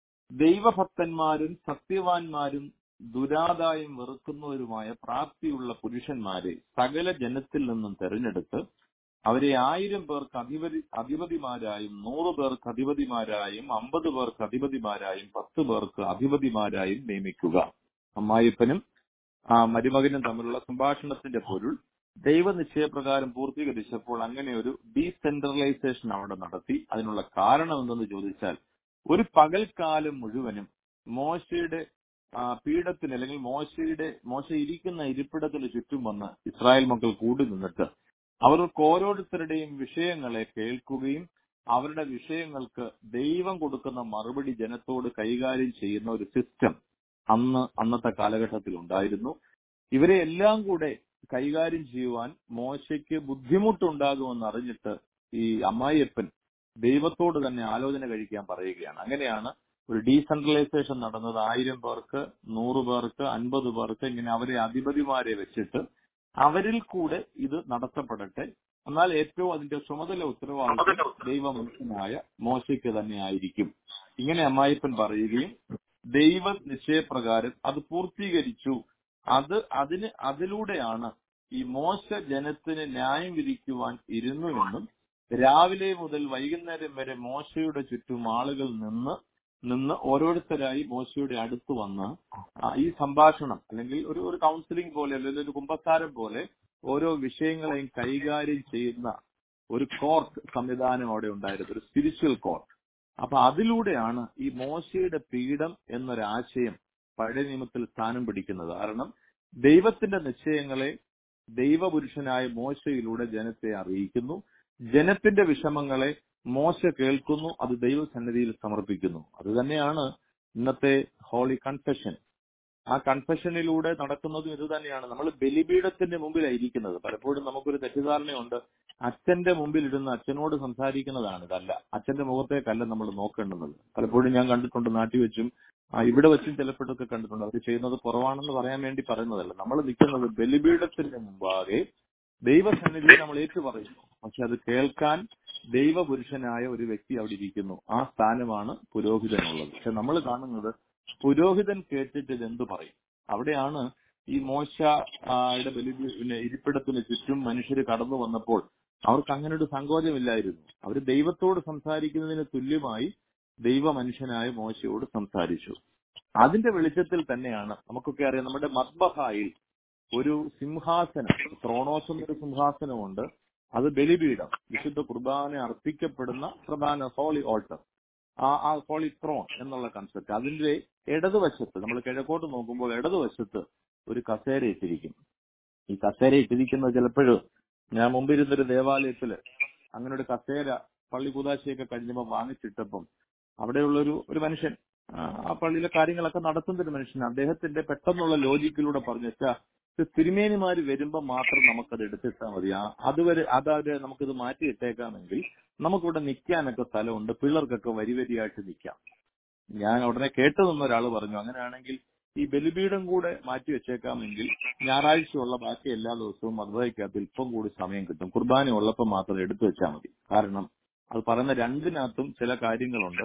ദൈവഭക്തന്മാരും സത്യവാന്മാരും ദുരാദായം വെറുക്കുന്നവരുമായ പ്രാപ്തിയുള്ള പുരുഷന്മാരെ സകല ജനത്തിൽ നിന്നും തെരഞ്ഞെടുത്ത് അവരെ ആയിരം പേർക്ക് അധിപതി അധിപതിമാരായും നൂറ് പേർക്ക് അധിപതിമാരായും അമ്പത് പേർക്ക് അധിപതിമാരായും പത്ത് പേർക്ക് അധിപതിമാരായും നിയമിക്കുക അമ്മായിപ്പനും ആ മരുമകനും തമ്മിലുള്ള സംഭാഷണത്തിന്റെ പൊരുൾ ദൈവനിശ്ചയപ്രകാരം പൂർത്തീകരിച്ചപ്പോൾ അങ്ങനെ ഒരു ഡീസെൻട്രലൈസേഷൻ അവിടെ നടത്തി അതിനുള്ള കാരണം എന്തെന്ന് ചോദിച്ചാൽ ഒരു പകൽക്കാലം മുഴുവനും മോശയുടെ ആ, പീഠത്തിന് അല്ലെങ്കിൽ മോശയുടെ മോശ ഇരിക്കുന്ന ഇരിപ്പിടത്തിന് ചുറ്റും വന്ന് ഇസ്രായേൽ മക്കൾ കൂടി നിന്നിട്ട് അവർക്ക് ഓരോരുത്തരുടെയും വിഷയങ്ങളെ കേൾക്കുകയും അവരുടെ വിഷയങ്ങൾക്ക് ദൈവം കൊടുക്കുന്ന മറുപടി ജനത്തോട് കൈകാര്യം ചെയ്യുന്ന ഒരു സിസ്റ്റം അന്ന് അന്നത്തെ കാലഘട്ടത്തിൽ ഉണ്ടായിരുന്നു ഇവരെ എല്ലാം കൂടെ കൈകാര്യം ചെയ്യുവാൻ മോശയ്ക്ക് ബുദ്ധിമുട്ടുണ്ടാകുമെന്ന് അറിഞ്ഞിട്ട് ഈ അമ്മായിയപ്പൻ ദൈവത്തോട് തന്നെ ആലോചന കഴിക്കാൻ പറയുകയാണ് അങ്ങനെയാണ് ഒരു ഡീസെൻട്രലൈസേഷൻ നടന്നത് ആയിരം പേർക്ക് നൂറ് പേർക്ക് അൻപത് പേർക്ക് ഇങ്ങനെ അവരെ അധിപതിമാരെ വെച്ചിട്ട് അവരിൽ കൂടെ ഇത് നടത്തപ്പെടട്ടെ എന്നാൽ ഏറ്റവും അതിന്റെ ചുമതല ഉത്തരവാദിത്വം ദൈവമനുഷ്യനായ മോശയ്ക്ക് തന്നെ ആയിരിക്കും ഇങ്ങനെ അമ്മായിപ്പൻ പറയുകയും ദൈവ നിശ്ചയപ്രകാരം അത് പൂർത്തീകരിച്ചു അത് അതിന് അതിലൂടെയാണ് ഈ മോശ ജനത്തിന് ന്യായം വിധിക്കുവാൻ ഇരുന്നുവെന്നും രാവിലെ മുതൽ വൈകുന്നേരം വരെ മോശയുടെ ചുറ്റും ആളുകൾ നിന്ന് നിന്ന് ഓരോരുത്തരായി മോശയുടെ അടുത്ത് വന്ന് ആ, ഈ സംഭാഷണം അല്ലെങ്കിൽ ഒരു ഒരു കൗൺസിലിംഗ് പോലെ അല്ലെങ്കിൽ ഒരു കുമ്പസാരം പോലെ ഓരോ വിഷയങ്ങളെയും കൈകാര്യം ചെയ്യുന്ന ഒരു കോർട്ട് സംവിധാനം അവിടെ ഉണ്ടായിരുന്നു ഒരു സ്പിരിച്വൽ കോർട്ട് അപ്പൊ അതിലൂടെയാണ് ഈ മോശയുടെ പീഠം എന്നൊരാശയം പഴയ നിയമത്തിൽ സ്ഥാനം പിടിക്കുന്നത് കാരണം ദൈവത്തിന്റെ നിശ്ചയങ്ങളെ ദൈവപുരുഷനായ മോശയിലൂടെ ജനത്തെ അറിയിക്കുന്നു ജനത്തിന്റെ വിഷമങ്ങളെ മോശ കേൾക്കുന്നു അത് ദൈവസന്നിധിയിൽ സമർപ്പിക്കുന്നു അത് തന്നെയാണ് ഇന്നത്തെ ഹോളി കൺഫെഷൻ ആ കൺഫെഷനിലൂടെ നടക്കുന്നതും ഇത് തന്നെയാണ് നമ്മൾ ബലിപീഠത്തിന്റെ മുമ്പിലായിരിക്കുന്നത് പലപ്പോഴും നമുക്കൊരു തെറ്റിദ്ധാരണയുണ്ട് അച്ഛന്റെ മുമ്പിൽ ഇരുന്ന് അച്ഛനോട് സംസാരിക്കുന്നതാണ് ഇതല്ല അച്ഛന്റെ മുഖത്തേക്കല്ല നമ്മൾ നോക്കേണ്ടുന്നത് പലപ്പോഴും ഞാൻ കണ്ടിട്ടുണ്ട് നാട്ടിൽ വെച്ചും ആ, ഇവിടെ വെച്ചും ചിലപ്പോഴൊക്കെ കണ്ടിട്ടുണ്ട് അവർ ചെയ്യുന്നത് കുറവാണെന്ന് പറയാൻ വേണ്ടി പറയുന്നതല്ല നമ്മൾ നിൽക്കുന്നത് ബലിപീഠത്തിന്റെ മുമ്പാകെ ദൈവസന്നിധിയിൽ നമ്മൾ ഏറ്റു പറയുന്നു പക്ഷെ അത് കേൾക്കാൻ ദൈവപുരുഷനായ ഒരു വ്യക്തി അവിടെ ഇരിക്കുന്നു ആ സ്ഥാനമാണ് പുരോഹിതനുള്ളത് പക്ഷെ നമ്മൾ കാണുന്നത് പുരോഹിതൻ കേട്ടിട്ട് ഇത് എന്ത് പറയും അവിടെയാണ് ഈ മോശയുടെ ബലി പിന്നെ ഇരിപ്പിടത്തിന് ചുറ്റും മനുഷ്യർ കടന്നു വന്നപ്പോൾ അവർക്ക് അങ്ങനെ ഒരു സങ്കോചമില്ലായിരുന്നു അവർ ദൈവത്തോട് സംസാരിക്കുന്നതിന് തുല്യമായി ദൈവ മനുഷ്യനായ മോശയോട് സംസാരിച്ചു അതിന്റെ വെളിച്ചത്തിൽ തന്നെയാണ് നമുക്കൊക്കെ അറിയാം നമ്മുടെ മദ്ബഹായിൽ ഒരു സിംഹാസനം ത്രോണോസ് എന്നൊരു സിംഹാസനമുണ്ട് അത് ബലിപീഠം വിശുദ്ധ കുർബാന അർപ്പിക്കപ്പെടുന്ന പ്രധാന ഹോളി ഓൾട്ടർ ആ ആ ഹോളി ത്രോൺ എന്നുള്ള കൺസെപ്റ്റ് അതിന്റെ ഇടതുവശത്ത് നമ്മൾ കിഴക്കോട്ട് നോക്കുമ്പോൾ ഇടതുവശത്ത് ഒരു കസേര ഇട്ടിരിക്കും ഈ കസേര ഇട്ടിരിക്കുന്നത് ചിലപ്പോഴും ഞാൻ മുമ്പിരുന്നൊരു ദേവാലയത്തില് അങ്ങനെ ഒരു കസേര പള്ളി കൂതാശയൊക്കെ കഴിഞ്ഞപ്പോൾ വാങ്ങിച്ചിട്ടപ്പം അവിടെയുള്ളൊരു ഒരു മനുഷ്യൻ ആ, ആ പള്ളിയിലെ കാര്യങ്ങളൊക്കെ നടത്തുന്ന ഒരു മനുഷ്യൻ അദ്ദേഹത്തിന്റെ പെട്ടെന്നുള്ള ലോജിക്കിലൂടെ പറഞ്ഞു വെച്ചാ തിരുമേനിമാര് വരുമ്പോ മാത്രം നമുക്കത് എടുത്തിട്ടാൽ മതി ആ, അതുവരെ അതവരെ നമുക്കിത് മാറ്റി ഇട്ടേക്കാമെങ്കിൽ നമുക്കിവിടെ നിൽക്കാനൊക്കെ സ്ഥലമുണ്ട് പിള്ളേർക്കൊക്കെ വരി വരിയായിട്ട് നിൽക്കാം ഞാൻ ഉടനെ കേട്ടു നിന്ന ഒരാൾ പറഞ്ഞു അങ്ങനെയാണെങ്കിൽ ഈ ബലിപീഠം കൂടെ മാറ്റി വെച്ചേക്കാമെങ്കിൽ ഞായറാഴ്ചയുള്ള ബാക്കി എല്ലാ ദിവസവും മധുരയ്ക്കകത്ത് ഇപ്പം കൂടി സമയം കിട്ടും കുർബാന ഉള്ളപ്പോൾ മാത്രം എടുത്തു വെച്ചാൽ മതി കാരണം അത് പറയുന്ന രണ്ടിനകത്തും ചില കാര്യങ്ങളുണ്ട്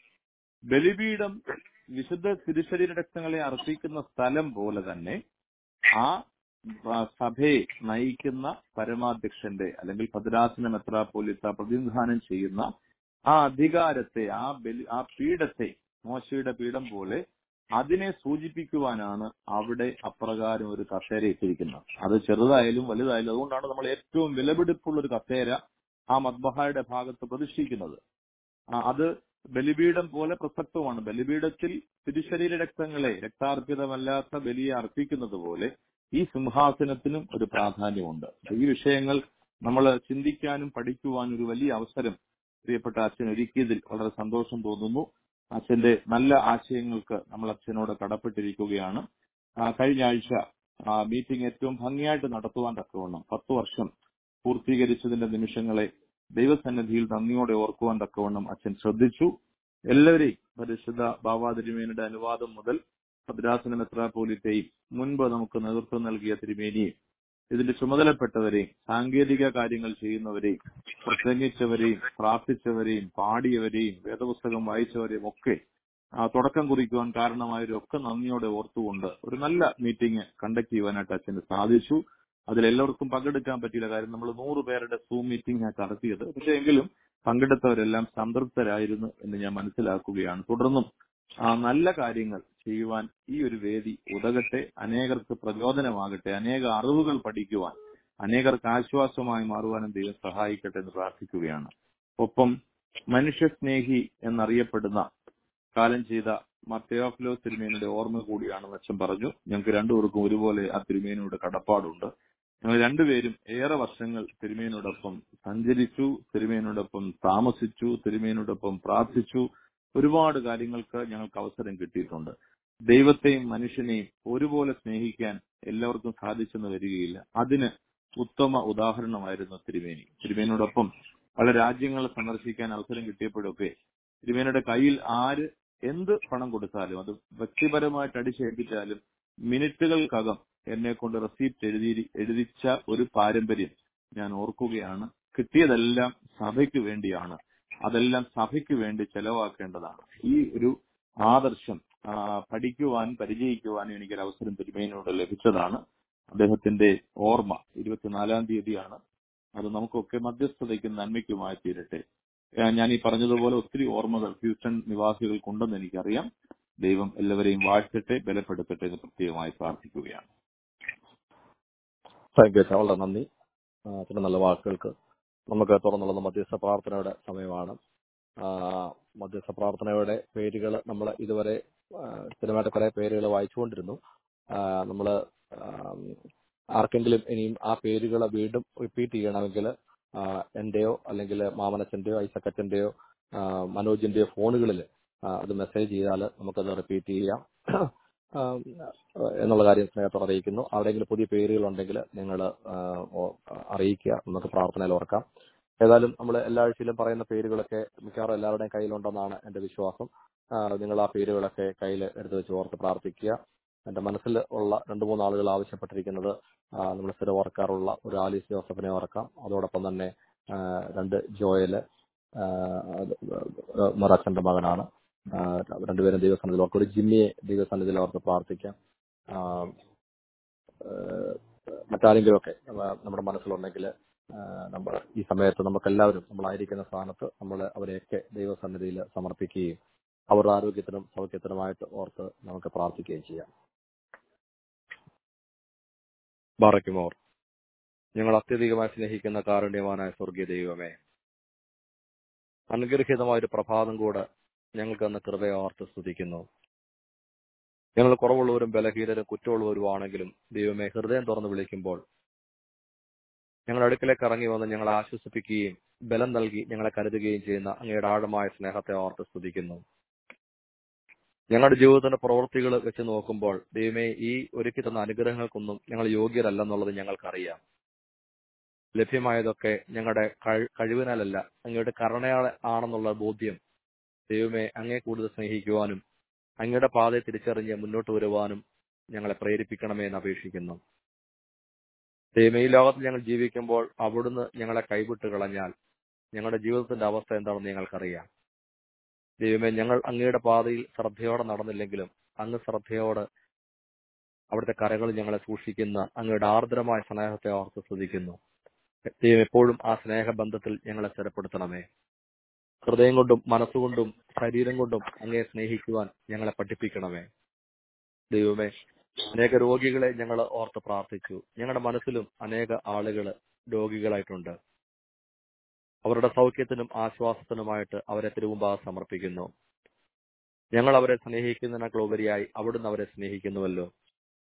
ബലിപീഠം വിശുദ്ധ തിരുശരീര രക്തങ്ങളെ അർപ്പിക്കുന്ന സ്ഥലം പോലെ തന്നെ ആ ആ, സഭയെ നയിക്കുന്ന പരമാധ്യക്ഷന്റെ അല്ലെങ്കിൽ ഭദ്രാസന മെത്രാപ്പോലിത്ത പ്രതിനിധാനം ചെയ്യുന്ന ആ അധികാരത്തെ ആ ബലി ആ പീഠത്തെ മോശയുടെ പീഠം പോലെ അതിനെ സൂചിപ്പിക്കുവാനാണ് അവിടെ അപ്രകാരം ഒരു കസേര ഇട്ടിരിക്കുന്നത് അത് ചെറുതായാലും വലുതായാലും അതുകൊണ്ടാണ് നമ്മൾ ഏറ്റവും വിലപിടിപ്പുള്ള ഒരു കസേര ആ മദ്ബഹായുടെ ഭാഗത്ത് പ്രതിഷ്ഠിക്കുന്നത് ആ, അത് ബലിപീഠം പോലെ പ്രസക്തമാണ് ബലിപീഠത്തിൽ തിരുശരീര രക്തങ്ങളെ രക്താർപ്പിതമല്ലാത്ത ബലിയെ അർപ്പിക്കുന്നത് പോലെ ഈ സിംഹാസനത്തിനും ഒരു പ്രാധാന്യമുണ്ട് ഈ വിഷയങ്ങൾ നമ്മൾ ചിന്തിക്കാനും പഠിക്കുവാനും ഒരു വലിയ അവസരം പ്രിയപ്പെട്ട അച്ഛൻ ഒരുക്കിയതിൽ വളരെ സന്തോഷം തോന്നുന്നു അച്ഛന്റെ നല്ല ആശയങ്ങൾക്ക് നമ്മൾ അച്ഛനോട് കടപ്പെട്ടിരിക്കുകയാണ് ആ, കഴിഞ്ഞ ആഴ്ച ആ മീറ്റിംഗ് ഏറ്റവും ഭംഗിയായിട്ട് നടത്തുവാൻ തക്കവണ്ണം പത്ത് വർഷം പൂർത്തീകരിച്ചതിന്റെ നിമിഷങ്ങളെ ദൈവസന്നിധിയിൽ നന്ദിയോടെ ഓർക്കുവാൻ തക്കവണ്ണം അച്ഛൻ ശ്രദ്ധിച്ചു എല്ലാവരെയും പരിശുദ്ധ ബാബാതിരുമേനിയുടെ അനുവാദം മുതൽ ഭദ്രാസന മെത്രാപോലിത്തെയും മുൻപ് നമുക്ക് നേതൃത്വം നൽകിയ തിരുമേനിയും ഇതിന്റെ ചുമതലപ്പെട്ടവരെയും സാങ്കേതിക കാര്യങ്ങൾ ചെയ്യുന്നവരെയും പ്രസംഗിച്ചവരെയും പ്രാർത്ഥിച്ചവരെയും പാടിയവരെയും വേദപുസ്തകം വായിച്ചവരെയും ഒക്കെ ആ, തുടക്കം കുറിക്കുവാൻ കാരണമായവരും ഒക്കെ നന്ദിയോടെ ഓർത്തുകൊണ്ട് ഒരു നല്ല മീറ്റിംഗ് കണ്ടക്ട് ചെയ്യുവാനായിട്ട് അച്ഛന് സാധിച്ചു അതിൽ എല്ലാവർക്കും പങ്കെടുക്കാൻ പറ്റിയില്ല കാര്യം നമ്മൾ നൂറ് പേരുടെ സൂം മീറ്റിംഗ് നടത്തിയത് പക്ഷെ എങ്കിലും പങ്കെടുത്തവരെല്ലാം സംതൃപ്തരായിരുന്നു എന്ന് ഞാൻ മനസ്സിലാക്കുകയാണ് തുടർന്നും ആ നല്ല കാര്യങ്ങൾ ചെയ്യുവാൻ ഈ ഒരു വേദി ഉതകട്ടെ അനേകർക്ക് പ്രചോദനമാകട്ടെ അനേക അറിവുകൾ പഠിക്കുവാൻ അനേകർക്ക് ആശ്വാസമായി മാറുവാനും ദൈവം സഹായിക്കട്ടെ എന്ന് പ്രാർത്ഥിക്കുകയാണ് ഒപ്പം മനുഷ്യസ്നേഹി എന്നറിയപ്പെടുന്ന കാലം ചെയ്ത മത്തയോഫ്ലോ തിരുമേനിയുടെ ഓർമ്മ കൂടിയാണെന്ന് അച്ഛൻ പറഞ്ഞു ഞങ്ങൾക്ക് രണ്ടുപേർക്കും ഒരുപോലെ ആ തിരുമേനിയുടെ കടപ്പാടുണ്ട് ഞങ്ങൾ രണ്ടുപേരും ഏറെ വർഷങ്ങൾ തിരുമേനോടൊപ്പം സഞ്ചരിച്ചു തിരുമേനോടൊപ്പം താമസിച്ചു തിരുമേനോടൊപ്പം പ്രാർത്ഥിച്ചു ഒരുപാട് കാര്യങ്ങൾക്ക് ഞങ്ങൾക്ക് അവസരം കിട്ടിയിട്ടുണ്ട് ദൈവത്തെയും മനുഷ്യനെയും ഒരുപോലെ സ്നേഹിക്കാൻ എല്ലാവർക്കും സാധിച്ചെന്ന് വരികയില്ല അതിന് ഉത്തമ ഉദാഹരണമായിരുന്നു തിരുമേനി തിരുമേനോടൊപ്പം പല രാജ്യങ്ങൾ സന്ദർശിക്കാൻ അവസരം കിട്ടിയപ്പോഴൊക്കെ തിരുമേനിയുടെ കയ്യിൽ ആര് എന്ത് പണം കൊടുത്താലും അത് വ്യക്തിപരമായിട്ട് അടിച്ചേൽപ്പിച്ചാലും മിനിറ്റുകൾക്കകം എന്നെ കൊണ്ട് റെസീപ്റ്റ് എഴുതി എഴുതിച്ച ഒരു പാരമ്പര്യം ഞാൻ ഓർക്കുകയാണ് കിട്ടിയതെല്ലാം സഭയ്ക്ക് വേണ്ടിയാണ് അതെല്ലാം സഭയ്ക്ക് വേണ്ടി ചെലവാക്കേണ്ടതാണ് ഈ ഒരു ആദർശം ആ, പഠിക്കുവാൻ പരിചയിക്കുവാനും എനിക്കൊരു അവസരം തിരുമേനോട് ലഭിച്ചതാണ് അദ്ദേഹത്തിന്റെ ഓർമ്മ ഇരുപത്തിനാലാം തീയതിയാണ് അത് നമുക്കൊക്കെ മധ്യസ്ഥതയ്ക്കും നന്മയ്ക്കുമായി തീരട്ടെ ആ, ഞാൻ ഈ പറഞ്ഞതുപോലെ ഒത്തിരി ഓർമ്മകൾ ഹ്യൂസ്റ്റൺ നിവാസികൾക്കുണ്ടെന്ന് എനിക്കറിയാം ദൈവം എല്ലാവരെയും വാഴ്ത്തട്ടെ ബലപ്പെടുത്തട്ടെ എന്ന് പ്രത്യേകമായി പ്രാർത്ഥിക്കുകയാണ് താങ്ക് യു വളരെ നന്ദി ആ, അത്ര നല്ല വാക്കുകൾക്ക് നമുക്ക് തുറന്നുള്ള മധ്യസ്ഥ പ്രാർത്ഥനയുടെ സമയമാണ് ആ, മധ്യസ്ഥ പ്രാർത്ഥനയുടെ പേരുകൾ നമ്മൾ ഇതുവരെ ആ, സ്ഥിരമായിട്ട് കുറെ പേരുകൾ വായിച്ചുകൊണ്ടിരുന്നു നമ്മൾ ആർക്കെങ്കിലും ഇനിയും ആ പേരുകൾ വീണ്ടും റിപ്പീറ്റ് ചെയ്യണമെങ്കിൽ എന്റെയോ അല്ലെങ്കിൽ മാമനച്ചന്റെയോ ഐസക്കച്ചന്റെയോ ആ, മനോജിന്റെയോ ഫോണുകളിൽ അത് മെസ്സേജ് ചെയ്താൽ നമുക്കത് റിപ്പീറ്റ് ചെയ്യാം ആ, എന്നുള്ള കാര്യം സ്നേഹത്തോടെ അറിയിക്കുന്നു ആരുടെയെങ്കിലും പുതിയ പേരുകൾ ഉണ്ടെങ്കിൽ നിങ്ങൾ അറിയിക്കുക നമുക്ക് പ്രാർത്ഥനയിൽ ഓർക്കാം ഏതായാലും നമ്മൾ എല്ലാ ആഴ്ചയിലും പറയുന്ന പേരുകളൊക്കെ മിക്കവാറും എല്ലാവരുടെയും കയ്യിലുണ്ടെന്നാണ് എന്റെ വിശ്വാസം ആ, നിങ്ങൾ ആ പേരുകളൊക്കെ കയ്യിൽ എടുത്ത് വെച്ച് ഓർത്ത് പ്രാർത്ഥിക്കുക എന്റെ മനസ്സിൽ ഉള്ള രണ്ട് മൂന്ന് ആളുകൾ ആവശ്യപ്പെട്ടിരിക്കുന്നത് നമ്മൾ സ്ഥിരം ഓർക്കാറുള്ള ഒരു ആലീസ് ജോസഫിനെ ഓർക്കാം അതോടൊപ്പം തന്നെ ആ, രണ്ട് ജോയല് ആ, അത് മൊറാച്ചന്റെ മകനാണ് ആ, രണ്ടുപേരും ദൈവസന്നിധിയിൽ ഓർക്കും ഒരു ജിമ്മിയെ ദൈവസന്നിധിയിൽ ഓർത്ത് പ്രാർത്ഥിക്കാം ആ, ഏഹ് മറ്റാരെങ്കിലും ഒക്കെ നമ്മുടെ മനസ്സിലുണ്ടെങ്കിൽ നമ്മൾ ഈ സമയത്ത് നമുക്ക് എല്ലാവരും നമ്മളായിരിക്കുന്ന സ്ഥാനത്ത് നമ്മൾ അവരെയൊക്കെ ദൈവസന്നിധിയിൽ സമർപ്പിക്കുകയും അവരുടെ ആരോഗ്യത്തിനും സൗഖ്യത്തിനുമായിട്ട് ഓർത്ത് നമുക്ക് പ്രാർത്ഥിക്കുകയും ചെയ്യാം ബാറയ്ക്കുമോർ ഞങ്ങൾ അത്യധികമായി സ്നേഹിക്കുന്ന കാരുണ്യവാനായ സ്വർഗീയ ദൈവമേ അനുഗ്രഹീതമായ ഒരു പ്രഭാതം കൂടെ ഞങ്ങൾക്ക് അന്ന് കൃപയെ ഓർത്ത് സ്തുതിക്കുന്നു ഞങ്ങൾ കുറവുള്ളവരും ബലഹീനരും കുറ്റമുള്ളവരുമാണെങ്കിലും ദൈവമേ ഹൃദയം തുറന്ന് വിളിക്കുമ്പോൾ ഞങ്ങളുടെ അടുക്കലേക്ക് ഇറങ്ങി വന്ന് ഞങ്ങളെ ആശ്വസിപ്പിക്കുകയും ബലം നൽകി ഞങ്ങളെ കരുതുകയും ചെയ്യുന്ന അങ്ങയുടെ ആഴമായ സ്നേഹത്തെ ഓർത്ത് സ്തുതിക്കുന്നു ഞങ്ങളുടെ ജീവിതത്തിന്റെ പ്രവൃത്തികൾ വെച്ച് നോക്കുമ്പോൾ ദൈവമേ ഈ ഒരുക്കി തന്ന അനുഗ്രഹങ്ങൾക്കൊന്നും ഞങ്ങൾ യോഗ്യരല്ലെന്നുള്ളത് ഞങ്ങൾക്കറിയാം ലഭ്യമായതൊക്കെ ഞങ്ങളുടെ കഴി- കഴിവിനാലല്ല അങ്ങയുടെ കരുണയാൽ ആണെന്നുള്ള ബോധ്യം ദൈവമേ അങ്ങേ കൂടുതൽ സ്നേഹിക്കുവാനും അങ്ങയുടെ പാതയെ തിരിച്ചറിഞ്ഞ് മുന്നോട്ട് വരുവാനും ഞങ്ങളെ പ്രേരിപ്പിക്കണമേ എന്ന് അപേക്ഷിക്കുന്നു ദൈവമേ ഈ ലോകത്തിൽ ഞങ്ങൾ ജീവിക്കുമ്പോൾ അവിടുന്ന് ഞങ്ങളെ കൈവിട്ട് കളഞ്ഞാൽ ഞങ്ങളുടെ ജീവിതത്തിന്റെ അവസ്ഥ എന്താണെന്ന് ഞങ്ങൾക്കറിയാം ദൈവമേ ഞങ്ങൾ അങ്ങയുടെ പാതയിൽ ശ്രദ്ധയോടെ നടന്നില്ലെങ്കിലും അങ്ങ് ശ്രദ്ധയോടെ അവിടുത്തെ കരകൾ ഞങ്ങളെ സൂക്ഷിക്കുന്ന അങ്ങയുടെ ആർദ്രമായ സ്നേഹത്തെ ഓർത്ത് സ്തുതിക്കുന്നു ദൈവം എപ്പോഴും ആ സ്നേഹബന്ധത്തിൽ ഞങ്ങളെ സ്ഥിരപ്പെടുത്തണമേ ഹൃദയം കൊണ്ടും മനസ്സുകൊണ്ടും ശരീരം കൊണ്ടും അങ്ങയെ സ്നേഹിക്കുവാൻ ഞങ്ങളെ പഠിപ്പിക്കണമേ ദൈവമേ അനേക രോഗികളെ ഞങ്ങൾ ഓർത്ത് പ്രാർത്ഥിച്ചു ഞങ്ങളുടെ മനസ്സിലും അനേക ആളുകൾ രോഗികളായിട്ടുണ്ട് അവരുടെ സൗഖ്യത്തിനും ആശ്വാസത്തിനുമായിട്ട് അവരെ തിരുമുമ്പാകെ സമർപ്പിക്കുന്നു ഞങ്ങൾ അവരെ സ്നേഹിക്കുന്നതിനേക്കാൾ ഉപരിയായി അവിടുന്ന് അവരെ സ്നേഹിക്കുന്നുവല്ലോ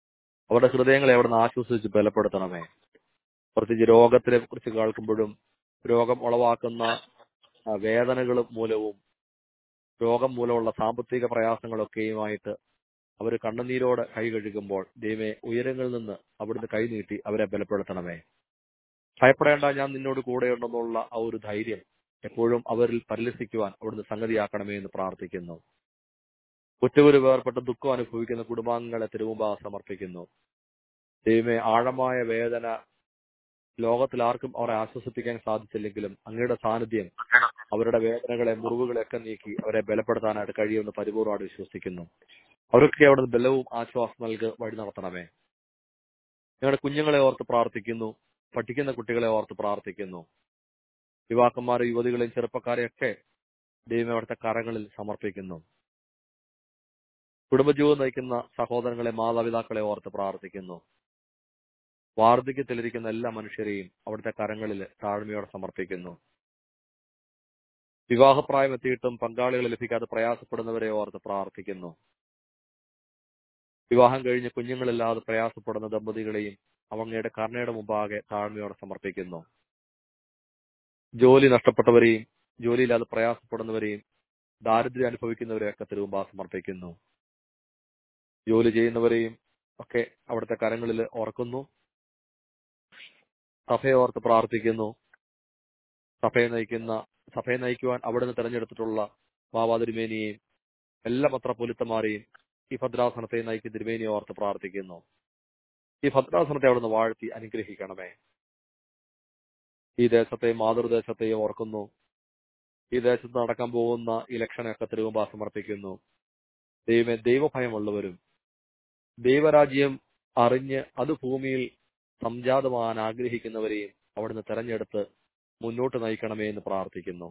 അവരുടെ ഹൃദയങ്ങളെ അവിടുന്ന് ആശ്വസിച്ച് ബലപ്പെടുത്തണമേ പ്രത്യേകിച്ച് രോഗത്തിനെ കുറിച്ച് കേൾക്കുമ്പോഴും രോഗം ഉളവാക്കുന്ന ആ, വേദനകളും മൂലവും രോഗം മൂലമുള്ള സാമ്പത്തിക പ്രയാസങ്ങളൊക്കെയുമായിട്ട് അവർ കണ്ണുനീരോടെ കൈ കഴുകുമ്പോൾ ദൈവമേ ഉയരങ്ങളിൽ നിന്ന് അവിടുന്ന് കൈ നീട്ടി അവരെ ബലപ്പെടുത്തണമേ ഭയപ്പെടേണ്ട ഞാൻ നിന്നോട് കൂടെയുണ്ടെന്നുള്ള ആ ഒരു ധൈര്യം എപ്പോഴും അവരിൽ പരിലസിക്കുവാൻ അവിടുന്ന് സംഗതിയാക്കണമേ എന്ന് പ്രാർത്ഥിക്കുന്നു കുറ്റകുരു വേർപ്പെട്ട് ദുഃഖം അനുഭവിക്കുന്ന കുടുംബാംഗങ്ങളെ തിരുമുമ്പാ സമർപ്പിക്കുന്നു ദൈവമേ ആഴമായ വേദന ലോകത്തിൽ ആർക്കും അവരെ ആശ്വസിപ്പിക്കാൻ സാധിച്ചില്ലെങ്കിലും അങ്ങയുടെ സാന്നിധ്യം അവരുടെ വേദനകളെ മുറിവുകളെയൊക്കെ നീക്കി അവരെ ബലപ്പെടുത്താനായിട്ട് കഴിയുമെന്ന് പരിപൂർവ്വമായിട്ട് വിശ്വസിക്കുന്നു അവരൊക്കെ അവിടെ ബലവും ആശ്വാസം നൽകി വഴി നടത്തണമേ ഞങ്ങളുടെ കുഞ്ഞുങ്ങളെ ഓർത്ത് പ്രാർത്ഥിക്കുന്നു പഠിക്കുന്ന കുട്ടികളെ ഓർത്ത് പ്രാർത്ഥിക്കുന്നു യുവാക്കന്മാരെ യുവതികളെയും ചെറുപ്പക്കാരെയൊക്കെ ദൈവം അവിടുത്തെ കരങ്ങളിൽ സമർപ്പിക്കുന്നു കുടുംബജീവിതം നയിക്കുന്ന സഹോദരങ്ങളെ മാതാപിതാക്കളെ ഓർത്ത് പ്രാർത്ഥിക്കുന്നു വാർദ്ധക്യത്തിലിരിക്കുന്ന എല്ലാ മനുഷ്യരെയും അവിടുത്തെ കരങ്ങളിൽ താഴ്മയോടെ സമർപ്പിക്കുന്നു വിവാഹപ്രായം എത്തിയിട്ടും പങ്കാളികൾ ലഭിക്കാതെ പ്രയാസപ്പെടുന്നവരെ ഓർത്ത് പ്രാർത്ഥിക്കുന്നു വിവാഹം കഴിഞ്ഞ് കുഞ്ഞുങ്ങളില്ലാതെ പ്രയാസപ്പെടുന്ന ദമ്പതികളെയും അവങ്ങയുടെ കരുണയുടെ മുമ്പാകെ താഴ്മയോടെ സമർപ്പിക്കുന്നു ജോലി നഷ്ടപ്പെട്ടവരെയും ജോലിയില്ലാതെ പ്രയാസപ്പെടുന്നവരെയും ദാരിദ്ര്യം അനുഭവിക്കുന്നവരെയൊക്കെ തിരുവുമ്പാ സമർപ്പിക്കുന്നു ജോലി ചെയ്യുന്നവരെയും ഒക്കെ അവിടുത്തെ കരങ്ങളിൽ ഓർക്കുന്നു സഭയെ ഓർത്ത് പ്രാർത്ഥിക്കുന്നു സഭയെ നയിക്കുന്ന സഭയെ നയിക്കുവാൻ അവിടുന്ന് തെരഞ്ഞെടുത്തിട്ടുള്ള ബാബാ തിരുമേനിയെയും എല്ലാ പത്രപൊലിത്തമാരെയും ഈ ഭദ്രാസനത്തെ നയിക്കുന്ന തിരുമേനിയെ ഓർത്ത് പ്രാർത്ഥിക്കുന്നു ഈ ഭദ്രാസനത്തെ അവിടുന്ന് വാഴ്ത്തി അനുഗ്രഹിക്കണമേ ഈ ദേശത്തെ മാതൃദേശത്തെയും ഓർക്കുന്നു ഈ ദേശത്ത് നടക്കാൻ പോകുന്ന ഇലക്ഷനൊക്കെ തിരുവുമ്പ സമർപ്പിക്കുന്നു ദൈവമേ ദൈവഭയമുള്ളവരും ദൈവരാജ്യം അറിഞ്ഞ് അത് ഭൂമിയിൽ സംജാതമാകാൻ ആഗ്രഹിക്കുന്നവരെയും അവിടുന്ന് തെരഞ്ഞെടുത്ത് മുന്നോട്ട് നയിക്കണമേ എന്ന് പ്രാർത്ഥിക്കുന്നു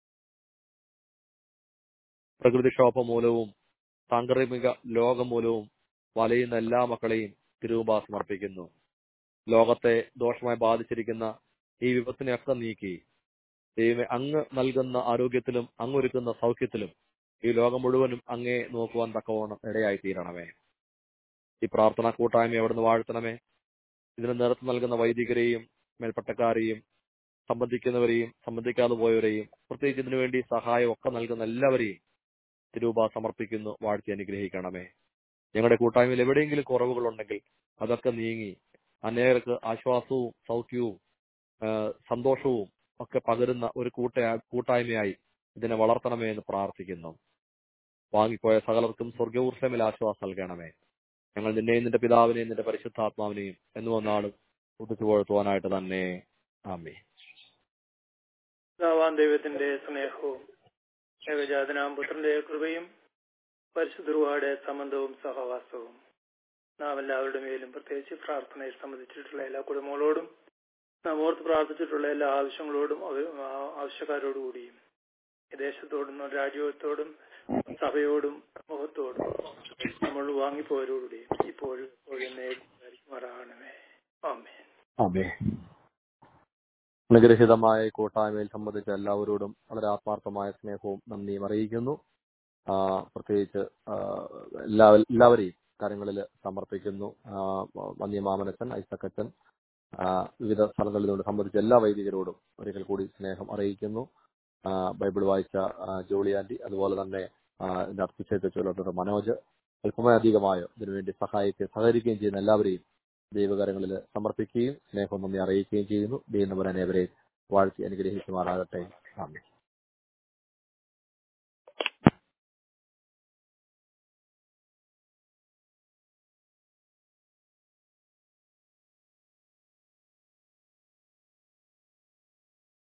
പ്രകൃതിക്ഷോഭം മൂലവും സാങ്കേതിക ലോകം മൂലവും വലയുന്ന എല്ലാ മക്കളെയും തിരുവുമ്പ സമർപ്പിക്കുന്നു ലോകത്തെ ദോഷമായി ബാധിച്ചിരിക്കുന്ന ഈ വിപത്തിനെയൊക്കെ നീക്കി ദൈവമേ അങ്ങ് നൽകുന്ന ആരോഗ്യത്തിലും അങ്ങ് ഒരുക്കുന്ന സൗഖ്യത്തിലും ഈ ലോകം മുഴുവനും അങ്ങേ നോക്കുവാൻ തക്കവണ്ണം ഇടയായി തീരണമേ ഈ പ്രാർത്ഥന കൂട്ടായ്മ അവിടുന്ന് വാഴ്ത്തണമേ ഇതിന് നേതൃത്വം നൽകുന്ന വൈദികരെയും മേൽപ്പട്ടക്കാരെയും സംബന്ധിക്കുന്നവരെയും സംബന്ധിക്കാതെ പോയവരെയും പ്രത്യേകിച്ച് ഇതിനു വേണ്ടി സഹായം ഒക്കെ നൽകുന്ന എല്ലാവരെയും തിരുവ സമർപ്പിക്കുന്നു വാഴ്ത്തി അനുഗ്രഹിക്കണമേ ഞങ്ങളുടെ കൂട്ടായ്മയിൽ എവിടെയെങ്കിലും കുറവുകളുണ്ടെങ്കിൽ അതൊക്കെ നീങ്ങി അനേകർക്ക് ആശ്വാസവും സൗഖ്യവും ആ, സന്തോഷവും ഒക്കെ പകരുന്ന ഒരു കൂട്ട കൂട്ടായ്മയായി ഇതിനെ വളർത്തണമേ എന്ന് പ്രാർത്ഥിക്കുന്നു വാങ്ങിപ്പോയ സകലർക്കും സ്വർഗൂർഷമിൽ ആശ്വാസം നൽകണമേ ഞങ്ങൾ നിന്നെയും നിന്റെ പിതാവിനെയും നിന്റെ പരിശുദ്ധാത്മാവിനെയും എന്ന് വന്നാളും കുട്ടിച്ചു പുകഴ്ത്തുവാനായിട്ട് തന്നെ ആമേ പിതാവാം ദൈവത്തിന്റെ സ്നേഹവും ഏകജാതനാം പുത്രന്റെ കൃപയും പരിശുദ്ധരുടെ സംബന്ധവും സഹവാസവും നാം എല്ലാവരുടെ മേലും പ്രത്യേകിച്ച് പ്രാർത്ഥനയിൽ സംബന്ധിച്ചിട്ടുള്ള എല്ലാ കുടുംബങ്ങളോടും നാം ഓർത്ത് പ്രാർത്ഥിച്ചിട്ടുള്ള എല്ലാ ആവശ്യങ്ങളോടും അവ- ആ- ആവശ്യക്കാരോടുകൂടിയും ഈ ദേശത്തോടും രാജ്യത്തോടും സഭയോടും സമൂഹത്തോടും നമ്മൾ വാങ്ങിപ്പോയവരോടുകൂടിയും ഇപ്പോഴും മാറാകണമേ ആമേ ആമേ അനുഗ്രഹിതമായ ഈ കൂട്ടായ്മയിൽ സംബന്ധിച്ച എല്ലാവരോടും വളരെ ആത്മാർത്ഥമായ സ്നേഹവും നന്ദിയും അറിയിക്കുന്നു ആ, പ്രത്യേകിച്ച് ആ, എല്ലാ എല്ലാവരെയും കാര്യങ്ങളിൽ സമർപ്പിക്കുന്നു ആ, വന്യമാമനച്ചൻ ഐസക്കച്ചൻ ആ, വിവിധ സ്ഥലങ്ങളിൽ നിന്ന് സംബന്ധിച്ച എല്ലാ വൈദികരോടും ഒരിക്കൽ കൂടി സ്നേഹം അറിയിക്കുന്നു ആ, ബൈബിൾ വായിച്ച ആ, ജോളി ആന്റി അതുപോലെ തന്നെ ആ, ഇതിന്റെ അർപ്പിച്ചേക്ക് ചൊല്ലുന്നത് മനോജ് അല്പമധികമായോ ഇതിനുവേണ്ടി സഹായിക്കുകയും സഹകരിക്കുകയും ചെയ്യുന്ന എല്ലാവരെയും ദൈവകരങ്ങളിൽ സമർപ്പിക്കുകയും സ്നേഹം നന്ദി അറിയിക്കുകയും ചെയ്യുന്നു ദൈവം അനേവരെയും വാഴ്ത്തി അനുഗ്രഹിക്കുമാറാകട്ടെ ആമേ